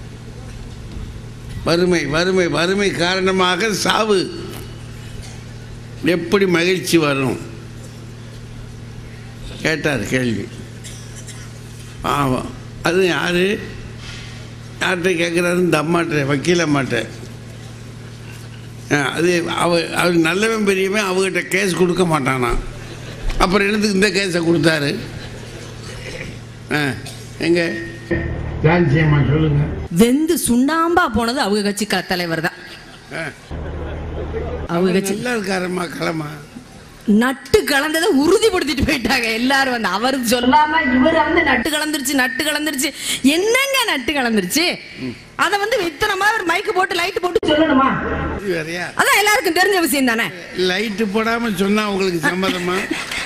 S1: வறுமை வறுமை வறுமை காரணமாக சாவு எப்படி மகிழ்ச்சி வரும் கேட்டார் கேள்வி ஆமாம் அது யார் யார்கிட்ட கேட்குறாரு இந்த அம்மாட்ட வக்கீல் அம்மாட்ட ஆ, அது அவ அவர் நல்லவன் பெரியவன் அவகிட்ட கேஸ் கொடுக்க மாட்டானா அப்புறம் என்னத்துக்கு இந்த கேஸை கொடுத்தாரு ஆ எங்க ஜான்சி அம்மா சொல்லுங்க
S5: வெந்து சுண்ணாம்பா போனது அவங்க கட்சி க- தலைவர் தான்
S1: ஆ.
S5: அவங்க கட்சி
S1: நல்லா இருக்காரம்மா கிளம்பா
S5: நட்டு கலந்ததை உறுதிப்படுத்திட்டு போயிட்டாங்க எல்லாரும் வந்து அவர் சொல்லாம இவர் வந்து நட்டு கலந்துருச்சு நட்டு கலந்துருச்சு என்னங்க நட்டு கலந்துருச்சு அத வந்து இத்தனை மாதிரி மைக்கு போட்டு லைட் போட்டு சொல்லணுமா
S1: இது வேறையா
S5: அதான் எல்லாருக்கும் தெரிஞ்ச விஷயம் தானே
S1: லைட்டு போடாம சொன்னா உங்களுக்கு சம்மதமா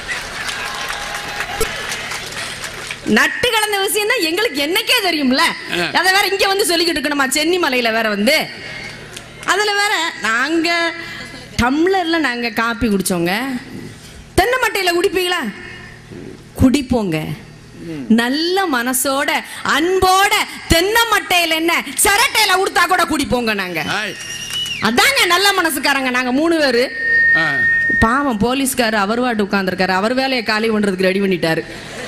S5: நட்டு கலந்த விஷயம் தான் எங்களுக்கு என்னைக்கே தெரியும்ல
S1: ஆ.
S5: அதை வேற இங்க வந்து சொல்லிக்கிட்டு இருக்கணுமா சென்னி மலையில வேற வந்து அதுல வேற நாங்க டம்ளர்ல நாங்க காப்பி குடிச்சோங்க தென்னை மட்டையில குடிப்பீங்களா குடிப்போங்க நல்ல மனசோட அன்போட தென்னை மட்டையில என்ன சரட்டையில உடுத்தா கூட குடிப்போங்க நாங்க
S1: ஆய்.
S5: அதாங்க நல்ல மனசுக்காரங்க நாங்க மூணு பேரு
S1: ஆ.
S5: பாவம் போலீஸ்காரு அவர் வாட்டு உட்கார்ந்துருக்காரு அவர் வேலையை காலி பண்றதுக்கு ரெடி பண்ணிட்டாரு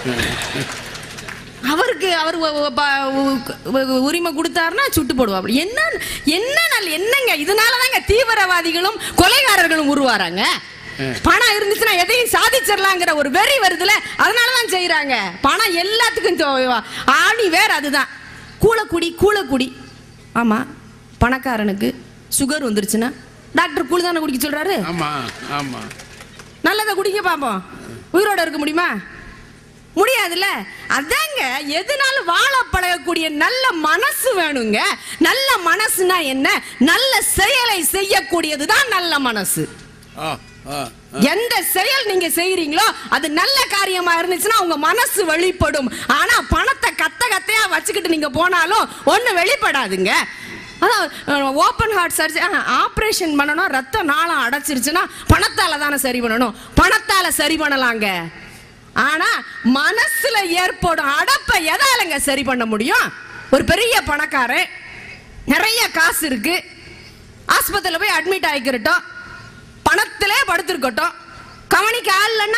S5: அவருக்கு அவர் ஒ- ஒ- ப- உ- உ- உரிமை கொடுத்தாருன்னா சுட்டு போடுவாங்க என்ன என்ன நல்ல என்னங்க இதனாலதாங்க தீவிரவாதிகளும் கொலைகாரர்களும் உருவாராங்க பணம் இருந்துச்சுன்னா எதையும் சாதிச்சிடலாங்கிற ஒரு வெறி வருதுல அதனாலதான் செய்யறாங்க பணம் எல்லாத்துக்கும் தோ- ஆணி வேற அதுதான் கூலக்குடி கூலக்குடி ஆமா பணக்காரனுக்கு சுகர் வந்துருச்சுன்னா டாக்டர் கூழ் தானே குடிக்க சொல்றாரு
S1: ஆமா ஆமா
S5: நல்லதை குடிங்க பாப்போம் உயிரோட இருக்க முடியுமா முடியாதுல்ல அதாங்க எதுனாலும் வாழ பழகக்கூடிய நல்ல மனசு வேணுங்க நல்ல மனசுனா என்ன நல்ல செயலை செய்யக்கூடியதுதான் நல்ல மனசு
S1: ஆ, ஆ,
S5: எந்த செயல் நீங்க செய்யறீங்களோ அது நல்ல காரியமா இருந்துச்சுன்னா உங்க மனசு வெளிப்படும் ஆனா பணத்தை கத்த கத்தையா வச்சுக்கிட்டு நீங்க போனாலும் ஒண்ணு வெளிப்படாதுங்க அதான் ஓப்பன் ஹார்ட் சர்ஜரி ஆபரேஷன் பண்ணணும் ரத்தம் நாளம் அடைச்சிருச்சுன்னா பணத்தால தானே சரி பண்ணணும் பணத்தால சரி பண்ணலாங்க ஆனா மனசுல ஏற்படும் அடப்பை எதாலங்க சரி பண்ண முடியும் ஒரு பெரிய பணக்காரன் நிறைய காசு இருக்கு ஆஸ்பத்திரியில போய் அட்மிட் ஆகிக்கிறட்டும் பணத்திலே படுத்திருக்கட்டும் கவனிக்க ஆள் இல்லைன்னா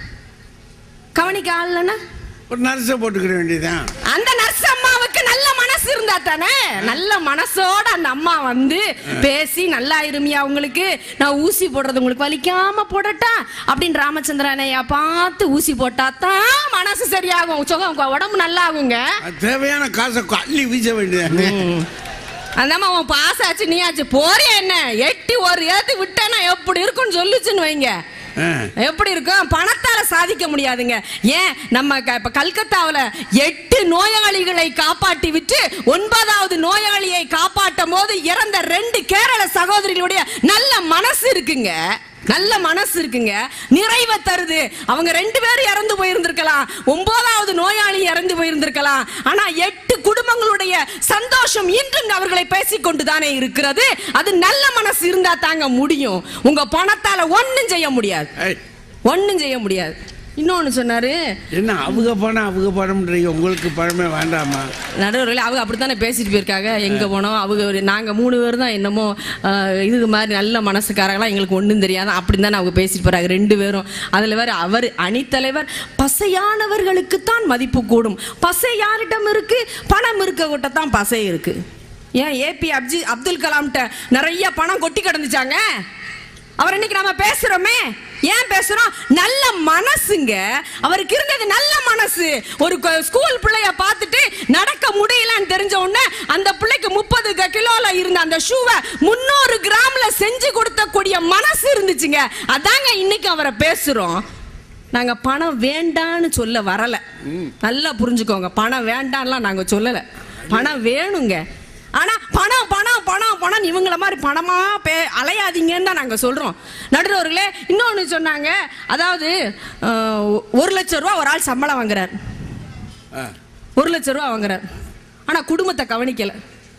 S5: கவனிக்க ஆள் இல்லைன்னா
S1: ஒரு நர்ஸை போட்டுக்கிற வேண்டியதுதான்
S5: அந்த நர்ஸ் அம்மாவுக்கு நல்ல மனசு இருந்தா தானே நல்ல மனசோட அந்த அம்மா வந்து பேசி நல்லா இருமியா உங்களுக்கு நான் ஊசி போடுறது உங்களுக்கு வலிக்காம போடட்டா அப்படின்னு ராமச்சந்திரனையா பார்த்து ஊசி போட்டா தான் மனசு சரியாகும் சுகம் உடம்பு நல்லா ஆகுங்க
S1: அது தேவையான காசை அள்ளி வீச வேண்டியதானே
S5: அந்தாம்மா உன் பாஸ் ஆச்சு நீ ஆச்சு போறியா என்ன எட்டி ஒரு ஏத்து விட்டேன்னா எப்படி இருக்கும்னு சொல்லுச்சுன்னு வைங்க
S1: ஆ.
S5: எப்படி இருக்கும் பணத்தால சாதிக்க முடியாதுங்க ஏன் நம்ம க- இப்ப கல்கத்தாவுல எட்டு நோயாளிகளை காப்பாற்றி விட்டு ஒன்பதாவது நோயாளியை காப்பாற்றும் போது இறந்த ரெண்டு கேரள சகோதரிகளுடைய நல்ல மனசு இருக்குங்க நல்ல மனசு இருக்குங்க நிறைவை தருது அவங்க ரெண்டு பேரும் இறந்து போயிருந்திருக்கலாம் ஒன்பதாவது நோயாளி இறந்து போயிருந்திருக்கலாம் ஆனா எட்டு குடும்பங்களுடைய சந்தோஷம் இன்றும் அவர்களை பேசிக்கொண்டு தானே இருக்கிறது அது நல்ல மனசு இருந்தா தாங்க முடியும் உங்க பணத்தால ஒண்ணும் செய்ய முடியாது
S1: ஏய்,
S5: ஒண்ணும் செய்ய முடியாது இன்னொன்னு சொன்னாரு
S1: என்ன அவங்க பணம் அவங்க பணம்ன்றீங்க உங்களுக்கு பணமே வேண்டாமா
S5: நடுவர்கள் அவங்க அப்படித்தானே பேசிட்டு போயிருக்காங்க எங்க போனோம் அவங்க ஒரு- நாங்க மூணு பேர் தான் என்னமோ ஆஹ், இது மாதிரி நல்ல மனசுக்காரங்களாம் எங்களுக்கு ஒண்ணும் தெரியாது அப்படின்னு தானே அவங்க பேசிட்டு போறாங்க ரெண்டு பேரும் அதுல வேற அவர் அணித்தலைவர் பசையானவர்களுக்கு தான் மதிப்பு கூடும் பசை யாரிடம் இருக்கு பணம் இருக்க தான் பசை இருக்கு ஏன் ஏபி அப்ஜி அப்துல் கலாம்கிட்ட நிறைய பணம் கொட்டி கிடந்துச்சாங்க அவர் இன்னைக்கு நாம பேசுறோமே ஏன் பேசுறோம் நல்ல மனசுங்க அவருக்கு இருந்தது நல்ல மனசு ஒரு கொ- ஸ்கூல் பிள்ளைய பார்த்துட்டு நடக்க முடியலன்னு தெரிஞ்ச உடனே அந்த பிள்ளைக்கு முப்பது கிலோல இருந்த அந்த ஷூவை முன்னூறு கிராம்ல செஞ்சு கொடுத்தக்கூடிய மனசு இருந்துச்சுங்க அதாங்க இன்னைக்கு அவரை பேசுறோம் நாங்க பணம் வேண்டான்னு சொல்ல வரல நல்லா புரிஞ்சுக்கோங்க பணம் வேண்டாம்லாம் நாங்க சொல்லல பணம் வேணுங்க ஆனா பணம் பணம் பணம் பணம் இவங்கள மாதிரி பணமா பே அலையாதீங்கன்னு தான் நாங்க சொல்றோம் நடுறவர்களே இன்னொன்னு சொன்னாங்க அதாவது அஹ், ஒரு லட்சம் ரூபா ஒரு ஆள் சம்பளம் வாங்குறார்
S1: ஆ.
S5: ஒரு லட்சம் ரூபா வாங்குறார் ஆனா குடும்பத்தை கவனிக்கல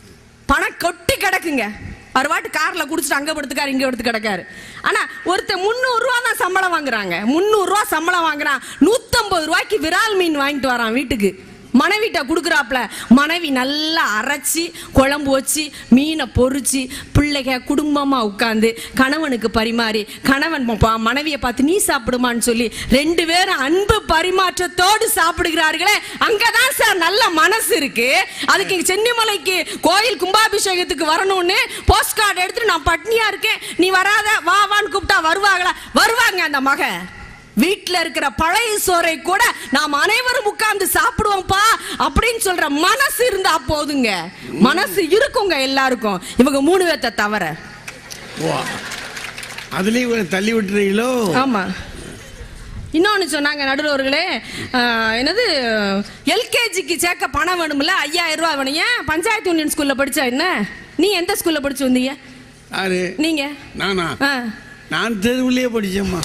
S5: பணம் கொட்டி கிடக்குங்க அவர் வாட்டு கார்ல குடிச்சிட்டு அங்க படுத்துக்காரு இங்க படுத்து கிடக்காரு ஆனா ஒருத்தர் முந்நூறு ரூபா தான் சம்பளம் வாங்குறாங்க முந்நூறு ரூபா சம்பளம் வாங்குறான் நூத்தம்பது ரூபாய்க்கு விரால் மீன் வாங்கிட்டு வரான் வீட்டுக்கு மனைவிட்ட கொடுக்குறாப்ல மனைவி நல்லா அரைச்சி குழம்பு வச்சு மீனை பொரிச்சு பிள்ளைக குடும்பமா உட்காந்து கணவனுக்கு பரிமாறி கணவன் ப- மனைவியை பார்த்து நீ சாப்பிடுமான்னு சொல்லி ரெண்டு பேரும் அன்பு பரிமாற்றத்தோடு சாப்பிடுகிறார்களே அங்கதான் சார் நல்ல மனசு இருக்கு அதுக்கு இங்க சென்னிமலைக்கு கோயில் கும்பாபிஷேகத்துக்கு வரணும்னு போஸ்ட் கார்டு எடுத்துட்டு நான் பட்னியா இருக்கேன் நீ வராத வா வான்னு கூப்பிட்டா வருவாங்களா வருவாங்க அந்த மக வீட்ல இருக்கிற பழைய சோறை கூட நாம் அனைவரும் உட்கார்ந்து சாப்பிடுவோம்ப்பா அப்படின்னு சொல்ற மனசு இருந்தா போதுங்க மனசு இருக்குங்க எல்லாருக்கும் இவங்க மூணு பேர்த்த தவிர
S1: ஓ அதுலயும் இவரை தள்ளி விட்டுறீங்களோ
S5: ஆமா இன்னொன்னு சொன்னாங்க நடுவர்களே ஆஹ், என்னது எல்கேஜிக்கு சேர்க்க பணம் வேணும்ல ஐயாயிரம் ரூபாய் வேணும் ஏன் பஞ்சாயத்து யூனியன் ஸ்கூல்ல படிச்சா என்ன நீ எந்த ஸ்கூல்ல படிச்சு வந்தீங்க
S1: யாரு
S5: நீங்க
S1: நானா
S5: ஆ.
S1: நான் தெருவுலயே படிச்சேம்மா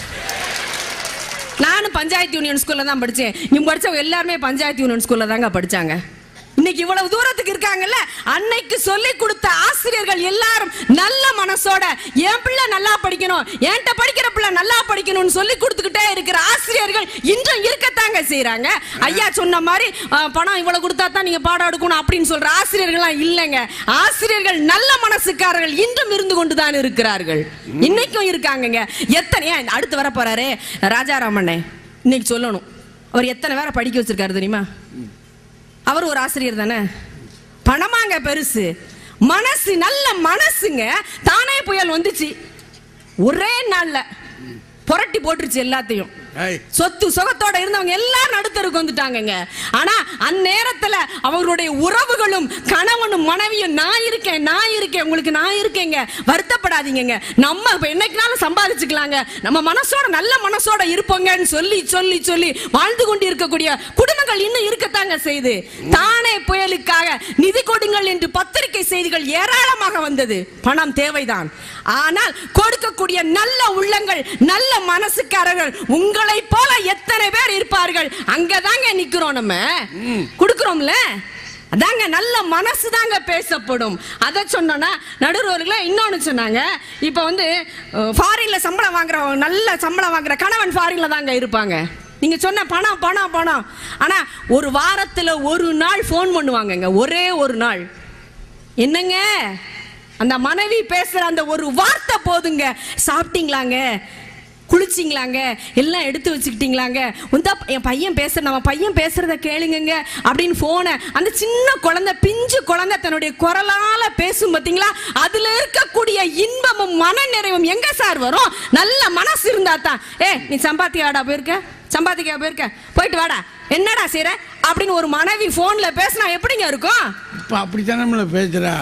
S5: நானும் பஞ்சாயத்து யூனியன் ஸ்கூல்ல தான் படிச்சேன் இவங்க படிச்சவங்க எல்லாருமே பஞ்சாயத்து யூனியன் ஸ்கூல்ல தாங்க படிச்சாங்க இன்னைக்கு இவ்வளவு தூரத்துக்கு இருக்காங்கல்ல அன்னைக்கு சொல்லி கொடுத்த ஆசிரியர்கள் எல்லாரும் நல்ல மனசோட என் பிள்ளை நல்லா படிக்கணும் என்கிட்ட படிக்கிற பிள்ளை நல்லா படிக்கணும்னு சொல்லி கொடுத்துக்கிட்டே இருக்கிற ஆசிரியர்கள் இன்றும் இருக்கத்தாங்க செய்றாங்க ஐயா சொன்ன மாதிரி அஹ், பணம் இவ்வளவு கொடுத்தா தான் நீங்க பாடம் எடுக்கணும் அப்படின்னு சொல்ற ஆசிரியர்கள்லாம் இல்லைங்க ஆசிரியர்கள் நல்ல மனசுக்காரர்கள் இன்றும் இருந்து கொண்டு தான் இருக்கிறார்கள் இன்னைக்கும் இருக்காங்கங்க எத்தனை ஏன் அடுத்து வர போறாரே ராஜாராமண்ணே இன்னைக்கு சொல்லணும் அவர் எத்தனை பேரை படிக்க வச்சிருக்காரு தெரியுமா அவர் ஒரு ஆசிரியர் தானே பணமாங்க பெருசு மனசு நல்ல மனசுங்க தானே புயல் வந்துச்சு ஒரே நாள்ல புரட்டி போட்டுருச்சு எல்லாத்தையும்
S1: ஏய்.
S5: சொத்து சுகத்தோட இருந்தவங்க எல்லாரும் நடுத்தருக்கு வந்துட்டாங்கங்க ஆனா அந்நேரத்துல அவர்களுடைய உறவுகளும் கணவனும் மனைவியும் நான் இருக்கேன் நான் இருக்கேன் உங்களுக்கு நான் இருக்கேங்க வருத்தப்படாதீங்கங்க நம்ம இப்ப என்னைக்குனாலும் சம்பாதிச்சுக்கலாங்க நம்ம மனசோட நல்ல மனசோட இருப்போங்கன்னு சொல்லி சொல்லி சொல்லி வாழ்ந்து கொண்டு இருக்கக்கூடிய குடும்பங்கள் இன்னும் இருக்கத்தாங்க செய்து தானே புயலுக்காக நிதி கொடுங்கள் என்று பத்திரிகை செய்திகள் ஏராளமாக வந்தது பணம் தேவைதான் ஆனால் கொடுக்கக்கூடிய நல்ல உள்ளங்கள் நல்ல மனசுக்காரர்கள் உங்களை போல எத்தனை பேர் இருப்பார்கள் அங்கதாங்க நிக்கிறோம் நம்ம கொடுக்கிறோம்ல அதாங்க நல்ல மனசு தாங்க பேசப்படும் அதை சொன்னோன்னா நடுவர்கள இன்னொன்னு சொன்னாங்க இப்போ வந்து ஃபாரின்ல சம்பளம் வாங்குற நல்ல சம்பளம் வாங்குற கணவன் ஃபாரின்ல தாங்க இருப்பாங்க நீங்க சொன்ன பணம் பணம் பணம் ஆனா ஒரு வாரத்துல ஒரு நாள் ஃபோன் பண்ணுவாங்கங்க ஒரே ஒரு நாள் என்னங்க அந்த மனைவி பேசுற அந்த ஒரு வார்த்தை போதுங்க சாப்பிட்டீங்களாங்க குளிச்சிங்களாங்க எல்லாம் எடுத்து வச்சுக்கிட்டீங்களாங்க உந்தா என் பையன் பேசுற நம்ம பையன் பேசுறத கேளுங்கங்க அப்படின்னு போனை அந்த சின்ன குழந்தை பிஞ்சு குழந்தை தன்னுடைய குரலால பேசும் பாத்தீங்களா அதுல இருக்கக்கூடிய இன்பமும் மன நிறைவும் எங்க சார் வரும் நல்ல மனசு இருந்தா தான் ஏ நீ சம்பாத்தியாடா போயிருக்க சம்பாதிக்கா போயிருக்க போயிட்டு வாடா என்னடா செய்ற அப்படின்னு ஒரு மனைவி போன்ல பேசினா எப்படிங்க இருக்கும்
S1: இப்போ அப்படித்தானே நம்மள பேசுறா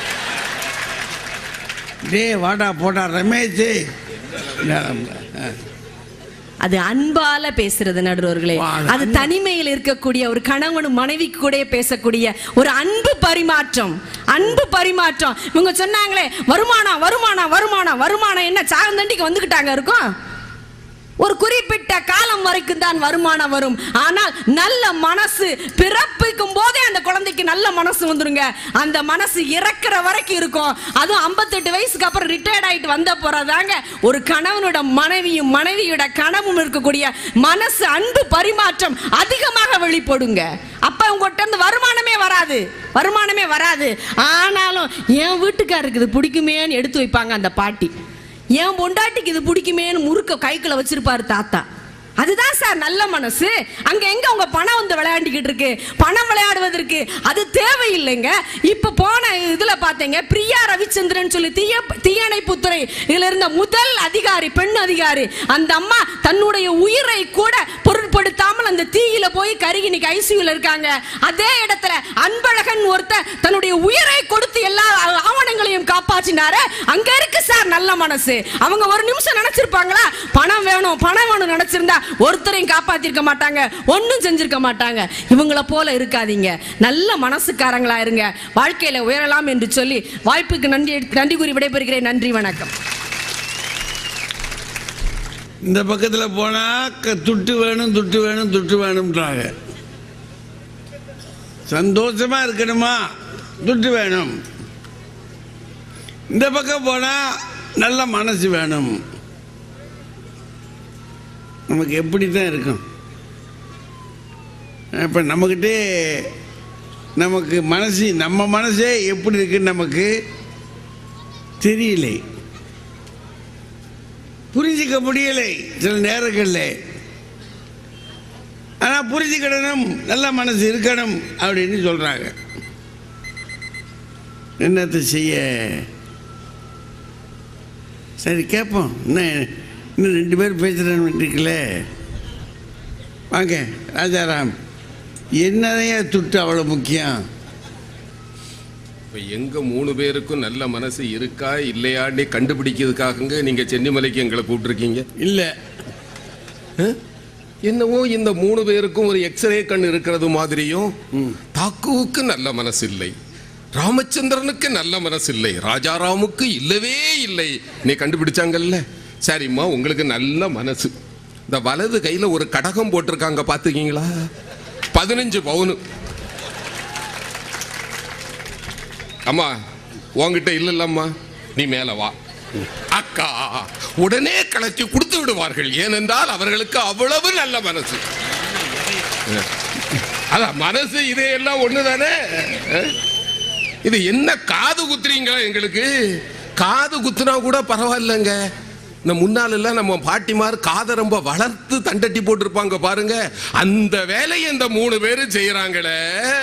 S1: டேய் வாடா போடா ரமேஷ் ஆ.
S5: அது அன்பால பேசுறது நடுவர்களே
S1: வா, அது
S5: அது தனிமையில் இருக்கக்கூடிய ஒரு கணவனும் மனைவிக்கு கூட பேசக்கூடிய ஒரு அன்பு பரிமாற்றம் அன்பு பரிமாற்றம் இவங்க சொன்னாங்களே வருமானம் வருமானம் வருமானம் வருமானம் என்ன சாகந்தண்டிக்கு வந்துகிட்டாங்க இருக்கும் ஒரு குறிப்பிட்ட காலம் வரைக்கும் தான் வருமானம் வரும் ஆனால் நல்ல மனசு பிறப்பிக்கும் போதே அந்த குழந்தைக்கு நல்ல மனசு வந்துருங்க அந்த மனசு இறக்குற வரைக்கும் இருக்கும் அதுவும் 58 வயசுக்கு அப்புறம் ரிட்டையர்ட் ஆயிட்டு வந்த போறதாங்க ஒரு கணவனோட மனைவியும் மனைவியோட கணவும் இருக்கக்கூடிய மனசு அன்பு பரிமாற்றம் அதிகமாக வெளிப்படுங்க அப்ப உங்ககிட்ட இருந்து வருமானமே வராது வருமானமே வராது ஆனாலும் என் வீட்டுக்காரருக்கு இது பிடிக்குமேன்னு எடுத்து வைப்பாங்க அந்த பாட்டி என் பொண்டாட்டிக்கு இது பிடிக்குமேன்னு முறுக்க கைக்குள்ள வச்சிருப்பாரு தாத்தா அதுதான் சார் நல்ல மனசு அங்க எங்க உங்க பணம் வந்து விளையாண்டிக்கிட்டு இருக்கு பணம் விளையாடுவதற்கு அது தேவையில்லைங்க இப்ப போன இதுல பாத்தீங்க பிரியா ரவிச்சந்திரன் சொல்லி தீய தீயணைப்புத்துறை இதுல இருந்த முதல் அதிகாரி பெண் அதிகாரி அந்த அம்மா தன்னுடைய உயிரை கூட பொருட்படுத்தாமல் அந்த தீயில போய் கருகி இன்னைக்கு ஐசியூல இருக்காங்க அதே இடத்துல அன்பழகன் ஒருத்தர் தன்னுடைய உயிரை கொடுத்து எல்லா ஆவணங்களையும் காப்பாற்றினாரு அங்க இருக்கு சார் நல்ல மனசு அவங்க ஒரு நிமிஷம் நினைச்சிருப்பாங்களா பணம் வேணும் பணம் வேணும் நினைச்சிருந்தா ஒருத்தரையும் காப்பாத்திருக்க மாட்டாங்க ஒண்ணும் செஞ்சிருக்க மாட்டாங்க இவங்கள போல இருக்காதீங்க நல்ல மனசுக்காரங்களா இருங்க வாழ்க்கையில உயரலாம் என்று சொல்லி வாய்ப்புக்கு நன்றி நன்றி கூறி விடைபெறுகிறேன் நன்றி வணக்கம்
S1: இந்த பக்கத்தில் போனால் க துட்டு வேணும் துட்டு வேணும் துட்டு வேணும்ன்றாங்க சந்தோஷமா இருக்கணுமா துட்டு வேணும் இந்த பக்கம் போனால் நல்ல மனசு வேணும் நமக்கு எப்படி தான் இருக்கும் இப்போ நம்மக்கிட்டே நமக்கு மனசு நம்ம மனசே எப்படி இருக்குன்னு நமக்கு தெரியலை புரிஞ்சிக்க முடியலை சில நேரங்களில் ஆனால் புரிஞ்சுக்கிடணும் நல்ல மனசு இருக்கணும் அப்படின்னு சொல்கிறாங்க என்னத்தை செய்ய சரி கேட்போம் இன்னும் இன்னும் ரெண்டு பேர் பேசுகிறேன்னு இருக்குல்ல வாங்க ராஜாராம் என்னதையா துட்டு அவ்வளோ முக்கியம்
S6: இப்போ எங்க மூணு பேருக்கும் நல்ல மனசு இருக்கா இல்லையான்னு கண்டுபிடிக்கிறதுக்காகங்க நீங்க சென்னிமலைக்கு எங்களை கூப்பிட்டுருக்கீங்க
S1: இல்லை
S6: என்னவோ இந்த மூணு பேருக்கும் ஒரு எக்ஸ்ரே கண் இருக்கிறது மாதிரியும் தாக்குவுக்கு நல்ல மனசு இல்லை ராமச்சந்திரனுக்கு நல்ல மனசு இல்லை ராஜாராமுக்கு இல்லவே இல்லை நீ கண்டுபிடிச்சாங்கல்ல சரிம்மா உங்களுக்கு நல்ல மனசு இந்த வலது கையில ஒரு கடகம் போட்டிருக்காங்க பாத்துக்கீங்களா பதினஞ்சு பவுனு அம்மா உன்கிட்ட இல்லல்லம்மா நீ மேல வா அக்கா உடனே களைச்சி கொடுத்து விடுவார்கள் ஏனென்றால் அவர்களுக்கு அவ்வளவு நல்ல மனசு அதான் மனசு இதையெல்லாம் ஒண்ணுதானே அஹ்? இது என்ன காது குத்துறீங்களா எங்களுக்கு காது குத்துனா கூட பரவாயில்லைங்க இந்த முன்னால எல்லாம் நம்ம பாட்டிமார் காதை ரொம்ப வளர்த்து தண்டட்டி போட்டிருப்பாங்க பாருங்க அந்த வேலையை இந்த மூணு பேரும் செய்யறாங்களே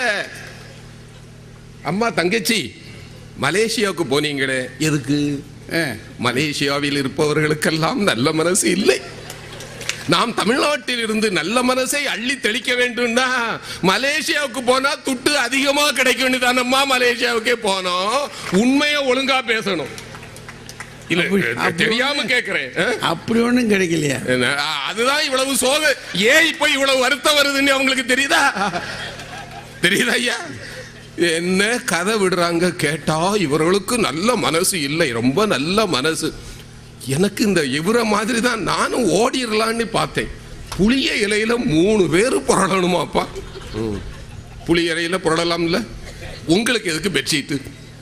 S6: அம்மா தங்கச்சி மலேசியாவுக்கு போனீங்களே எதுக்கு
S1: ஆ
S6: மலேசியாவில் இருப்பவர்களுக்கெல்லாம் நல்ல மனசு இல்லை நாம் தமிழ்நாட்டில் இருந்து நல்ல மனசை அள்ளி தெளிக்க வேண்டும்னா மலேசியாவுக்கு போனா துட்டு அதிகமா கிடைக்கும் தானம்மா மலேசியாவுக்கே போனோம் உண்மையை ஒழுங்கா பேசணும் இல்ல
S1: அப்படி- அப்படி
S6: தெரியாம கேக்குறேன் ஆ?
S1: அப்படி ஒன்றும் கிடைக்கலையா
S6: என்ன, ஆ, அதுதான் இவ்வளவு சோக ஏன் இப்ப இவ்வளவு வருத்தம் வருதுன்னு அவங்களுக்கு தெரியுதா தெரியுதா ஐயா என்ன கதை விடுறாங்க கேட்டா இவர்களுக்கு நல்ல மனசு இல்லை ரொம்ப நல்ல மனசு எனக்கு இந்த இவரை மாதிரி தான் நானும் ஓடிடலான்னு பார்த்தேன் புளிய இலையில மூணு பேர் புரளணுமாப்பா ம். புளி இலையில புரளலாம்ல உங்களுக்கு எதுக்கு பெட்ஷீட்டு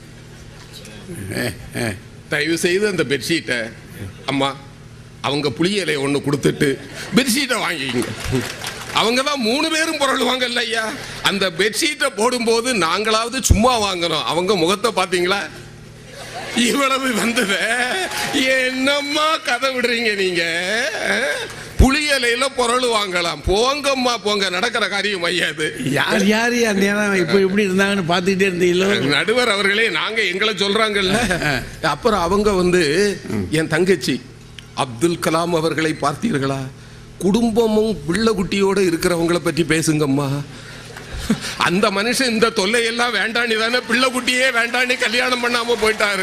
S6: தயவு செய்து அந்த பெட்ஷீட்டை அம்மா அவங்க புளி இலையை ஒன்று கொடுத்துட்டு பெட்ஷீட்டை வாங்கிக்கங்க அவங்க தான் மூணு பேரும் புரளுவாங்கல்ல ஐயா அந்த பெட்ஷீட்டை போடும்போது நாங்களாவது சும்மா வாங்கணும் அவங்க முகத்தை பார்த்தீங்களா இவ்வளவு வந்தத என்னம்மா கதை விடுறீங்க நீங்க புளி இலையில பொருள் வாங்கலாம் போங்கம்மா போங்க நடக்கிற காரியம் ஐயா இது
S1: யார் யார் அந்த நேரம் இப்போ எப்படி இருந்தாங்கன்னு பார்த்துக்கிட்டே இருந்தீங்களோ
S6: நடுவர் அவர்களே நாங்க எங்களை சொல்றாங்கல்ல அப்புறம் அவங்க வந்து என் தங்கச்சி அப்துல் கலாம் அவர்களை பார்த்தீர்களா குடும்பமும் பிள்ளை குட்டியோட இருக்கிறவங்கள பற்றி பேசுங்கம்மா அந்த மனுஷன் இந்த தொல்லையெல்லாம் வேண்டான்னு தானே பிள்ளை குட்டியே வேண்டான்னு கல்யாணம் பண்ணாம போயிட்டாரு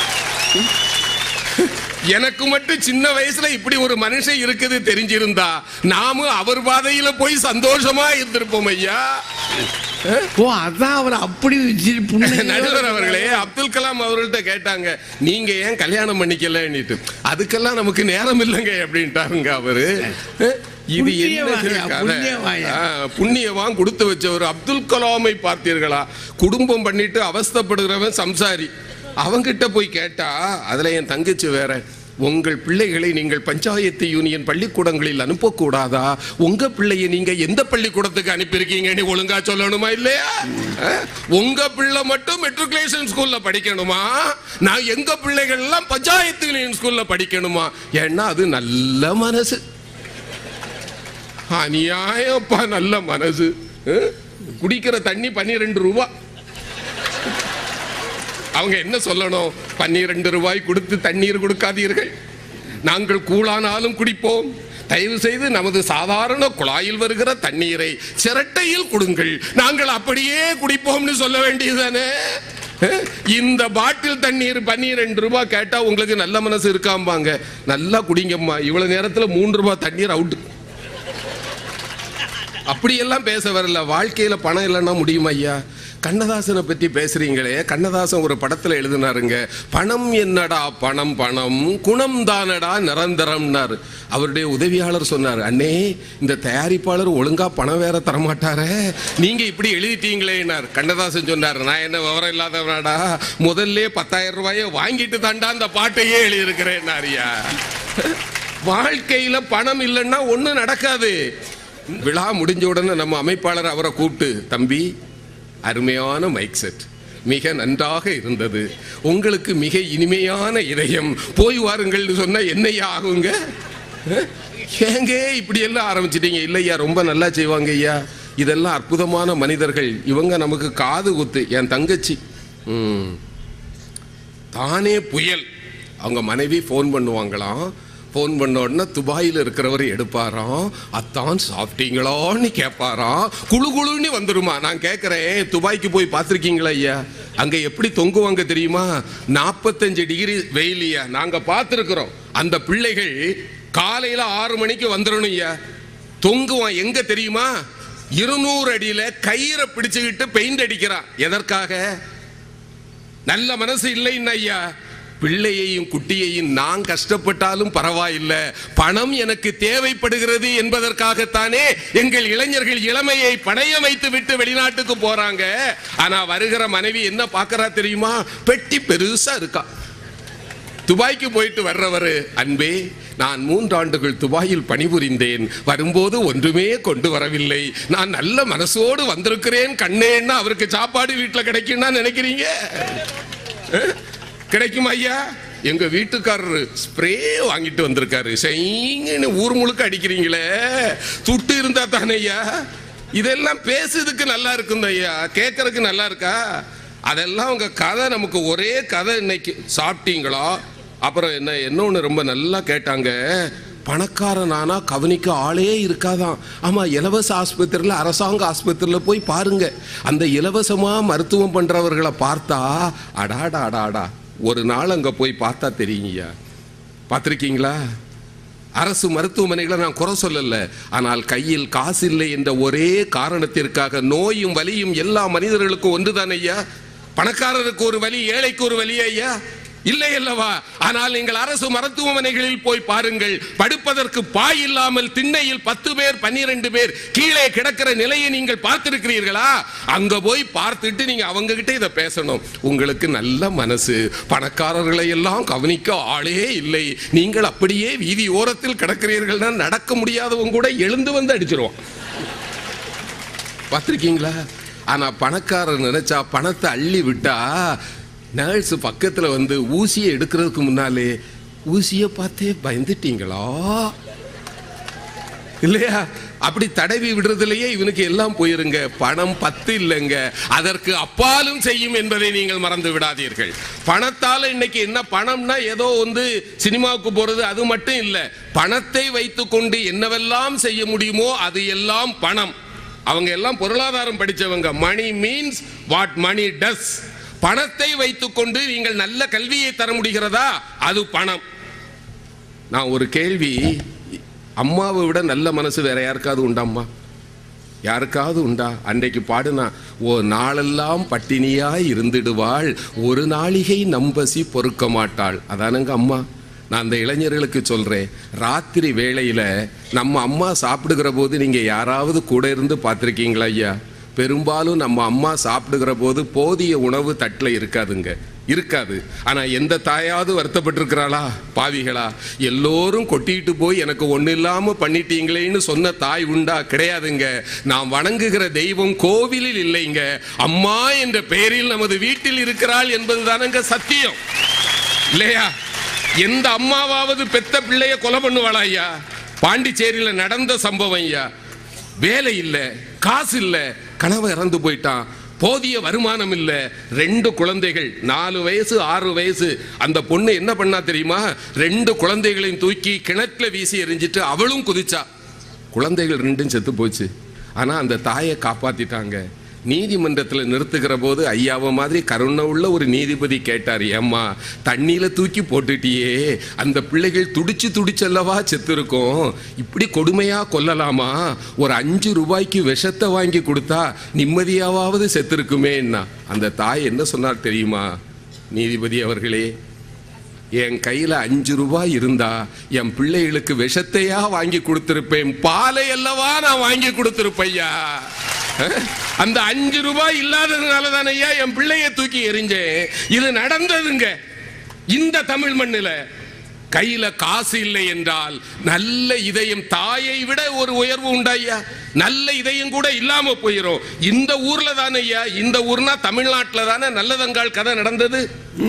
S6: எனக்கு மட்டும் சின்ன வயசுல இப்படி ஒரு மனுஷன் இருக்குது தெரிஞ்சிருந்தா நாமும் அவர் பாதையில போய் சந்தோஷமா இருந்திருப்போம் ஐயா
S1: ஓ அதான் அவர் அப்படி வச்சு புண்ணியம்
S6: நடுவர் அவர்களே அப்துல் கலாம் அவர்கள்ட்ட கேட்டாங்க நீங்க ஏன் கல்யாணம் பண்ணிக்கலன்னுட்டு அதுக்கெல்லாம் நமக்கு நேரம் இல்லைங்க அப்படின்ட்டாருங்க அவரு இது என்ன
S1: புண்ணியவாயா,
S6: கதை?
S1: புண்ணியவாயா.
S6: ஆ, புண்ணியவான் கொடுத்து வச்சவர் அப்துல் கலாமை பார்த்தீர்களா குடும்பம் பண்ணிட்டு அவஸ்தைப்படுகிறவன் சம்சாரி அவங்கிட்ட போய் கேட்டா அதுல என் தங்கச்சி வேற உங்கள் பிள்ளைகளை நீங்கள் பஞ்சாயத்து யூனியன் பள்ளிக்கூடங்களில் அனுப்பக்கூடாதா உங்க பிள்ளையை நீங்க எந்த பள்ளிக்கூடத்துக்கு அனுப்பியிருக்கீங்கன்னு ஒழுங்கா சொல்லணுமா இல்லையா ஆ? உங்க பிள்ளை மட்டும் மெட்ரிகுலேஷன் ஸ்கூல்ல படிக்கணுமா நான் எங்க பிள்ளைகள் எல்லாம் பஞ்சாயத்து யூனியன் ஸ்கூல்ல படிக்கணுமா ஏன்னா அது நல்ல மனசு அநியாயப்பா நல்ல மனசு அஹ்? குடிக்கிற தண்ணி பன்னிரெண்டு ரூபா அவங்க என்ன சொல்லணும் பன்னிரெண்டு ரூபாய் கொடுத்து தண்ணீர் கொடுக்காதீர்கள் நாங்கள் கூழானாலும் குடிப்போம் தயவு செய்து நமது சாதாரண குழாயில் வருகிற தண்ணீரை சிரட்டையில் கொடுங்கள் நாங்கள் அப்படியே குடிப்போம்னு சொல்ல வேண்டியதுதானே அஹ்? இந்த பாட்டில் தண்ணீர் பன்னிரெண்டு ரூபாய் கேட்டா உங்களுக்கு நல்ல மனசு இருக்காம்பாங்க நல்லா குடிங்கம்மா இவ்வளவு நேரத்துல மூன்று ரூபாய் தண்ணீர் அவுட் அப்படியெல்லாம் பேச வரல வாழ்க்கையில பணம் இல்லைன்னா முடியுமா ஐயா கண்ணதாசனை பத்தி பேசுறீங்களே கண்ணதாசன் ஒரு படத்துல எழுதினாருங்க பணம் என்னடா பணம் பணம் குணம் தானடா நிரந்தரம்னாரு அவருடைய உதவியாளர் சொன்னார் அண்ணே இந்த தயாரிப்பாளர் ஒழுங்கா பணம் வேற தரமாட்டாரே நீங்க இப்படி எழுதிட்டீங்களேனார் கண்ணதாசன் சொன்னார் நான் என்ன விவரம் இல்லாதவனாடா முதல்ல பத்தாயிரம் ரூபாயை வாங்கிட்டு தாண்டா அந்த பாட்டையே எழுதியிருக்கிறேன் ஐயா வாழ்க்கையில பணம் இல்லைன்னா ஒண்ணும் நடக்காது விழா முடிஞ்ச உடனே நம்ம அமைப்பாளர் அவரை கூப்பிட்டு தம்பி அருமையான மைக் செட் மிக நன்றாக இருந்தது உங்களுக்கு மிக இனிமையான இதயம் போய் வாருங்கள்னு சொன்னா என்னையா ஆகுங்க அஹ்? ஏங்க இப்படி எல்லாம் ஆரம்பிச்சிட்டீங்க இல்லையா ரொம்ப நல்லா செய்வாங்க ஐயா இதெல்லாம் அற்புதமான மனிதர்கள் இவங்க நமக்கு காது குத்து என் தங்கச்சி ம் தானே புயல் அவங்க மனைவி ஃபோன் பண்ணுவாங்களாம் ஃபோன் பண்ண உடனே துபாயில் இருக்கிறவர் எடுப்பாராம் அத்தான் சாப்பிட்டீங்களான்னு கேட்பாராம் குழு குழுன்னு வந்துருமா நான் கேட்குறேன் துபாய்க்கு போய் பார்த்துருக்கீங்களா ஐயா அங்கே எப்படி தொங்குவாங்க தெரியுமா நாற்பத்தஞ்சு டிகிரி வெயிலியா நாங்கள் பார்த்துருக்குறோம் அந்த பிள்ளைகள் காலையில் ஆறு மணிக்கு வந்துடணும் ஐயா தொங்குவான் எங்க தெரியுமா இருநூறு அடியில கயிறை பிடிச்சுக்கிட்டு பெயிண்ட் அடிக்கிறான் எதற்காக நல்ல மனசு இல்லைன்னு ஐயா பிள்ளையையும் குட்டியையும் நான் கஷ்டப்பட்டாலும் பரவாயில்லை பணம் எனக்கு தேவைப்படுகிறது என்பதற்காகத்தானே எங்கள் இளைஞர்கள் இளமையை பணைய வைத்து விட்டு வெளிநாட்டுக்கு போறாங்க ஆனா வருகிற மனைவி என்ன பார்க்கறா தெரியுமா பெட்டி பெருசா இருக்கா துபாய்க்கு போயிட்டு வர்றவர் அன்பே நான் மூன்றாண்டுகள் துபாயில் பணிபுரிந்தேன் வரும்போது ஒன்றுமே கொண்டு வரவில்லை நான் நல்ல மனசோடு வந்திருக்கிறேன் கண்ணேன்னா அவருக்கு சாப்பாடு வீட்டில் கிடைக்கும்னா நினைக்கிறீங்க அஹ்? கிடைக்குமா ஐயா எங்க வீட்டுக்காரரு ஸ்ப்ரே வாங்கிட்டு வந்திருக்காரு செய்ங்கன்னு ஊர் முழுக்க அடிக்கிறீங்களே துட்டு இருந்தா தானே ஐயா இதெல்லாம் பேசுறதுக்கு நல்லா இருக்கும் ஐயா கேட்கறதுக்கு நல்லா இருக்கா அதெல்லாம் உங்க கதை நமக்கு ஒரே கதை இன்னைக்கு சாப்பிட்டீங்களா அப்புறம் என்ன இன்னொன்று ரொம்ப நல்லா கேட்டாங்க பணக்காரனானா கவனிக்க ஆளே இருக்காதான் ஆமா இலவச ஆஸ்பத்திரியில் அரசாங்க ஆஸ்பத்திரியில் போய் பாருங்க அந்த இலவசமா மருத்துவம் பண்றவர்களை பார்த்தா அடாடா அடாடா ஒரு நாள் அங்க போய் பார்த்தா தெரியுங்கய்யா பார்த்துருக்கீங்களா அரசு மருத்துவமனைகளை நான் குறை சொல்லல ஆனால் கையில் காசு இல்லை என்ற ஒரே காரணத்திற்காக நோயும் வலியும் எல்லா மனிதர்களுக்கும் ஒன்றுதான் ஐயா பணக்காரருக்கு ஒரு வலி ஏழைக்கு ஒரு வலி ஐயா இல்லை அல்லவா ஆனால் நீங்கள் அரசு மருத்துவமனைகளில் போய் பாருங்கள் படுப்பதற்கு பாய் இல்லாமல் திண்ணையில் பத்து பேர் பன்னிரண்டு பேர் கீழே கிடக்கிற நிலையை நீங்கள் பார்த்திருக்கிறீர்களா அங்க போய் பார்த்துட்டு நீங்க அவங்க கிட்ட இதை பேசணும் உங்களுக்கு நல்ல மனசு பணக்காரர்களை எல்லாம் கவனிக்க ஆளே இல்லை நீங்கள் அப்படியே வீதி ஓரத்தில் கிடக்கிறீர்கள்னா நடக்க முடியாதவங்க கூட எழுந்து வந்து அடிச்சிருவான் பார்த்துருக்கீங்களா ஆனா பணக்காரர் நினைச்சா பணத்தை அள்ளி விட்டா நர்ஸ் பக்கத்துல வந்து ஊசியை எடுக்கிறதுக்கு முன்னாலே ஊசியை பார்த்தே பயந்துட்டீங்களா இல்லையா அப்படி தடவி விடுறதுலயே இவனுக்கு எல்லாம் போயிருங்க பணம் பத்து இல்லைங்க அதற்கு அப்பாலும் செய்யும் என்பதை நீங்கள் மறந்து விடாதீர்கள் பணத்தால இன்னைக்கு என்ன பணம்னா ஏதோ வந்து சினிமாவுக்கு போறது அது மட்டும் இல்ல பணத்தை வைத்துக்கொண்டு என்னவெல்லாம் செய்ய முடியுமோ அது எல்லாம் பணம் அவங்க எல்லாம் பொருளாதாரம் படிச்சவங்க மணி மீன்ஸ் வாட் மணி டஸ் பணத்தை வைத்துக்கொண்டு நீங்கள் நல்ல கல்வியை தர முடிகிறதா அது பணம் நான் ஒரு கேள்வி அம்மாவை விட நல்ல மனசு வேற யாருக்காவது உண்டாம்மா யாருக்காவது உண்டா அன்றைக்கு பாடுனா ஓ நாளெல்லாம் பட்டினியா இருந்திடுவாள் ஒரு நாளிகை நம்பசி பொறுக்க மாட்டாள் அதானுங்க அம்மா நான் அந்த இளைஞர்களுக்கு சொல்றேன் ராத்திரி வேளையில நம்ம அம்மா சாப்பிடுகிற போது நீங்க யாராவது கூட இருந்து பார்த்துருக்கீங்களா ஐயா பெரும்பாலும் நம்ம அம்மா சாப்பிடுகிற போது போதிய உணவு தட்டில் இருக்காதுங்க இருக்காது ஆனா எந்த தாயாவது வருத்தப்பட்டிருக்கிறாளா பாவிகளா எல்லோரும் கொட்டிட்டு போய் எனக்கு ஒண்ணு இல்லாம பண்ணிட்டீங்களேன்னு சொன்ன தாய் உண்டா கிடையாதுங்க நாம் வணங்குகிற தெய்வம் கோவிலில் இல்லைங்க அம்மா என்ற பெயரில் நமது வீட்டில் இருக்கிறாள் என்பதுதானங்க சத்தியம் இல்லையா எந்த அம்மாவாவது பெத்த பிள்ளைய கொலை பண்ணுவாளா ஐயா பாண்டிச்சேரியில நடந்த சம்பவம் ஐயா வேலை இல்ல காசு இல்ல கணவன் இறந்து போயிட்டான் போதிய வருமானம் இல்ல ரெண்டு குழந்தைகள் நாலு வயசு ஆறு வயசு அந்த பொண்ணு என்ன பண்ணா தெரியுமா ரெண்டு குழந்தைகளையும் தூக்கி கிணத்துல வீசி எறிஞ்சிட்டு அவளும் குதிச்சா குழந்தைகள் ரெண்டும் செத்து போச்சு ஆனா அந்த தாயை காப்பாத்திட்டாங்க நீதிமன்றத்தில் நிறுத்துகிற போது ஐயாவை மாதிரி கருணை உள்ள ஒரு நீதிபதி கேட்டார் ஏம்மா தண்ணியில தூக்கி போட்டுட்டியே அந்த பிள்ளைகள் துடிச்சு துடிச்சல்லவா செத்து இருக்கும் இப்படி கொடுமையா கொல்லலாமா ஒரு அஞ்சு ரூபாய்க்கு விஷத்தை வாங்கி கொடுத்தா நிம்மதியாவது செத்துருக்குமேன்னா அந்த தாய் என்ன சொன்னார் தெரியுமா நீதிபதி அவர்களே என் கையில அஞ்சு ரூபாய் இருந்தா என் பிள்ளைகளுக்கு விஷத்தையா வாங்கி கொடுத்திருப்பேன் பாலை அல்லவா நான் வாங்கி கொடுத்திருப்பையா அஹ்? அந்த அஞ்சு ரூபாய் இல்லாததுனால தானே ஐயா என் பிள்ளைய தூக்கி எறிஞ்சேன் இது நடந்ததுங்க இந்த தமிழ் மண்ணில கையில காசு இல்லை என்றால் நல்ல இதயம் தாயை விட ஒரு உயர்வு உண்டாய்யா நல்ல இதயம் கூட இல்லாம போயிரும் இந்த ஊர்ல தானே ஐயா இந்த ஊர்னா தமிழ்நாட்டுல தானே நல்லதங்கால் கதை நடந்தது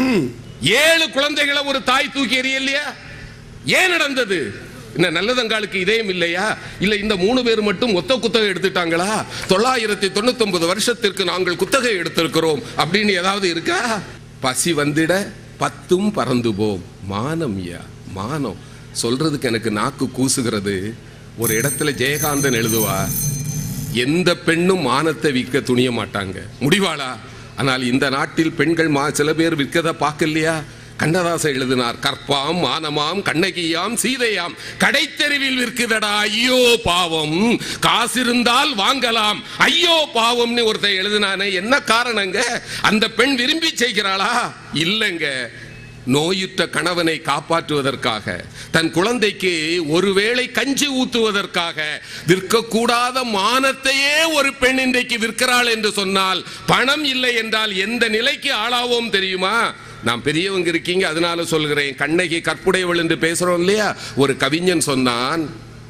S6: ஏழு குழந்தைகளை ஒரு தாய் தூக்கி எறியலையா ஏன் நடந்தது என்ன நல்லதங்காலுக்கு இதயம் இல்லையா இல்ல இந்த மூணு பேர் மட்டும் ஒத்த குத்தகை எடுத்துட்டாங்களா தொள்ளாயிரத்தி தொண்ணூத்தி ஒன்பது வருஷத்திற்கு நாங்கள் குத்தகை எடுத்திருக்கிறோம் அப்படின்னு ஏதாவது இருக்கா பசி வந்திட பத்தும் பறந்து போம் மானம் யா மானம் சொல்றதுக்கு எனக்கு நாக்கு கூசுகிறது ஒரு இடத்துல ஜெயகாந்தன் எழுதுவா எந்த பெண்ணும் மானத்தை விற்க துணிய மாட்டாங்க முடிவாளா ஆனால் இந்த நாட்டில் பெண்கள் மா சில பேர் விற்கத பார்க்கலையா கண்ணதாசன் எழுதினார் கற்பாம் மானமாம் கண்ணகியாம் சீதையாம் கடைத்தெருவில் விற்குதடா ஐயோ பாவம் காசு இருந்தால் வாங்கலாம் ஐயோ பாவம்னு ஒருத்தன் எழுதினானே என்ன காரணங்க அந்த பெண் விரும்பி செய்கிறாளா இல்லைங்க நோயுற்ற கணவனை காப்பாற்றுவதற்காக தன் குழந்தைக்கு ஒருவேளை கஞ்சி ஊத்துவதற்காக விற்கக்கூடாத மானத்தையே ஒரு பெண் இன்றைக்கு விற்கிறாள் என்று சொன்னால் பணம் இல்லை என்றால் எந்த நிலைக்கு ஆளாவோம் தெரியுமா நான் பெரியவங்க இருக்கீங்க அதனால சொல்கிறேன் கண்ணகி கற்புடையவள் என்று பேசுறோம் இல்லையா ஒரு கவிஞன் சொன்னான்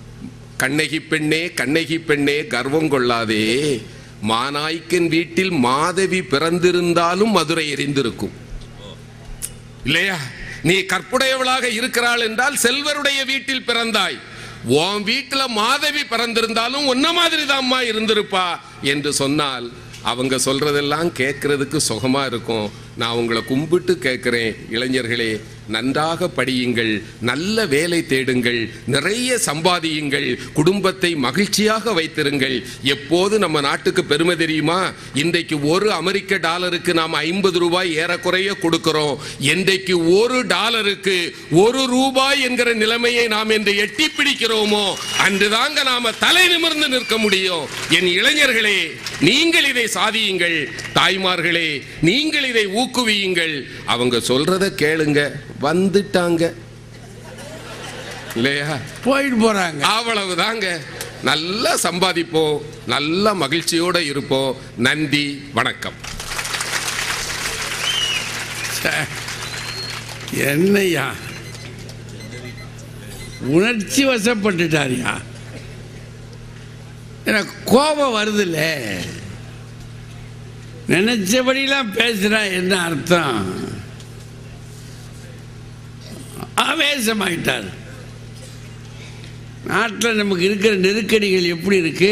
S6: கண்ணகி பெண்ணே கண்ணகி பெண்ணே கர்வம் கொள்ளாதே மானாய்க்கன் வீட்டில் மாதவி பிறந்திருந்தாலும் மதுரை எரிந்திருக்கும் இல்லையா நீ கற்புடையவளாக இருக்கிறாள் என்றால் செல்வருடைய வீட்டில் பிறந்தாய் உன் வீட்டுல மாதவி பிறந்திருந்தாலும் உன்ன மாதிரி இருந்திருப்பா என்று சொன்னால் அவங்க சொல்றதெல்லாம் கேட்கறதுக்கு சுகமா இருக்கும் நான் உங்களை கும்பிட்டு கேட்கிறேன் இளைஞர்களே நன்றாக படியுங்கள் நல்ல வேலை தேடுங்கள் நிறைய சம்பாதியுங்கள் குடும்பத்தை மகிழ்ச்சியாக வைத்திருங்கள் எப்போது நம்ம நாட்டுக்கு பெருமை தெரியுமா இன்றைக்கு ஒரு அமெரிக்க டாலருக்கு நாம் ஐம்பது ரூபாய் ஏறக்குறைய கொடுக்கிறோம் இன்றைக்கு ஒரு டாலருக்கு ஒரு ரூபாய் என்கிற நிலைமையை நாம் என்று எட்டி பிடிக்கிறோமோ அன்றுதாங்க நாம தலை நிமிர்ந்து நிற்க முடியும் என் இளைஞர்களே நீங்கள் இதை சாதியுங்கள் தாய்மார்களே நீங்கள் இதை ஊக்குவியுங்கள் அவங்க சொல்றத கேளுங்க வந்துட்டாங்க இல்லையா
S1: போயிட்டு போறாங்க
S6: அவ்வளவுதாங்க நல்லா சம்பாதிப்போம் நல்ல மகிழ்ச்சியோட இருப்போம் நன்றி வணக்கம்
S1: ச்சே. என்னய்யா உணர்ச்சி வசப்பட்டுட்டாரியா எனக்கு கோபம் வருதுல்ல நினைச்சபடிலாம் பேசுறா என்ன அர்த்தம் ஆவேசமாயிட்டார் நாட்டில் நமக்கு இருக்கிற நெருக்கடிகள் எப்படி இருக்கு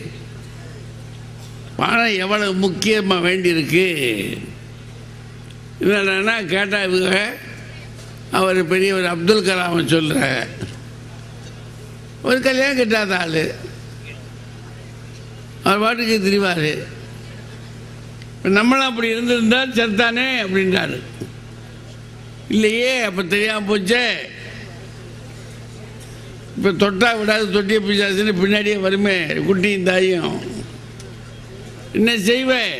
S1: பணம் எவ்வளவு முக்கியமாக வேண்டியிருக்கு என்னன்னா கேட்டால் இவங்க அவர் பெரியவர் அப்துல் கலாமை சொல்கிற ஒரு கல்யாணம் கட்டாத ஆள் அவர் பாட்டுக்கு திரிவார் நம்மளும் அப்படி இருந்திருந்தா செத்தானே அப்படின்றாரு இல்லையே அப்போ தெரியாமல் போச்சே இப்போ தொட்டா விடாது தொட்டிய பிசாசுன்னு பின்னாடியே வருமே குட்டியும் தாயும் என்ன செய்வேன்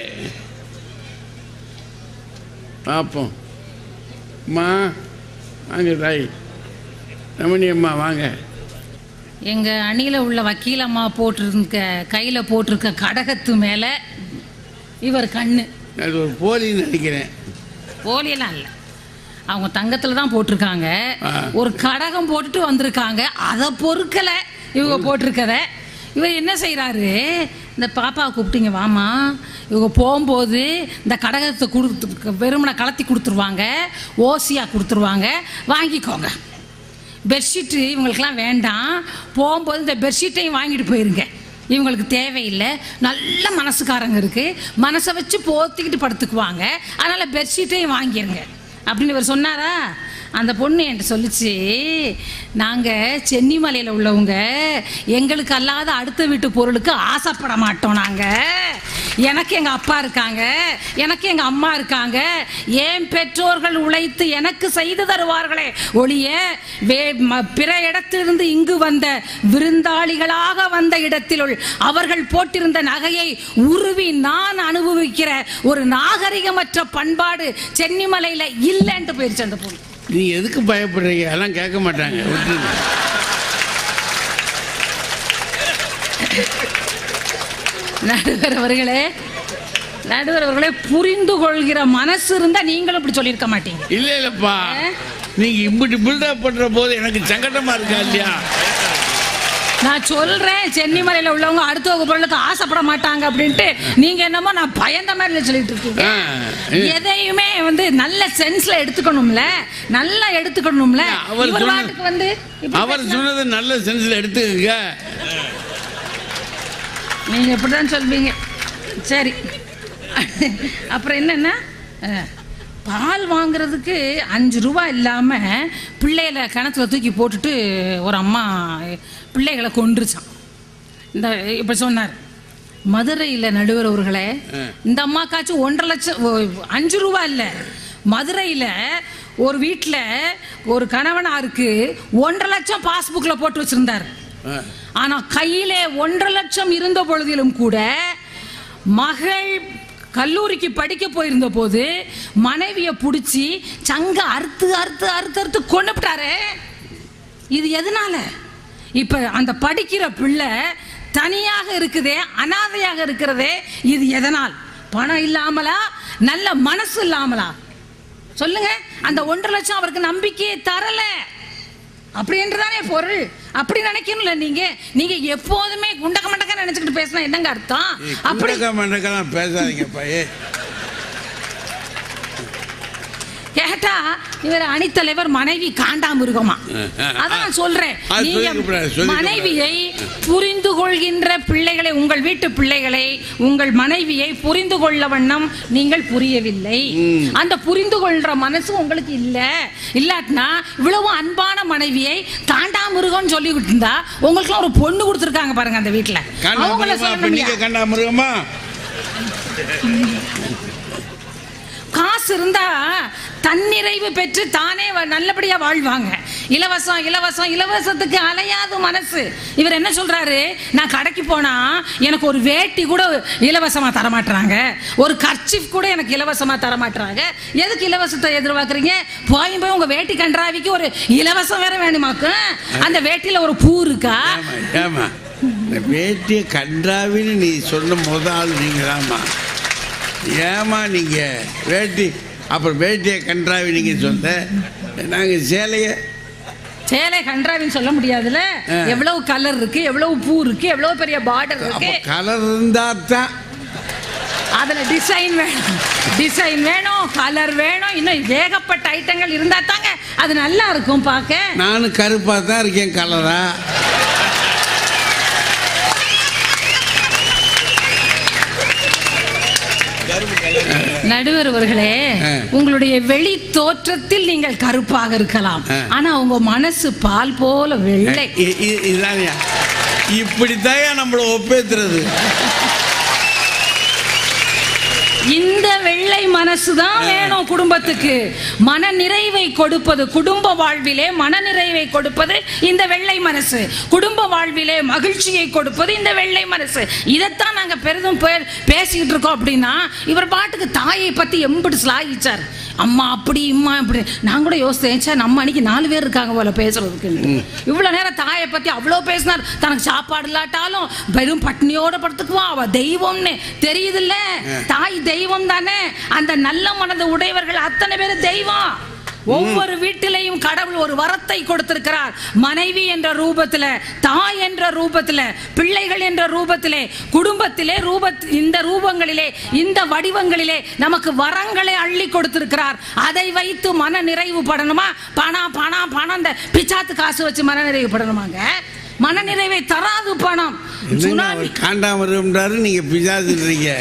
S1: பார்ப்போம் அம்மா வாங்க தாய் ரமணி அம்மா வாங்க
S7: எங்க அணியில உள்ள வக்கீலம்மா போட்டிருக்க கையில போட்டிருக்க கடகத்து மேல இவர் கண்ணு
S1: அது ஒரு போலின்னு நினைக்கிறேன்
S7: போலியெல்லாம் இல்லை அவங்க தங்கத்துல தான் போட்டிருக்காங்க
S1: ஆ.
S7: ஒரு கடகம் போட்டுட்டு வந்திருக்காங்க அதை பொறுக்கல இவங்க போட்டிருக்கத இவர் என்ன செய்றாரு இந்த பாப்பாவை கூப்பிட்டீங்க வாமா இவங்க போகும்போது இந்த கடகத்தை கொடுத்து வெறுமனை கலத்தி கொடுத்துருவாங்க ஓசியா கொடுத்துருவாங்க வாங்கிக்கோங்க பெட்ஷீட்டு இவங்களுக்கெல்லாம் வேண்டாம் போகும்போது இந்த பெட்ஷீட்டையும் வாங்கிட்டு போயிருங்க இவங்களுக்கு தேவையில்லை நல்ல மனசுக்காரங்க இருக்கு மனசை வச்சு போத்திக்கிட்டு படுத்துக்குவாங்க அதனால பெட்ஷீட்டையும் வாங்கிருங்க அப்படின்னு இவர் சொன்னாரா அந்த பொண்ணு என்கிட்ட சொல்லுச்சு நாங்கள் சென்னிமலையில் உள்ளவங்க எங்களுக்கு அல்லாத அடுத்த வீட்டு பொருளுக்கு ஆசைப்பட மாட்டோம் நாங்கள் எனக்கு எங்கள் அப்பா இருக்காங்க எனக்கு எங்கள் அம்மா இருக்காங்க ஏன் பெற்றோர்கள் உழைத்து எனக்கு செய்து தருவார்களே ஒழிய வே ம- பிற இடத்திலிருந்து இங்கு வந்த விருந்தாளிகளாக வந்த இடத்தில் உள் அவர்கள் போட்டிருந்த நகையை உருவி நான் அனுபவிக்கிற ஒரு நாகரிகமற்ற பண்பாடு சென்னிமலையில் இல்லைன்ட்டு போயிருச்சு அந்த பொண்ணு
S1: நீங்கள் எதுக்கு பயப்படுறீங்க அதெல்லாம் கேட்க மாட்டாங்க விட்டுருங்க
S7: நடுவர் அவர்களே நடுவர் அவர்களே புரிந்து கொள்கிற மனசு இருந்தா நீங்களும் இப்படி சொல்லியிருக்க மாட்டீங்க
S1: இல்லை இல்லைப்பா நீங்கள் இப்படி பில்டப் பண்ணுற போது எனக்கு சங்கடமாக இருக்கா இல்லையா
S7: நான் சொல்றேன் சென்னிமலையில உள்ளவங்க அடுத்த பொருளுக்கு ஆசைப்பட மாட்டாங்க அப்படின்ட்டு நீங்க என்னமோ நான் பயந்த மாதிரி சொல்லிட்டு இருக்கீங்க
S1: ஆ,
S7: எதையுமே வந்து நல்ல சென்ஸ்ல எடுத்துக்கணும்ல நல்லா எடுத்துக்கணும்ல
S1: அவர்
S7: இவர்
S1: சொன்ன-
S7: பாட்டுக்கு வந்து இப்படி
S1: அவர்
S7: பேசினா-
S1: சொன்னது நல்ல சென்ஸில் எடுத்துக்கங்க
S7: நீங்க இப்படிதான் சொல்வீங்க சரி அப்புறம் என்னன்னா அஹ், பால் வாங்குறதுக்கு அஞ்சு ரூபா இல்லாம பிள்ளைகளை கிணத்துல தூக்கி போட்டுட்டு ஒரு அம்மா பிள்ளைகளை கொன்றுச்சான் இந்த இப்ப சொன்னார் மதுரையில் நடுவர் அவர்களே இந்த அம்மாக்காச்சும் ஒன்றரை லட்சம் ஓ, அஞ்சு ரூபா இல்லை மதுரையில் ஒரு வீட்டில் ஒரு கணவனாருக்கு ஒன்றரை லட்சம் பாஸ்புக்கில் போட்டு வச்சிருந்தார் ஆனா கையிலே ஒன்றரை லட்சம் இருந்த பொழுதிலும் கூட மகள் கல்லூரிக்கு படிக்க போயிருந்த போது மனைவியை பிடிச்சி சங்க அறுத்து அறுத்து அறுத்து அறுத்து கொண்டுட்டாரு இது எதனால இப்ப அந்த படிக்கிற பிள்ளை தனியாக இருக்குதே அனாதையாக இருக்கிறதே இது எதனால் பணம் இல்லாமலா நல்ல மனசு இல்லாமலா சொல்லுங்க அந்த ஒன்றரை லட்சம் அவருக்கு நம்பிக்கையை தரல அப்படின்றதானே பொருள் அப்படி நினைக்கணும்ல நீங்க நீங்க எப்போதுமே குண்டக்க மண்டக்க நினைச்சுக்கிட்டு பேசினா என்னங்க அர்த்தம் அப்படி
S1: குண்டக்க மண்டக்கெல்லாம் பேசாதீங்கப்பா ஏ
S7: கேட்டா இவர் அணித்தலைவர் மனைவி காண்டாமிருகமா அதான் நான் சொல்றேன்
S1: அது
S7: நீங்க
S1: சொல்லிக்கப்படாது, சொல்லிக்கப்படாது.
S7: மனைவியை புரிந்து கொள்கின்ற பிள்ளைகளை உங்கள் வீட்டு பிள்ளைகளை உங்கள் மனைவியை புரிந்து கொள்ள வண்ணம் நீங்கள் புரியவில்லை அந்த புரிந்து கொள்ற மனசு உங்களுக்கு இல்ல இல்லாட்டினா இவ்வளவு அன்பான மனைவியை காண்டாமிருகம்னு சொல்லிக்கிட்டு இருந்தா உங்களுக்கு ஒரு பொண்ணு கொடுத்துருக்காங்க பாருங்க அந்த வீட்டுல
S1: கண்டா
S7: அவங்கள
S1: மிருகமா அப்ப
S7: சொல்லணும்
S1: நீங்க கண்டா மிருகமா
S7: காசு இருந்தா தன்னிறைவு பெற்று தானே வ- நல்லபடியா வாழ்வாங்க இலவசம் இலவசம் இலவசத்துக்கு அலையாது மனசு இவர் என்ன சொல்றாரு நான் கடைக்கு போனா எனக்கு ஒரு வேட்டி கூட இலவசமா தர மாட்டாங்க ஒரு கர்ச்சிஃப் கூட எனக்கு இலவசமா தர மாட்டாங்க எதுக்கு இலவசத்தை எதிர்பார்க்கறீங்க போய் போய் உங்க வேட்டி கன்றாவிக்கு ஒரு இலவசம் வேற வேணுமாக்கு அந்த வேட்டியில ஒரு பூ இருக்கா
S1: ஏமா ஏமா இந்த வேட்டியை கண்டாவின்னு நீ சொன்ன முத ஆள் நீங்களாம்மா ஏமா நீங்க வேட்டி அப்புறம் வேட்டியை கன்றாவி நீங்க சொன்ன நாங்க சேலையை
S7: சேலை கன்றாவின்னு சொல்ல முடியாதுல்ல
S1: ஆ.
S7: எவ்வளவு கலர் இருக்கு எவ்வளவு பூ இருக்கு எவ்வளவு பெரிய பார்டர்
S1: அப்போ
S7: இருக்கு
S1: கலர் இருந்தா தான்
S7: அதுல டிசைன் வேணும் டிசைன் வேணும் கலர் வேணும் இன்னும் ஏகப்பட்ட ஐட்டங்கள் இருந்தா தாங்க அது நல்லா இருக்கும் பார்க்க
S1: நானும் கருப்பாக தான் இருக்கேன் கலரா
S7: நடுவர் அவர்களே
S1: ஆ.
S7: உங்களுடைய வெளி தோற்றத்தில் நீங்கள் கருப்பாக இருக்கலாம்
S1: ஆ.
S7: ஆனா உங்க மனசு பால் போல வெள்ளை
S1: இ- இ- இதான்யா இப்படித்தான் நம்மளை ஒப்பேத்துறது
S7: இந்த வெள்ளை மனசுதான் வேணும் குடும்பத்துக்கு மன நிறைவை கொடுப்பது குடும்ப வாழ்விலே மன நிறைவை கொடுப்பது இந்த வெள்ளை மனசு குடும்ப வாழ்விலே மகிழ்ச்சியை கொடுப்பது இந்த வெள்ளை மனசு இதைத்தான் நாங்க பெரிதும் பே- பேசிக்கிட்டு இருக்கோம் அப்படின்னா இவர் பாட்டுக்கு தாயை பத்தி எம்பிட்டு ஸ்லாகிச்சார் அம்மா அப்படி இம்மா இப்படி நான் கூட யோசித்தேன் ச்சே, நம்ம அன்னைக்கு நாலு பேர் இருக்காங்க போல பேசுறதுக்கு இவ்வளவு நேரம் தாயை பத்தி அவ்வளோ பேசினார் தனக்கு சாப்பாடு இல்லாட்டாலும் வெறும் பட்னியோட படுத்துக்குவான் அவ தெய்வம்னு தெரியுதுல்ல தாய் தெய்வம் தானே அந்த நல்ல மனது உடையவர்கள் அத்தனை பேர் தெய்வம் ஒவ்வொரு வீட்டிலையும் கடவுள் ஒரு வரத்தை கொடுத்திருக்கிறார் மனைவி என்ற ரூபத்துல தாய் என்ற ரூபத்துல பிள்ளைகள் என்ற ரூபத்திலே குடும்பத்திலே ரூப இந்த ரூபங்களிலே இந்த வடிவங்களிலே நமக்கு வரங்களை அள்ளி கொடுத்திருக்கிறார் அதை வைத்து மன நிறைவு படணுமா பணம் பணம் பணம் இந்த பிச்சாத்து காசு வச்சு மன நிறைவு படணுமாங்க மன நிறைவை தராது பணம்
S1: என்னங்க
S7: சுனாமி
S1: அவர் காண்டாமிருகம்ன்றாரு நீங்க பிசாசுன்றீங்க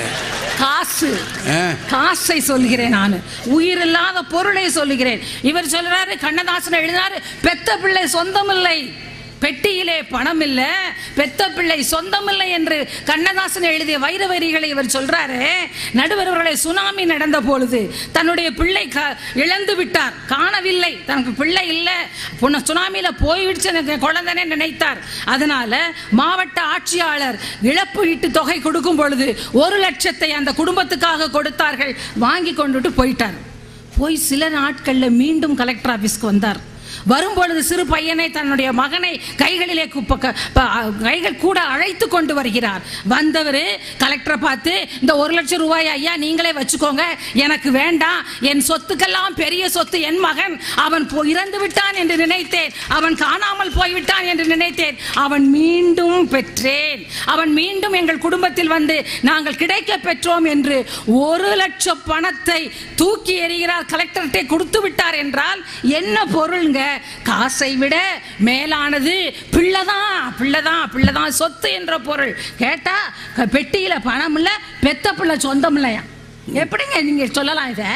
S7: காசு
S1: ஆ.
S7: காசை சொல்கிறேன் நான் உயிர் இல்லாத பொருளை சொல்லுகிறேன் இவர் சொல்றாரு கண்ணதாசன் எழுதினாரு பெத்த பிள்ளை சொந்தமில்லை பெட்டியிலே பணம் இல்ல பெத்த பிள்ளை சொந்தமில்லை என்று கண்ணதாசன் எழுதிய வைர வரிகளை இவர் சொல்றாரு நடுவர்களை சுனாமி நடந்த பொழுது தன்னுடைய பிள்ளை க- இழந்து விட்டார் காணவில்லை தனக்கு பிள்ளை இல்லை பொண்ணு சுனாமியில போய்விடுச்சு எனக்கு குழந்தைனே நினைத்தார் அதனால மாவட்ட ஆட்சியாளர் இழப்பு ஈட்டு தொகை கொடுக்கும் பொழுது ஒரு லட்சத்தை அந்த குடும்பத்துக்காக கொடுத்தார்கள் வாங்கி கொண்டுட்டு போயிட்டார் போய் சில நாட்கள்ல மீண்டும் கலெக்டர் ஆபீஸ்க்கு வந்தார் வரும்பொழுது சிறு பையனை தன்னுடைய மகனை கைகளிலே குப்ப க- ப- கைகள் கூட அழைத்து கொண்டு வருகிறார் வந்தவர் கலெக்டரை பார்த்து இந்த ஒரு லட்சம் ரூபாய் ஐயா நீங்களே வச்சுக்கோங்க எனக்கு வேண்டாம் என் சொத்துக்கெல்லாம் பெரிய சொத்து என் மகன் அவன் போ- இறந்து விட்டான் என்று நினைத்தேன் அவன் காணாமல் போய்விட்டான் என்று நினைத்தேன் அவன் மீண்டும் பெற்றேன் அவன் மீண்டும் எங்கள் குடும்பத்தில் வந்து நாங்கள் கிடைக்க பெற்றோம் என்று ஒரு லட்சம் பணத்தை தூக்கி எறிகிறார் கலெக்டர்கிட்ட கொடுத்து விட்டார் என்றால் என்ன பொருளுங்க காசை விட மேலானது பிள்ளைதான் பிள்ளைதான் பிள்ளைதான் சொத்து என்ற பொருள் கேட்டா க- பெட்டியில பணம் இல்ல பெத்த பிள்ளை சொந்தம் இல்லையா எப்படிங்க நீங்க சொல்லலாம் இதை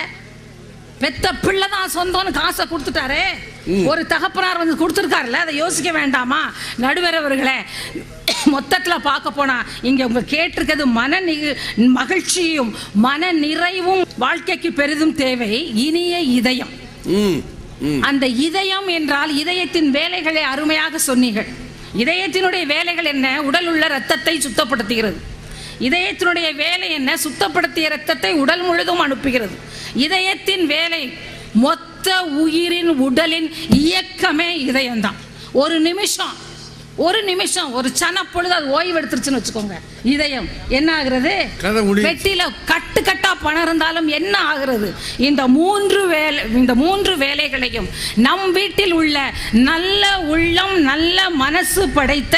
S7: பெத்த பிள்ளை தான் சொந்தம்னு காசை கொடுத்துட்டாரே ஒரு தகப்பனார் வந்து கொடுத்துருக்காருல்ல அதை யோசிக்க வேண்டாமா நடுவர் அவர்களே மொத்தத்துல பார்க்க போனா இங்க உங்க கேட்டிருக்கிறது மன நி- மகிழ்ச்சியும் மன நிறைவும் வாழ்க்கைக்கு பெரிதும் தேவை இனிய இதயம்
S1: ம்
S7: அந்த இதயம் என்றால் இதயத்தின் வேலைகளை அருமையாக சொன்னீர்கள் இதயத்தினுடைய வேலைகள் என்ன உடல் உள்ள ரத்தத்தை சுத்தப்படுத்துகிறது இதயத்தினுடைய வேலை என்ன சுத்தப்படுத்திய ரத்தத்தை உடல் முழுதும் அனுப்புகிறது இதயத்தின் வேலை மொத்த உயிரின் உடலின் இயக்கமே இதயம்தான் ஒரு நிமிஷம் ஒரு நிமிஷம் ஒரு சன பொழுது அது ஓய்வு எடுத்துருச்சுன்னு வச்சுக்கோங்க இதயம் என்ன ஆகுறது
S1: கதை முடியுது.
S7: பெட்டியில கட்டு கட்டா பணம் இருந்தாலும் என்ன ஆகிறது இந்த மூன்று வேலை இந்த மூன்று வேலைகளையும் நம் வீட்டில் உள்ள நல்ல உள்ளம் நல்ல மனசு படைத்த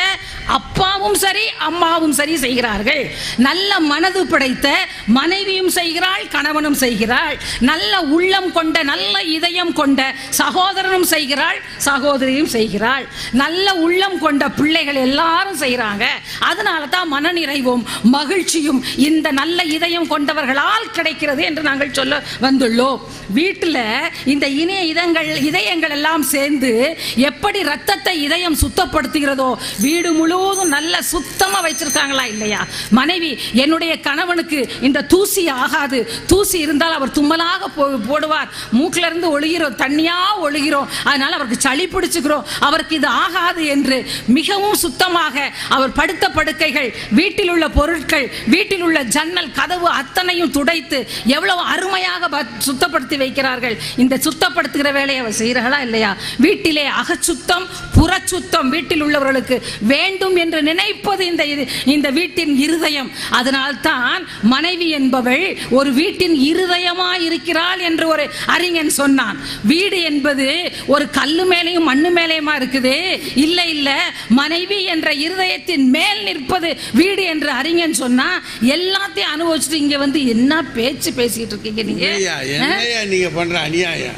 S7: அப்பாவும் சரி அம்மாவும் சரி செய்கிறார்கள் நல்ல மனது படைத்த மனைவியும் செய்கிறாள் கணவனும் செய்கிறாள் நல்ல உள்ளம் கொண்ட நல்ல இதயம் கொண்ட சகோதரனும் செய்கிறாள் சகோதரியும் செய்கிறாள் நல்ல உள்ளம் கொண்ட பிள்ளைகள் எல்லாரும் செய்கிறாங்க அதனால தான் மனநிறைவும் மகிழ்ச்சியும் இந்த நல்ல இதயம் கொண்டவர்களால் கிடைக்கிறது என்று நாங்கள் சொல்ல வந்துள்ளோம் வீட்டில் இந்த இணைய இதங்கள் இதயங்கள் எல்லாம் சேர்ந்து எப்படி ரத்தத்தை இதயம் சுத்தப்படுத்துகிறதோ வீடு முழுவதும் நல்ல சுத்தமா வச்சிருக்காங்களா இல்லையா மனைவி என்னுடைய கணவனுக்கு இந்த தூசி ஆகாது தூசி இருந்தால் அவர் தும்மலாக போ- போடுவார் மூக்குல இருந்து ஒழுகிறோம் தண்ணியா ஒழுகிறோம் அதனால அவருக்கு சளி பிடிச்சுக்கிறோம் அவருக்கு இது ஆகாது என்று மிகவும் சுத்தமாக அவர் படுத்த படுக்கைகள் வீட்டில் உள்ள பொருட்கள் வீட்டில் உள்ள ஜன்னல் கதவு அத்தனையும் துடைத்து எவ்வளவு அருமையாக ப- சுத்தப்படுத்தி வைக்கிறார்கள் இந்த சுத்தப்படுத்துகிற வேலையை அவர் செய்கிறார்களா இல்லையா வீட்டிலே அகச்சுத்தம் புறச்சுத்தம் வீட்டில் உள்ளவர்களுக்கு வேண்டும் என்று நினைப்பது இந்த இது- இந்த வீட்டின் இருதயம் அதனால்தான் மனைவி என்பவள் ஒரு வீட்டின் இருதயமாய் இருக்கிறாள் என்று ஒரு அறிஞன் சொன்னான் வீடு என்பது ஒரு கல்லு மேலேயும் மண்ணு மேலேயுமா இருக்குது இல்ல இல்ல மனைவி என்ற இருதயத்தின் மேல் நிற்பது வீடு என்று அறிஞன் சொன்னா எல்லாத்தையும் அனுபவிச்சுட்டு இங்க வந்து என்ன பேச்சு பேசிட்டு இருக்கீங்க நீங்க
S1: ஐயா
S7: ஆ?
S1: என்னையா நீங்க பண்ற அநியாயம்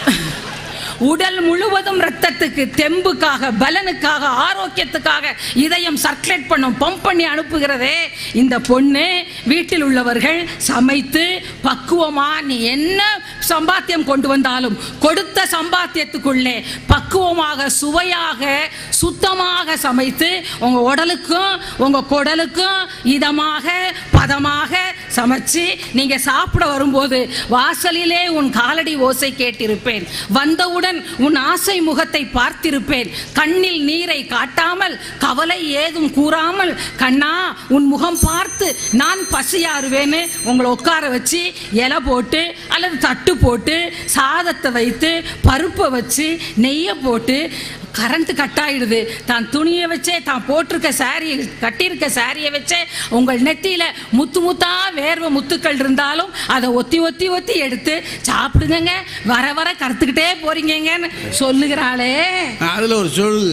S7: உடல் முழுவதும் ரத்தத்துக்கு தெம்புக்காக பலனுக்காக ஆரோக்கியத்துக்காக இதயம் சர்க்குலேட் பண்ணும் பம்ப் பண்ணி அனுப்புகிறதே இந்த பொண்ணு வீட்டில் உள்ளவர்கள் சமைத்து பக்குவமா நீ என்ன சம்பாத்தியம் கொண்டு வந்தாலும் கொடுத்த சம்பாத்தியத்துக்குள்ளே பக்குவமாக சுவையாக சுத்தமாக சமைத்து உங்க உடலுக்கும் உங்க குடலுக்கும் இதமாக பதமாக சமைச்சு நீங்க சாப்பிட வரும்போது வாசலிலே உன் காலடி ஓசை கேட்டிருப்பேன் வந்தவுடன் உன் ஆசை முகத்தை பார்த்திருப்பேன் கண்ணில் நீரை காட்டாமல் கவலை ஏதும் கூறாமல் கண்ணா உன் முகம் பார்த்து நான் பசியாருவேன்னு உங்களை உட்கார வச்சு இலை போட்டு அல்லது தட்டு போட்டு சாதத்தை வைத்து பருப்பை வச்சு நெய்யை போட்டு கரண்ட் கட் ஆயிடுது தான் துணியை வச்சே தான் போட்டிருக்க சாரி கட்டியிருக்க சாரியை வச்சே உங்கள் நெத்தியில முத்து முத்தா வேர்வை முத்துக்கள் இருந்தாலும் அதை ஒத்தி ஒத்தி ஒத்தி எடுத்து சாப்பிடுங்க வர வர கருத்துக்கிட்டே போறீங்கன்னு சொல்லுகிறாளே
S1: அதுல ஒரு சொல்லு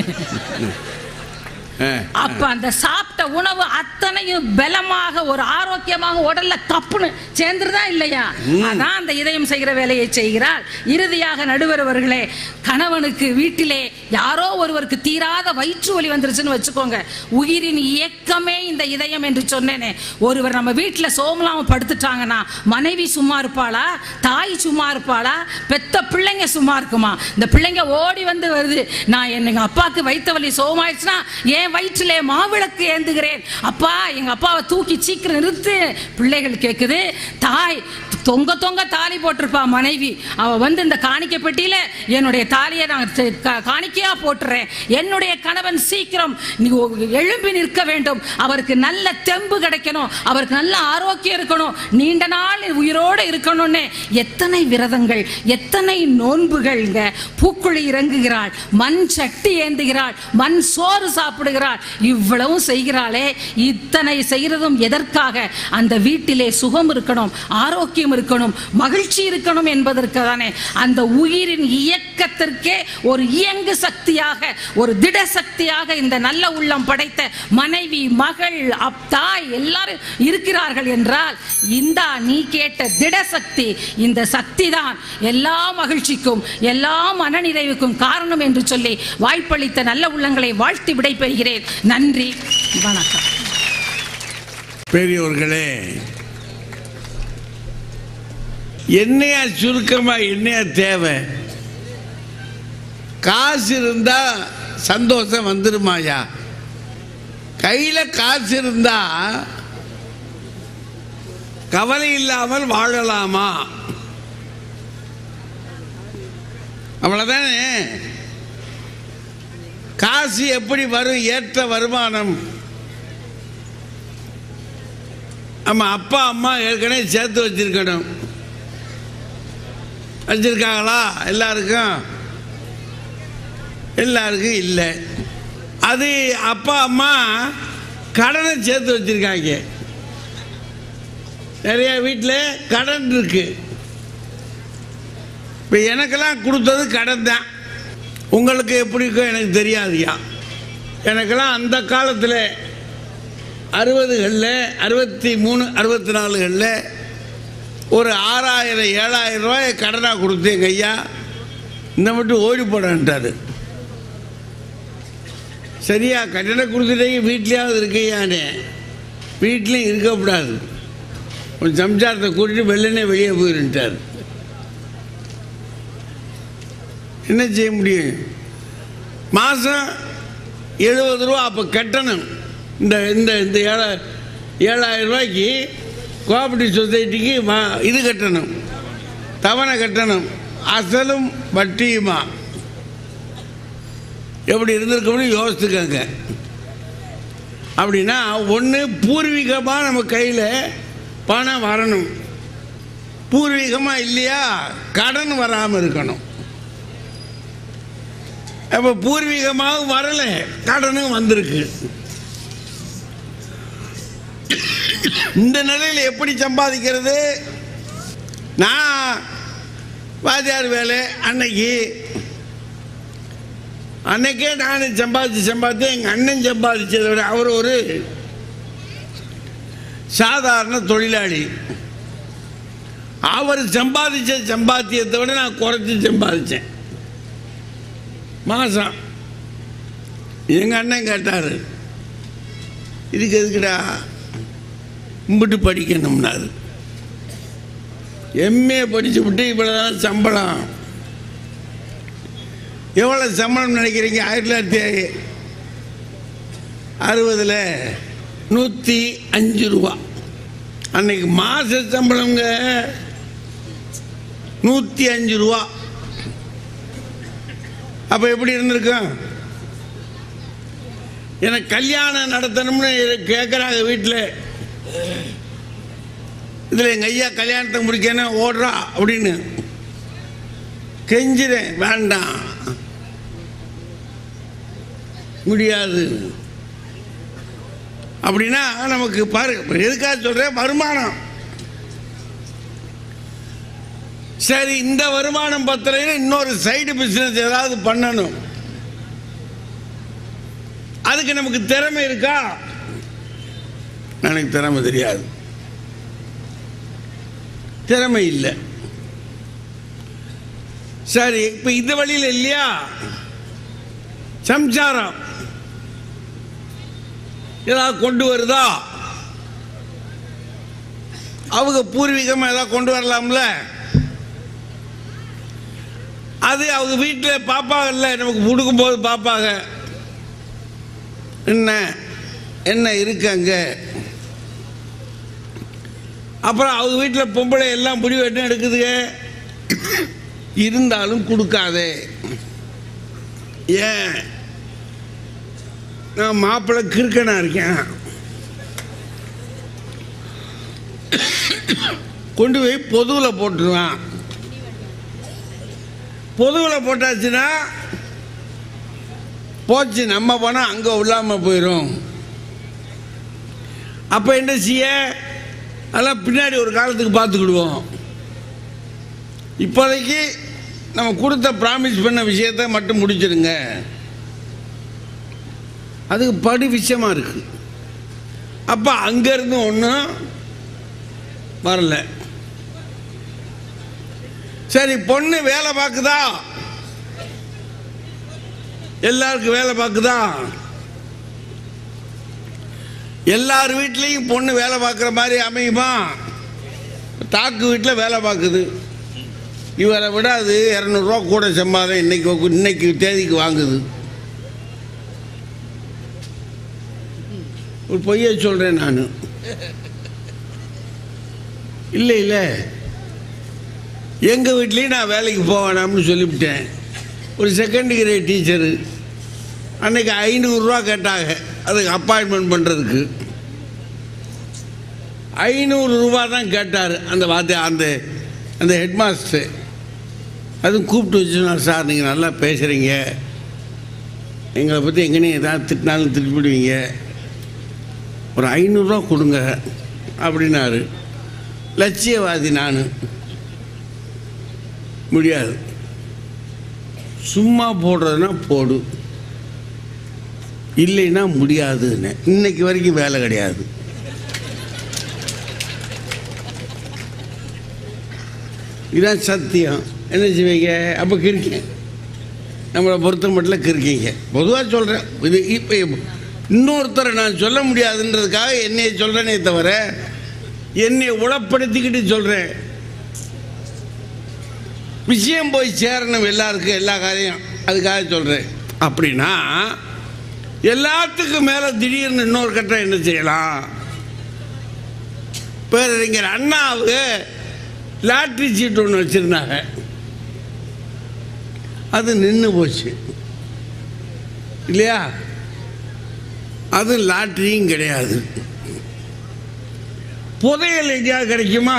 S1: ஆ.
S7: அப்ப அந்த சாப்பிட்ட உணவு அத்தனையும் பலமாக ஒரு ஆரோக்கியமாக உடல்ல கப்புன்னு சேர்ந்துருதா இல்லையா அதான் அந்த இதயம் செய்கிற வேலையை செய்கிறாள் இறுதியாக நடுவர் அவர்களே கணவனுக்கு வீட்டிலே யாரோ ஒருவருக்கு தீராத வயிற்று வலி வந்துருச்சுன்னு வச்சுக்கோங்க உயிரின் இயக்கமே இந்த இதயம் என்று சொன்னேனே ஒருவர் நம்ம வீட்டுல சோமலாம படுத்துட்டாங்கன்னா மனைவி சும்மா இருப்பாளா தாய் சும்மா இருப்பாளா பெத்த பிள்ளைங்க சும்மா இருக்குமா இந்த பிள்ளைங்க ஓடி வந்து வருது நான் எங்க அப்பாவுக்கு வயிற்று வலி சோமாயிடுச்சுன்னா என் வயிற்றிலே மாவிளக்கு ஏந்துகிறேன் அப்பா எங்க அப்பாவை தூக்கி சீக்கிரம் நிறுத்து பிள்ளைகள் கேக்குது தாய் தொங்க தொங்க தாலி போட்டிருப்பா மனைவி அவ வந்து இந்த காணிக்கை பெட்டியில என்னுடைய தாலியை நான் செ- கா- காணிக்கையா போட்டுறேன் என்னுடைய கணவன் சீக்கிரம் நீ ஒ- எழும்பி நிற்க வேண்டும் அவருக்கு நல்ல தெம்பு கிடைக்கணும் அவருக்கு நல்ல ஆரோக்கியம் இருக்கணும் நீண்ட நாள் உயிரோடு இருக்கணும்னு எத்தனை விரதங்கள் எத்தனை நோன்புகள்ங்க பூக்குழி இறங்குகிறாள் மண் சட்டி ஏந்துகிறாள் மண் சோறு சாப்பிடுகிறாள் இவ்வளவும் செய்கிறாளே இத்தனை செய்கிறதும் எதற்காக அந்த வீட்டிலே சுகம் இருக்கணும் ஆரோக்கியம் இருக்கணும் மகிழ்ச்சி இருக்கணும் என்பதற்கு தானே அந்த உயிரின் இயக்கத்திற்கே ஒரு இயங்கு சக்தியாக ஒரு திட சக்தியாக இந்த நல்ல உள்ளம் படைத்த மனைவி மகள் அப் தாய் எல்லாரும் இருக்கிறார்கள் என்றால் இந்தா நீ கேட்ட திட சக்தி இந்த சக்தி தான் எல்லா மகிழ்ச்சிக்கும் எல்லா மனநிறைவுக்கும் காரணம் என்று சொல்லி வாய்ப்பளித்த நல்ல உள்ளங்களை வாழ்த்தி விடைபெறுகிறேன் நன்றி வணக்கம்
S1: பெரியவர்களே என்னையா சுருக்கமா என்னையா தேவை காசு இருந்தா சந்தோஷம் வந்துருமாயா கையில காசு இருந்தா கவலை இல்லாமல் வாழலாமா அவ்வளவுதானே காசு எப்படி வரும் ஏற்ற வருமானம் ஆமா அப்பா அம்மா ஏற்கனவே சேர்த்து வச்சிருக்கணும் வச்சிருக்காங்களா எல்லாருக்கும் எல்லாருக்கும் இல்லை அது அப்பா அம்மா கடனை சேர்த்து வச்சிருக்காங்க நிறைய வீட்டில் கடன் இருக்கு இப்போ எனக்கெல்லாம் கொடுத்தது கடன் தான் உங்களுக்கு எப்படி இருக்கோ எனக்கு தெரியாதுயா எனக்கெல்லாம் அந்த காலத்தில் அறுபதுகளில் அறுபத்தி மூணு அறுபத்தி நாலுகளில் ஒரு ஆறாயிரம் ஏழாயிரம் ரூபாய் கடனாக கொடுத்து எங்கள் ஐயா இந்த மட்டும் ஓடி போடான்ட்டாரு சரியா கடனை கொடுத்துட்டீங்க வீட்லேயாவது இருக்கையானே வீட்லேயும் இருக்கக்கூடாது ஒரு சம்சாரத்தை கூட்டிட்டு வெள்ளனே வெளியே போயிருந்துட்டார் என்ன செய்ய முடியும் மாதம் எழுபது ரூபா அப்போ கட்டணும் இந்த இந்த இந்த ஏழா ஏழாயிரம் ரூபாய்க்கு கோஆபரேட்டிவ் சொசைட்டிக்கு மா இது கட்டணும் தவணை கட்டணும் அசலும் வட்டியுமா எப்படி இருந்திருக்கணும்னு யோசித்துக்கங்க அப்படின்னா ஒன்று பூர்வீகமாக நம்ம கையில் பணம் வரணும் பூர்வீகமாக இல்லையா கடன் வராமல் இருக்கணும் அப்போ பூர்வீகமாக வரல கடனும் வந்திருக்கு இந்த நிலையில் எப்படி சம்பாதிக்கிறது நான் வாத்தியார் வேலை அன்னைக்கு அன்னைக்கே நான் சம்பாதிச்சு சம்பாதிச்சு எங்கள் அண்ணன் சம்பாதிச்சதை விட அவர் ஒரு சாதாரண தொழிலாளி அவர் சம்பாதிச்ச சம்பாத்தியத்தை விட நான் குறைச்சி சம்பாதிச்சேன் மாதம் எங்கள் அண்ணன் கேட்டார் இதுக்கு எதுக்குடா கும்பிட்டு படிக்கணும்னாரு எம்ஏ படிச்சு விட்டு இவ்வளோதான் சம்பளம் எவ்வளோ சம்பளம் நினைக்கிறீங்க ஆயிரத்தி தொள்ளாயிரத்தி அறுபதில் நூற்றி அஞ்சு ரூபா அன்னைக்கு மாத சம்பளங்க நூற்றி அஞ்சு ரூபா அப்போ எப்படி இருந்திருக்கும் எனக்கு கல்யாணம் நடத்தணும்னு கேட்குறாங்க வீட்டில் இதில் எங்கள் ஐயா கல்யாணத்தை முடிக்கணும் ஓடுறா அப்படின்னு கெஞ்சிறேன் வேண்டாம் முடியாது அப்படின்னா நமக்கு பாரு எதுக்காக சொல்கிறேன் வருமானம் சரி இந்த வருமானம் பத்தலைன்னு இன்னொரு சைடு பிஸ்னஸ் ஏதாவது பண்ணணும் அதுக்கு நமக்கு திறமை இருக்கா எனக்கு திறமை தெரியாது திறமை இல்லை சரி இப்போ இந்த வழியில் இல்லையா சம்சாரம் ஏதாவது கொண்டு வருதா அவங்க பூர்வீகமாக ஏதாவது கொண்டு வரலாம்ல அது அவங்க வீட்டில் பார்ப்பாங்கல்ல நமக்கு கொடுக்கும்போது பார்ப்பாங்க என்ன என்ன இருக்கு அங்கே அப்புறம் அவங்க வீட்டில் பொம்பளை எல்லாம் முடிவு என்ன எடுக்குதுங்க இருந்தாலும் கொடுக்காதே ஏன் நான் மாப்பிள்ளை கிறுக்கனா இருக்கேன் கொண்டு போய் பொதுவில் போட்டுருவான் பொதுவில் போட்டாச்சுன்னா போச்சு நம்ம போனால் அங்கே உள்ளாமல் போயிடும் அப்போ என்ன செய்ய அதெல்லாம் பின்னாடி ஒரு காலத்துக்கு பார்த்துக்கிடுவோம் இப்போதைக்கு நம்ம கொடுத்த ப்ராமிஸ் பண்ண விஷயத்தை மட்டும் முடிச்சிடுங்க அதுக்கு படு விஷயமா இருக்கு அப்போ அங்கேருந்து ஒன்றும் வரல சரி பொண்ணு வேலை பார்க்குதா எல்லாருக்கும் வேலை பார்க்குதா எல்லார் வீட்லேயும் பொண்ணு வேலை பார்க்குற மாதிரி அமையுமா தாக்கு வீட்டில் வேலை பார்க்குது இவரை விட அது இரநூறுவா கூட சம்பாதம் இன்னைக்கு இன்னைக்கு தேதிக்கு வாங்குது ஒரு பொய்யை சொல்கிறேன் நான் இல்லை இல்லை எங்கள் வீட்லேயும் நான் வேலைக்கு போக வேணாம்னு சொல்லிவிட்டேன் ஒரு செகண்ட் கிரேட் டீச்சரு அன்னைக்கு ஐநூறுரூவா கேட்டாங்க அதுக்கு அப்பாயின்மெண்ட் பண்ணுறதுக்கு ஐநூறு ரூபா தான் கேட்டார் அந்த வார்த்தை அந்த அந்த ஹெட்மாஸ்டர் அதுவும் கூப்பிட்டு வச்சுனா சார் நீங்கள் நல்லா பேசுகிறீங்க எங்களை பற்றி எங்கேயும் ஏதாவது திட்டினாலும் திட்டிவிடுவீங்க ஒரு ஐநூறுரூவா கொடுங்க அப்படின்னாரு லட்சியவாதி நான் முடியாது சும்மா போடுறதுனா போடு இல்லைன்னா முடியாதுன்னு இன்னைக்கு வரைக்கும் வேலை கிடையாது இதான் சத்தியம் என்ன செய்வீங்க அப்போ கிறுக்கீங்க நம்மளை பொறுத்த மட்டும் கிறுக்கீங்க பொதுவாக சொல்கிறேன் இது இப்போ இன்னொருத்தரை நான் சொல்ல முடியாதுன்றதுக்காக என்னைய சொல்கிறேனே தவிர என்னை உளப்படுத்திக்கிட்டு சொல்கிறேன் விஷயம் போய் சேரணும் எல்லாருக்கும் எல்லா காரியம் அதுக்காக சொல்கிறேன் அப்படின்னா எல்லாத்துக்கும் மேலே திடீர்னு இன்னொரு கட்டம் என்ன செய்யலாம் பேரறிஞர் அண்ணாவுக்கு லாட்ரி சீட் ஒன்று வச்சுருந்தாங்க அது நின்று போச்சு இல்லையா அது லாட்ரியும் கிடையாது புதையல் எங்கேயாவது கிடைக்குமா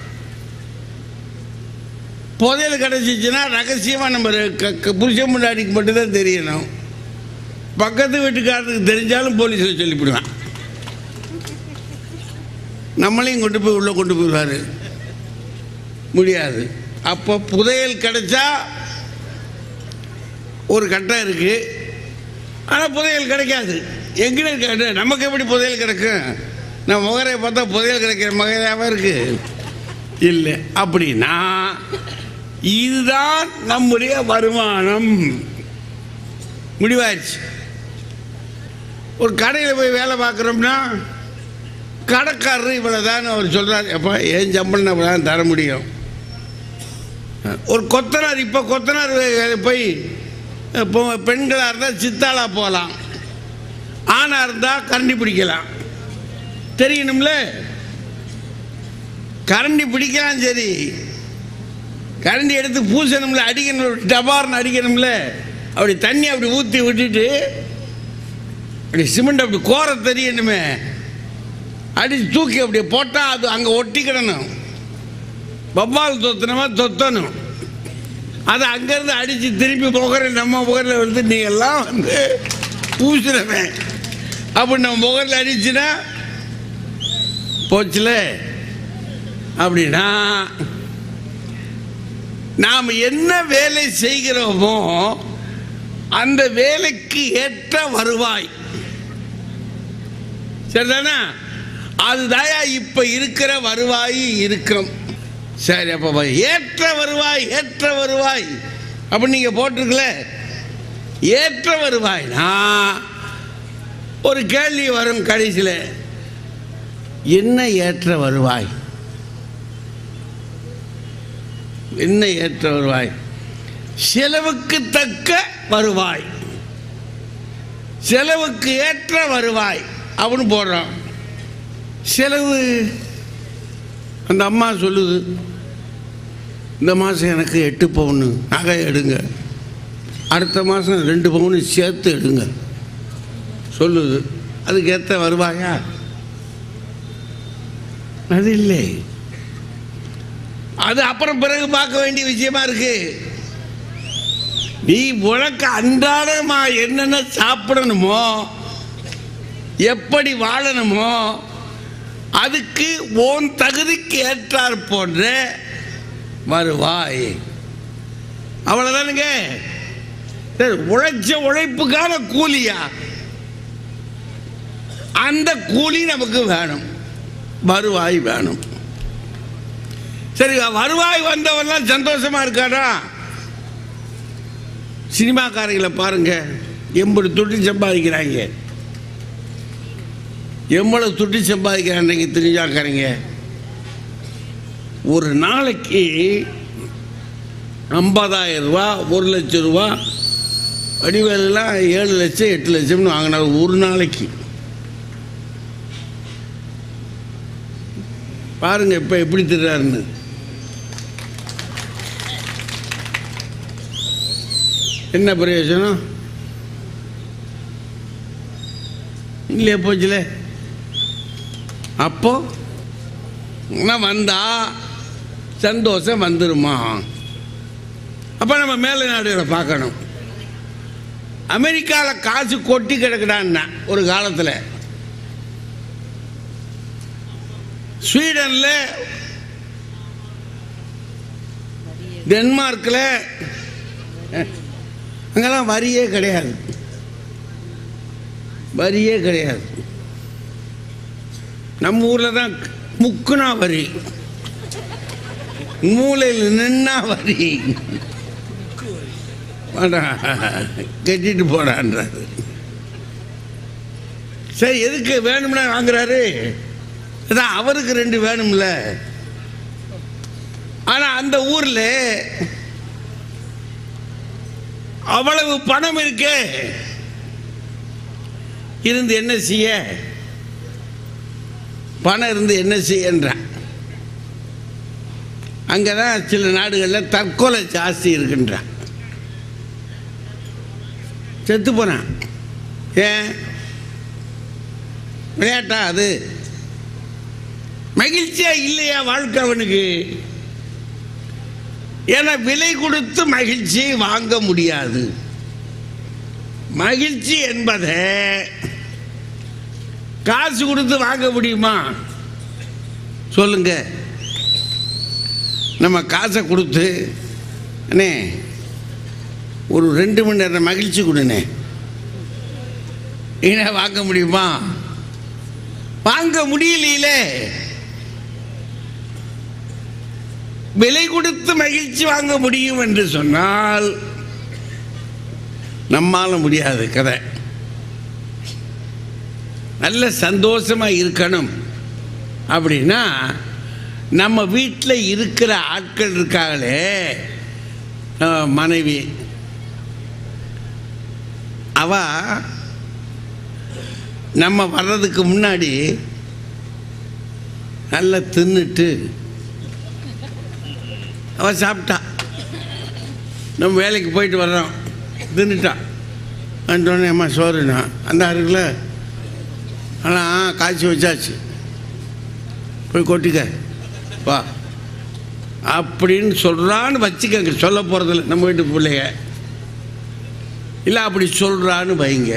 S1: புதையல் கிடைச்சிச்சுன்னா ரகசியமாக நம்ம க- க- புருஷன் முன்னாடிக்கு மட்டும்தான் தெரியணும் பக்கத்து வீட்டுக்காரருக்கு தெரிஞ்சாலும் போலீஸில் சொல்லிவிடுவான் நம்மளையும் கொண்டு போய் உள்ளே கொண்டு போயிடுவார் முடியாது அப்போ புதையல் கிடைச்சா ஒரு கட்டம் இருக்குது ஆனால் புதையல் கிடைக்காது எங்கே கிடை நமக்கு எப்படி புதையல் கிடைக்கும் நம்ம முகரையை பார்த்தா புதையல் கிடைக்கிற மகையாவே இருக்கு இல்லை அப்படின்னா இதுதான் நம்முடைய வருமானம் முடிவாயிடுச்சு ஒரு கடையில் போய் வேலை பார்க்குறோம்னா கடைக்காரர் இவ்வளோதான் அவர் சொல்கிறார் எப்போ ஏன் சம்பளம் நம்ம தான் தர முடியும் ஒரு கொத்தனார் இப்போ கொத்தனார் வே- போய் இப்போ பெண்களாக இருந்தால் சித்தாளா போகலாம் ஆணாக இருந்தால் கரண்டி பிடிக்கலாம் தெரியணும்ல கரண்டி பிடிக்கலாம் சரி கரண்டி எடுத்து பூசணும்ல அடிக்கணும் டபார்னு அடிக்கணும்ல அப்படி தண்ணி அப்படி ஊற்றி விட்டுட்டு அப்படி சிமெண்ட் அப்படி கோர தெரியணுமே அடிச்சு தூக்கி அப்படி போட்டால் அது அங்கே ஒட்டிக்கிடணும் வவ்வால் தொத்தனமா தொத்தணும் அதை அங்கேருந்து அடித்து திருப்பி முகரில் நம்ம முகரில் வந்து நீ எல்லாம் வந்து பூசுறவன் அப்படி நம்ம முகரில் அடிச்சுன்னா போச்சுல அப்படின்னா நாம் என்ன வேலை செய்கிறோமோ அந்த வேலைக்கு ஏற்ற வருவாய் சரிதானா அதுதாயா இப்ப இருக்கிற வருவாய் இருக்கும் சரி அப்ப ஏற்ற வருவாய் ஏற்ற வருவாய் அப்ப நீங்க போட்டிருக்கல ஏற்ற வருவாய்னா ஒரு கேள்வி வரும் கடைசியில் என்ன ஏற்ற வருவாய் என்ன ஏற்ற வருவாய் செலவுக்கு தக்க வருவாய் செலவுக்கு ஏற்ற வருவாய் அப்படின்னு போடுறோம் செலவு அந்த அம்மா சொல்லுது இந்த மாதம் எனக்கு எட்டு பவுனு நகை எடுங்க அடுத்த மாதம் ரெண்டு பவுனு சேர்த்து எடுங்க சொல்லுது அதுக்கு ஏற்ற வருவாயா அது இல்லை அது அப்புறம் பிறகு பார்க்க வேண்டிய விஷயமா இருக்கு நீ உனக்கு அன்றாடமா என்னென்ன சாப்பிடணுமோ எப்படி வாழணுமோ அதுக்கு உன் தகுதிக்கு ஏற்றார் போன்ற வருவாய் அவ்வளவுதானுங்க சரி, உழைச்ச உழைப்புக்கான கூலியா அந்த கூலி நமக்கு வேணும் வருவாய் வேணும் சரி வருவாய் வந்தவெல்லாம் சந்தோஷமா இருக்காடா சினிமாக்காரங்களை பாருங்க எண்பது துட்டி சம்பாதிக்கிறாங்க எவ்வளவு துட்டி சம்பாதிக்கிறாங்க தெரிஞ்சாக்காரங்க ஒரு நாளைக்கு ஐம்பதாயிரம் ரூபா ஒரு லட்சம் ரூபா வடிவேலாம் ஏழு லட்சம் எட்டு லட்சம்னு வாங்கினார் ஒரு நாளைக்கு பாருங்க இப்ப எப்படி திடுறாருன்னு என்ன பிரயோஜனம் இல்லையா போச்சுல அப்போ நான் வந்தா சந்தோஷம் வந்துருமா அப்போ நம்ம மேலை நாடுகளை பார்க்கணும் அமெரிக்காவில் காசு கொட்டி கிடக்குடான்னா ஒரு காலத்தில் ஸ்வீடனில் டென்மார்க்கில் அங்கெல்லாம் வரியே கிடையாது வரியே கிடையாது நம்ம ஊரில் தான் முக்குனா வரி மூலையில் நின்னா வரி வாடா, கட்டிட்டு போடான்றாரு சரி எதுக்கு வேணும்னா வாங்குறாரு அதான் அவருக்கு ரெண்டு வேணும்ல ஆனா அந்த ஊர்ல அவ்வளவு பணம் இருக்கே இருந்து என்ன செய்ய பணம் இருந்து என்ன செய்யன்றான் அங்கதான் சில நாடுகளில் தற்கொலை ஜாஸ்தி இருக்குன்றான் செத்து போனான் ஏன் விளையாட்டா அது மகிழ்ச்சியா இல்லையா வாழ்க்கை அவனுக்கு ஏன்னா விலை கொடுத்து மகிழ்ச்சி வாங்க முடியாது மகிழ்ச்சி என்பதை காசு கொடுத்து வாங்க முடியுமா சொல்லுங்க நம்ம காசை கொடுத்து அண்ணே ஒரு ரெண்டு மணி நேரம் மகிழ்ச்சி கொடுண்ணே ஏன்னா வாங்க முடியுமா வாங்க முடியலையிலே விலை கொடுத்து மகிழ்ச்சி வாங்க முடியும் என்று சொன்னால் நம்மால முடியாது கதை நல்ல சந்தோஷமா இருக்கணும் அப்படின்னா நம்ம வீட்டில் இருக்கிற ஆட்கள் இருக்காங்களே அஹ், மனைவி அவ நம்ம வர்றதுக்கு முன்னாடி நல்லா தின்னுட்டு அவ சாப்பிட்டா நம்ம வேலைக்கு போயிட்டு வர்றோம் தின்னுட்டான் வந்துட்டோன்னே அம்மா சோறுனா அந்த இருக்குல்ல ஆனால் காய்ச்சி வச்சாச்சு போய் கொட்டிக்க வா அப்படின்னு சொல்கிறான்னு வச்சுக்கங்க சொல்ல போகிறதில்ல நம்ம வீட்டு பிள்ளைங்க இல்லை அப்படி சொல்கிறான்னு வைங்க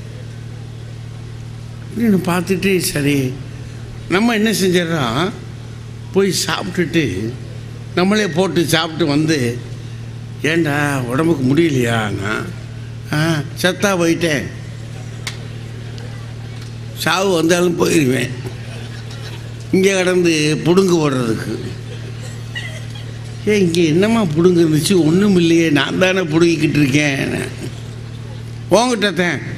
S1: அப்படின்னு பார்த்துட்டு சரி நம்ம என்ன செஞ்சிடறோம் போய் சாப்பிட்டுட்டு நம்மளே போட்டு சாப்பிட்டு வந்து ஏண்டா உடம்புக்கு முடியலையா நான் ஆ செத்தா போயிட்டேன் சாவு வந்தாலும் போயிடுவேன் இங்கே கடந்து புடுங்கு போடுறதுக்கு ஏ இங்கே என்னம்மா புடுங்கு இருந்துச்சு ஒன்றும் இல்லையே நான் தானே புடுங்கிக்கிட்டு இருக்கேன் உங்ககிட்டத்தேன்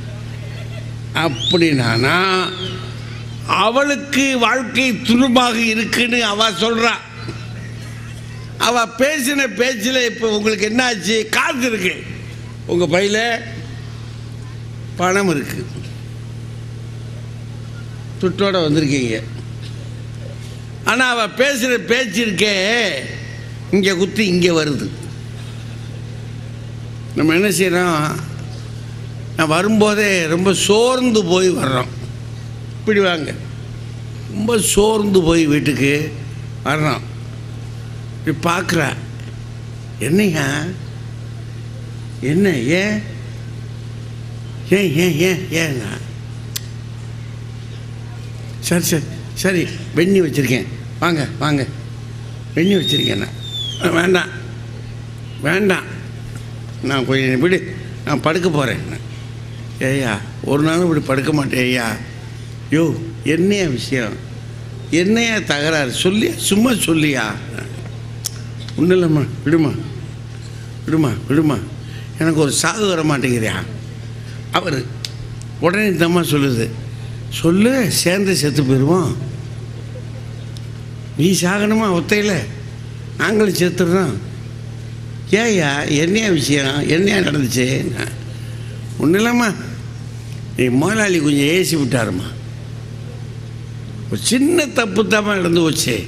S1: அப்படின்னா அவளுக்கு வாழ்க்கை துன்பமாக இருக்குன்னு அவ சொல்றா அவ பேசின பேச்சில் இப்போ உங்களுக்கு என்ன ஆச்சு காசு இருக்கு உங்க பையில பணம் இருக்கு துட்டோட வந்திருக்கீங்க ஆனால் அவ பேசுகிற பேச்சு இருக்கே இங்கே குத்தி இங்கே வருது நம்ம என்ன செய்கிறோம் நான் வரும்போதே ரொம்ப சோர்ந்து போய் வர்றோம் இப்படி வாங்க ரொம்ப சோர்ந்து போய் வீட்டுக்கு வர்றோம் இப்படி பார்க்குறா என்னையா என்ன ஏன் ஏன் ஏன் ஏன் ஏங்க சரி சரி சரி வெண்ணி வச்சுருக்கேன் வாங்க வாங்க வெண்ணி வச்சுருக்கேன் நான் வேண்டாம் வேண்டாம் நான் கொஞ்சம் விடு நான் படுக்க போகிறேன் ஏய்யா ஒரு நாளும் இப்படி படுக்க மாட்டேன் ஐயா யோ என்னையா விஷயம் என்னையா தகராறு சொல்லியா சும்மா சொல்லியா ஒன்றும் இல்லைம்மா விடுமா விடுமா விடுமா எனக்கு ஒரு சாகு வர மாட்டேங்கிறியா அவர் உடனே இந்த அம்மா சொல்லுது சொல்லு சேர்ந்து செத்து போயிடுவோம் நீ சாகணுமா ஒத்தையில் நாங்களும் செத்துடுறோம் ஏய்யா என்னையா விஷயம் என்னையா நடந்துச்சு ஒன்றும் இல்லைம்மா நீ முதலாளி கொஞ்சம் ஏசி விட்டாருமா ஒரு சின்ன தப்பு தாம்மா நடந்து போச்சு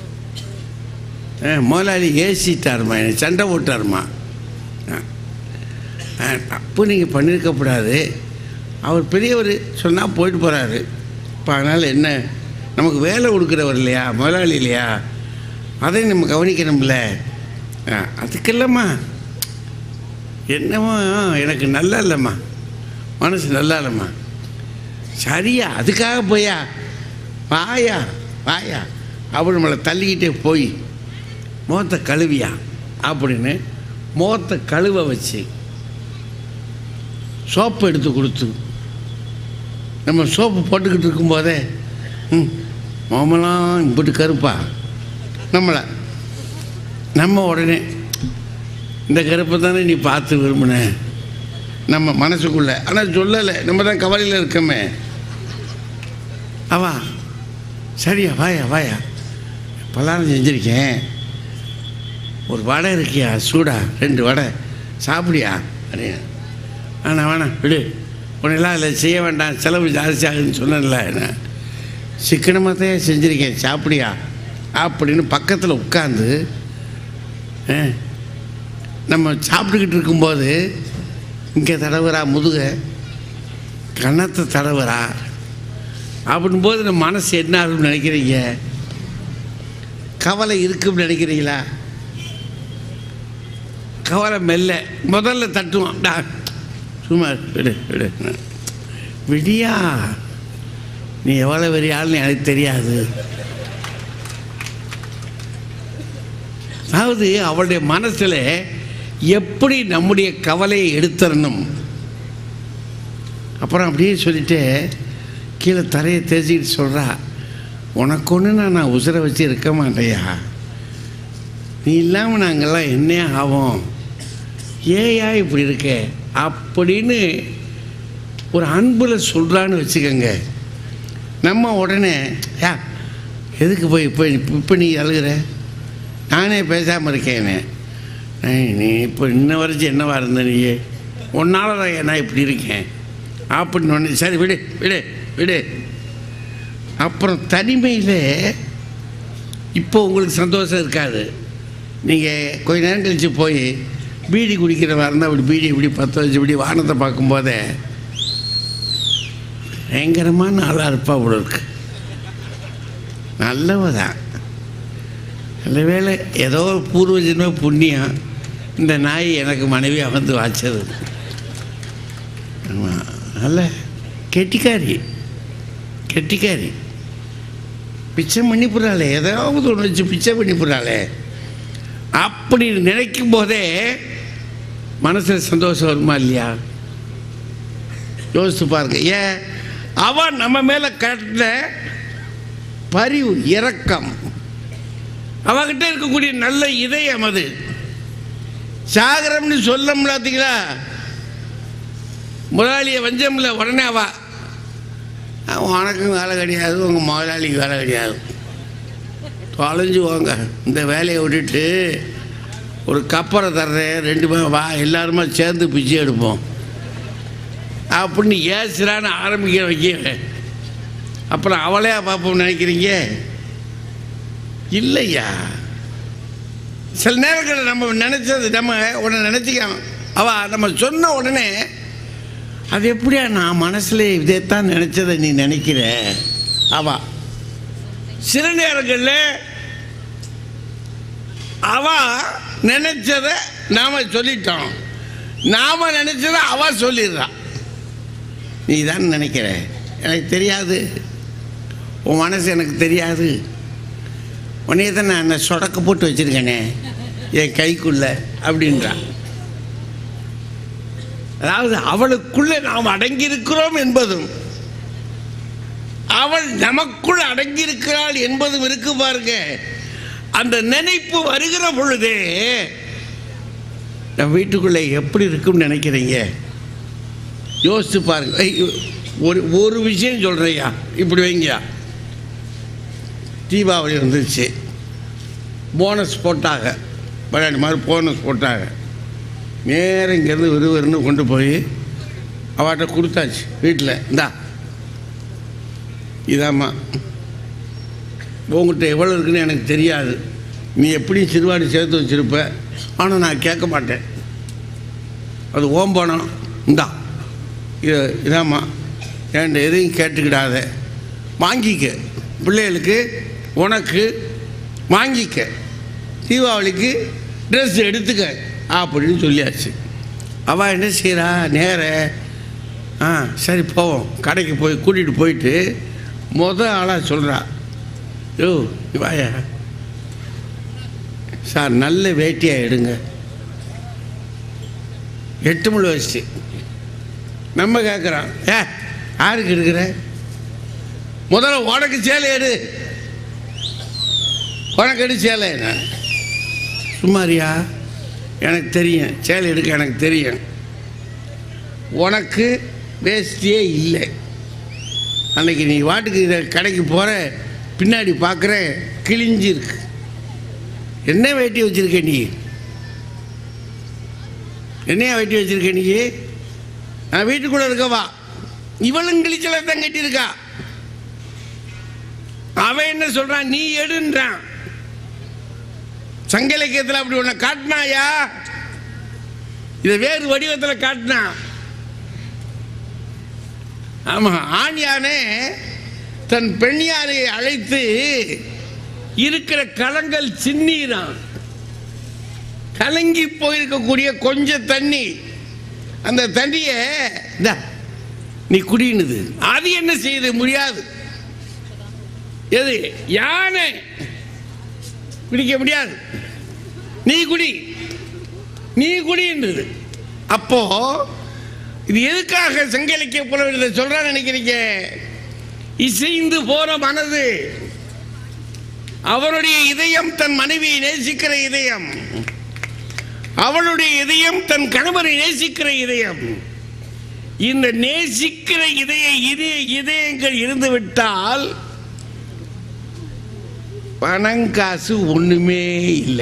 S1: ஆ, முதலாளி ஏசிட்டாருமா என்னை சண்டை போட்டாருமா ஆ. ஆ, தப்பு நீங்கள் பண்ணியிருக்கக்கூடாது அவர் பெரியவர் சொன்னால் போயிட்டு போகிறாரு இப்போ அதனால் என்ன நமக்கு வேலை கொடுக்குறவர் இல்லையா முதலாளி இல்லையா அதை நம்ம கவனிக்கணும்ல ஆ, அதுக்கு இல்லைம்மா என்னமோ எனக்கு நல்லா இல்லைம்மா மனசு நல்லா இல்லைம்மா சரியா அதுக்காக போயா வாயா வாயா அப்படி நம்மளை தள்ளிக்கிட்டே போய் முகத்தை கழுவியா அப்படின்னு முகத்தை கழுவ வச்சு சோப்பு எடுத்து கொடுத்து நம்ம சோப்பு போட்டுக்கிட்டு இருக்கும்போதே ம் மாமலாம் இப்படி கருப்பா நம்மளை நம்ம உடனே இந்த கருப்பை தானே நீ பார்த்து விரும்பின நம்ம மனசுக்குள்ள ஆனால் சொல்லலை நம்ம தான் கவலையில் இருக்கோமே அவா சரியா வாயா வாயா பலாரம் செஞ்சுருக்கேன் ஒரு வடை இருக்கியா சூடா ரெண்டு வடை சாப்பிடியா அப்படியா வேணாம் வேணாம் விடு உன்னெல்லாம் அதில் செய்ய வேண்டாம் செலவு ஜாஸ்தி ஆகுதுன்னு சொன்னேன்ல என்ன சிக்கனமாக தான் செஞ்சுருக்கேன் சாப்பிடியா அப்படின்னு பக்கத்தில் உட்காந்து நம்ம சாப்பிட்டுக்கிட்டு இருக்கும்போது இங்கே தடவுறா முதுக கன்னத்தை தடவுறா அப்படின்போது நம்ம மனசு என்ன ஆகும்னு நினைக்கிறீங்க கவலை இருக்கும்னு நினைக்கிறீங்களா கவலை மெல்ல முதல்ல தட்டுவான் டா சும்மா இரு, விடு விடு விடியா நீ எவ்வளோ பெரிய ஆள்னு எனக்கு தெரியாது அதாவது அவளுடைய மனசில் எப்படி நம்முடைய கவலையை எடுத்துடணும் அப்புறம் அப்படியே சொல்லிட்டு கீழே தரையை தேய்ச்சிக்கிட்டு சொல்கிறா உனக்கு ஒன்று நான் உசுரை வச்சு இருக்க மாட்டேயா நீ இல்லாமல் நாங்கள்லாம் என்ன ஆகும் ஏயா இப்படி இருக்க அப்படின்னு ஒரு அன்பில் சொல்கிறான்னு வச்சுக்கோங்க நம்ம உடனே யா எதுக்கு போய் இப்போ இப்போ நீ அழுகிற நானே பேசாமல் இருக்கேனே ஏய், நீ இப்போ இன்ன வரைக்கும் என்னவா இருந்த நீ உன்னால தான் நான் இப்படி இருக்கேன் அப்படின்னு ஒன்று சரி விடு விடு விடு அப்புறம் தனிமையில் இப்போ உங்களுக்கு சந்தோஷம் இருக்காது நீங்கள் கொஞ்ச நேரம் கழித்து போய் பீடி குடிக்கிறவா இருந்தால் அப்படி பீடி இப்படி பற்ற வச்சு இப்படி வானத்தை பார்க்கும்போதே பயங்கரமான ஆளாக இருப்பா அவ்வளோ இருக்கு நல்லவ தான் நல்ல வேளை ஏதோ ஒரு பூர்வ ஜென்ம புண்ணியம் இந்த நாய் எனக்கு மனைவி அமர்ந்து வாய்ச்சது ஆமாம் நல்ல கெட்டிக்காரி கெட்டிக்காரி பிச்சை பண்ணி போடுறாளே ஏதாவது ஒன்று வச்சு பிச்சை பண்ணி போடுறாளே அப்படி நினைக்கும் போதே மனசில் சந்தோஷம் வருமா இல்லையா யோசித்து பாருங்க ஏன் அவன் நம்ம மேலே கட்டின பரிவு இரக்கம் அவகிட்ட இருக்கக்கூடிய நல்ல இதயம் அது சாகரம்னு சொல்ல முடியாதீங்களா முதலாளியை வஞ்சமில்ல உடனே அவா "அஹ், உனக்கும் வேலை கிடையாது உங்கள் முதலாளிக்கு வேலை கிடையாது தொலைஞ்சு போங்க இந்த வேலையை விட்டுட்டு ஒரு கப்பரை தர்றேன் ரெண்டு பேரும் வா எல்லாருமா சேர்ந்து பிச்சை எடுப்போம் அப்படின்னு ஏசுறான்னு ஆரம்பிக்கிற வைக்க அப்புறம் அவளையா பார்ப்போம் நினைக்கிறீங்க இல்லையா சில நேரங்களில் நம்ம நினச்சது நம்ம உடனே நினச்சிக்கலாம் அவ நம்ம சொன்ன உடனே அது எப்படியா நான் மனசில் இதைத்தான் நினச்சதை நீ நினைக்கிற அவ சில நேரங்களில் அவ நினைச்சதை நாம சொல்லிட்டோம் நாம நினைச்சதை அவ சொல்லிடுறான் நீ தான் நினைக்கிற எனக்கு தெரியாது உன் மனசு எனக்கு தெரியாது உன்னைய தான் நான் என்ன சொடக்க போட்டு வச்சிருக்கேனே என் கைக்குள்ள அப்படின்றான் அதாவது அவளுக்குள்ளே நாம் அடங்கியிருக்கிறோம் என்பதும் அவள் நமக்குள் அடங்கியிருக்கிறாள் என்பதும் இருக்கு பாருங்க அந்த நினைப்பு வருகிற பொழுதே நம்ம வீட்டுக்குள்ளே எப்படி இருக்கும்னு நினைக்கிறீங்க யோசித்து பாருங்க ஐய், ஒரு ஒரு விஷயம் சொல்கிறையா இப்படி வைங்கயா தீபாவளி வந்துருச்சு போனஸ் போட்டாங்க விளையாட்டு மாதிரி போனஸ் போட்டாங்க நேரம் இங்கேருந்து விறுவிறுன்னு கொண்டு போய் அவட்ட கொடுத்தாச்சு வீட்டில் இந்தா இதாம்மா உங்கள்கிட்ட எவ்வளோ இருக்குன்னு எனக்கு தெரியாது நீ எப்படியும் சிறுவாடி சேர்த்து வச்சிருப்ப ஆனால் நான் கேட்க மாட்டேன் அது ஓம்பணம் இந்தா இது இதாம்மா என்கிட்ட எதையும் கேட்டுக்கிடாத வாங்கிக்க பிள்ளைகளுக்கு உனக்கு வாங்கிக்க தீபாவளிக்கு ட்ரெஸ் எடுத்துக்க அப்படின்னு சொல்லியாச்சு அவள் என்ன செய்கிறா நேர ஆ சரி போவோம் கடைக்கு போய் கூட்டிகிட்டு போயிட்டு முத ஆளாக சொல்கிறா யோ நீ வாயா சார் நல்ல வேட்டியாக எடுங்க எட்டு முழு வச்சு நம்ம கேட்குறோம் ஏ யாருக்கு எடுக்கிற முதல்ல உனக்கு சேலை எடு உனக்கு எடு சேலை நான் சும்மாரியா எனக்கு தெரியும் சேலை எடுக்க எனக்கு தெரியும் உனக்கு வேஷ்டியே இல்லை அன்னைக்கு நீ வாட்டுக்கு இதை கடைக்கு போகிற பின்னாடி பார்க்குற கிழிஞ்சிருக்கு என்ன வேட்டி வச்சிருக்க நீ என்னையா வெட்டி வச்சிருக்க நீ நான் வீட்டுக்குள்ள இருக்கவா இவளும் கிழிச்சல தான் கட்டியிருக்கா அவன் என்ன சொல்றான் நீ எடுன்றான் சங்க இலக்கியத்தில் அப்படி உன்னை காட்டினாயா இதை வேறு வடிவத்தில் காட்டினா ஆமா ஆண் யானை தன் பெண் யானையை அழைத்து இருக்கிற களங்கள் சின்னீரான் கலங்கி போயிருக்கக்கூடிய கொஞ்சம் தண்ணி அந்த தண்ணியை இந்தா, நீ குடினுது அது என்ன செய்யுது முடியாது எது யானை குடிக்க முடியாது நீ குடி நீ குடின்றது அப்போ இது எதுக்காக சங்க இலக்கிய புலவர் இதை சொல்றான்னு நினைக்கிறீங்க இசைந்து போற மனது அவருடைய இதயம் தன் மனைவியை நேசிக்கிற இதயம் அவளுடைய இதயம் தன் கணவரை நேசிக்கிற இதயம் இந்த நேசிக்கிற இதய இதய இதயங்கள் இருந்து விட்டால் பணங்காசு ஒண்ணுமே இல்லை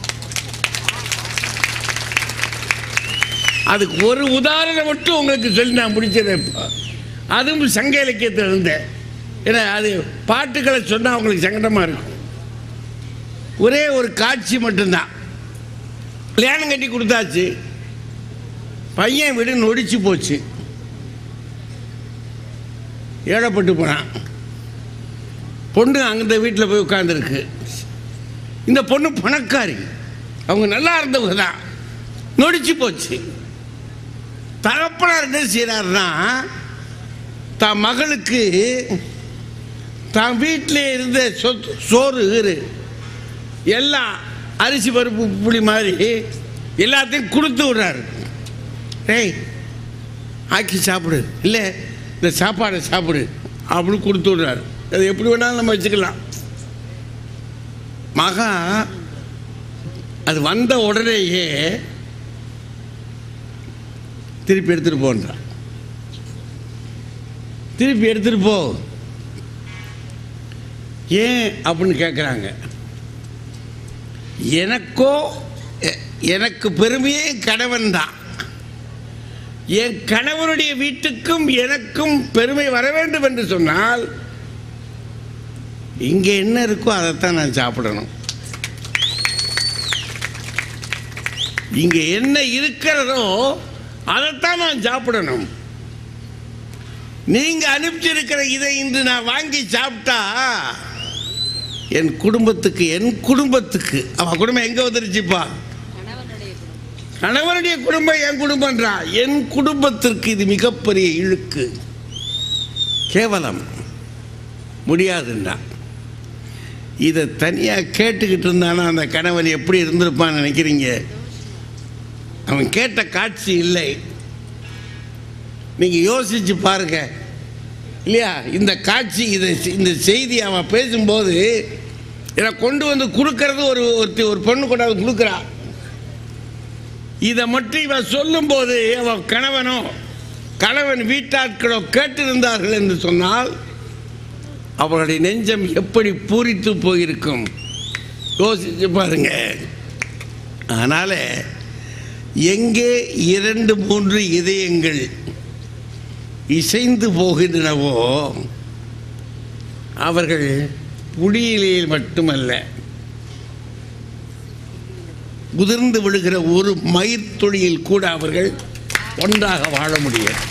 S1: அதுக்கு ஒரு உதாரணம் மட்டும் உங்களுக்கு சொல்லி நான் முடிச்சது இப்போ அதுவும் சங்க இலக்கியத்தில் இருந்தேன் ஏன்னா அது பாட்டுக்களை சொன்னால் உங்களுக்கு சங்கடமாக இருக்கும் ஒரே ஒரு காட்சி மட்டும்தான் கல்யாணம் கட்டி கொடுத்தாச்சு பையன் வீடு நொடிச்சு போச்சு ஏழப்பட்டு போனான் பொண்ணு அந்த வீட்டில் போய் உட்காந்துருக்கு இந்த பொண்ணு பணக்காரி அவங்க நல்லா இருந்தவங்க தான் நொடிச்சு போச்சு தகப்பனார் என்ன செய்கிறாருன்னா தான் மகளுக்கு தான் வீட்டில் இருந்த சொத்து சோறு கீறு எல்லாம் அரிசி பருப்பு புளி மாதிரி எல்லாத்தையும் கொடுத்து விடுறாரு ஏய் ஆக்கி சாப்பிடு இல்லை இந்த சாப்பாடை சாப்பிடு அப்படின்னு கொடுத்து விடுறாரு அது எப்படி வேணாலும் நம்ம வச்சுக்கலாம் மகா அது வந்த உடனேயே திருப்பி எடுத்துட்டு போன்றான் திருப்பி எடுத்துட்டு போ ஏன் அப்படின்னு கேட்குறாங்க எனக்கோ எ- எனக்கு பெருமையே கணவன் தான் என் கணவனுடைய வீட்டுக்கும் எனக்கும் பெருமை வர வேண்டும் என்று சொன்னால் இங்கே என்ன இருக்கோ அதைத்தான் நான் சாப்பிடணும் இங்கே என்ன இருக்கிறதோ அதைத்தான் நான் சாப்பிடணும் நீங்க அனுப்பிச்சிருக்கிற இதை இன்று நான் வாங்கி சாப்பிட்டா என் குடும்பத்துக்கு என் குடும்பத்துக்கு அவன் குடும்பம் எங்க வந்துருச்சுப்பா கணவனுடைய குடும்பம் என் குடும்பம்ன்றா என் குடும்பத்திற்கு இது மிகப்பெரிய இழுக்கு கேவலம் முடியாதுன்றா இதை தனியாக கேட்டுக்கிட்டு இருந்தானா அந்த கணவன் எப்படி இருந்திருப்பான்னு நினைக்கிறீங்க அவன் கேட்ட காட்சி இல்லை நீங்கள் யோசிச்சு பாருங்க இல்லையா இந்த காட்சி இதை இந்த செய்தி அவன் பேசும்போது இதை கொண்டு வந்து கொடுக்கறது ஒரு ஒருத்தி ஒரு பொண்ணு கொண்டாந்து கொடுக்குறா இதை மட்டும் இவன் சொல்லும்போது அவன் கணவனோ கணவன் வீட்டாட்களோ கேட்டிருந்தார்கள் என்று சொன்னால் அவளுடைய நெஞ்சம் எப்படி பூரித்து போயிருக்கும் யோசிச்சு பாருங்க அதனால எங்கே இரண்டு மூன்று இதயங்கள் இசைந்து போகின்றனவோ அவர்கள் புடியிலேயில் மட்டுமல்ல உதிர்ந்து விழுகிற ஒரு மயிர்த்துளியில் கூட அவர்கள் ஒன்றாக வாழ முடியும்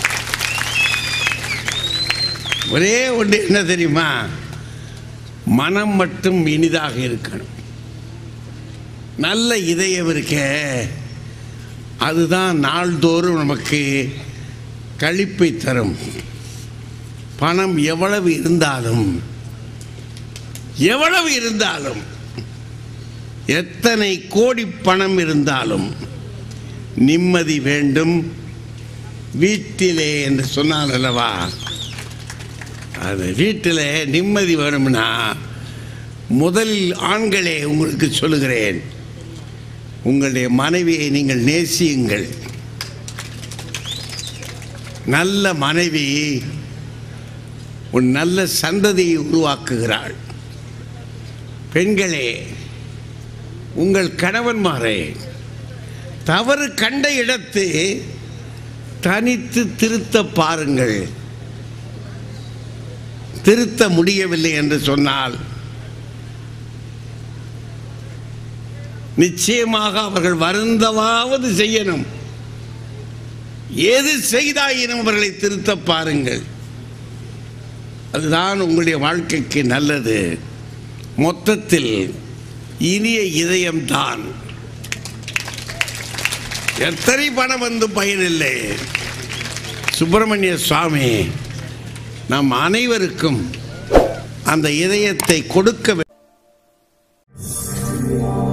S1: ஒரே ஒன்று என்ன தெரியுமா மனம் மட்டும் இனிதாக இருக்கணும் நல்ல இதயம் இருக்க அதுதான் நாள்தோறும் நமக்கு களிப்பை தரும் பணம் எவ்வளவு இருந்தாலும் எவ்வளவு இருந்தாலும் எத்தனை கோடி பணம் இருந்தாலும் நிம்மதி வேண்டும் வீட்டிலே என்று சொன்னால் அல்லவா அது வீட்டில் நிம்மதி வேணும்னா முதலில் ஆண்களே உங்களுக்கு சொல்லுகிறேன் உங்களுடைய மனைவியை நீங்கள் நேசியுங்கள் நல்ல மனைவி ஒரு நல்ல சந்ததியை உருவாக்குகிறாள் பெண்களே உங்கள் கணவன்மாரே தவறு கண்ட இடத்து தனித்து திருத்த பாருங்கள் திருத்த முடியவில்லை என்று சொன்னால் நிச்சயமாக அவர்கள் வருந்தவாவது செய்யணும் எது செய்தாயினும் அவர்களை திருத்த பாருங்கள் அதுதான் உங்களுடைய வாழ்க்கைக்கு நல்லது மொத்தத்தில் இனிய இதயம்தான் எத்தனை பணம் வந்து பயனில்லை சுப்பிரமணிய சுவாமி நம் அனைவருக்கும் அந்த இதயத்தை கொடுக்க வே-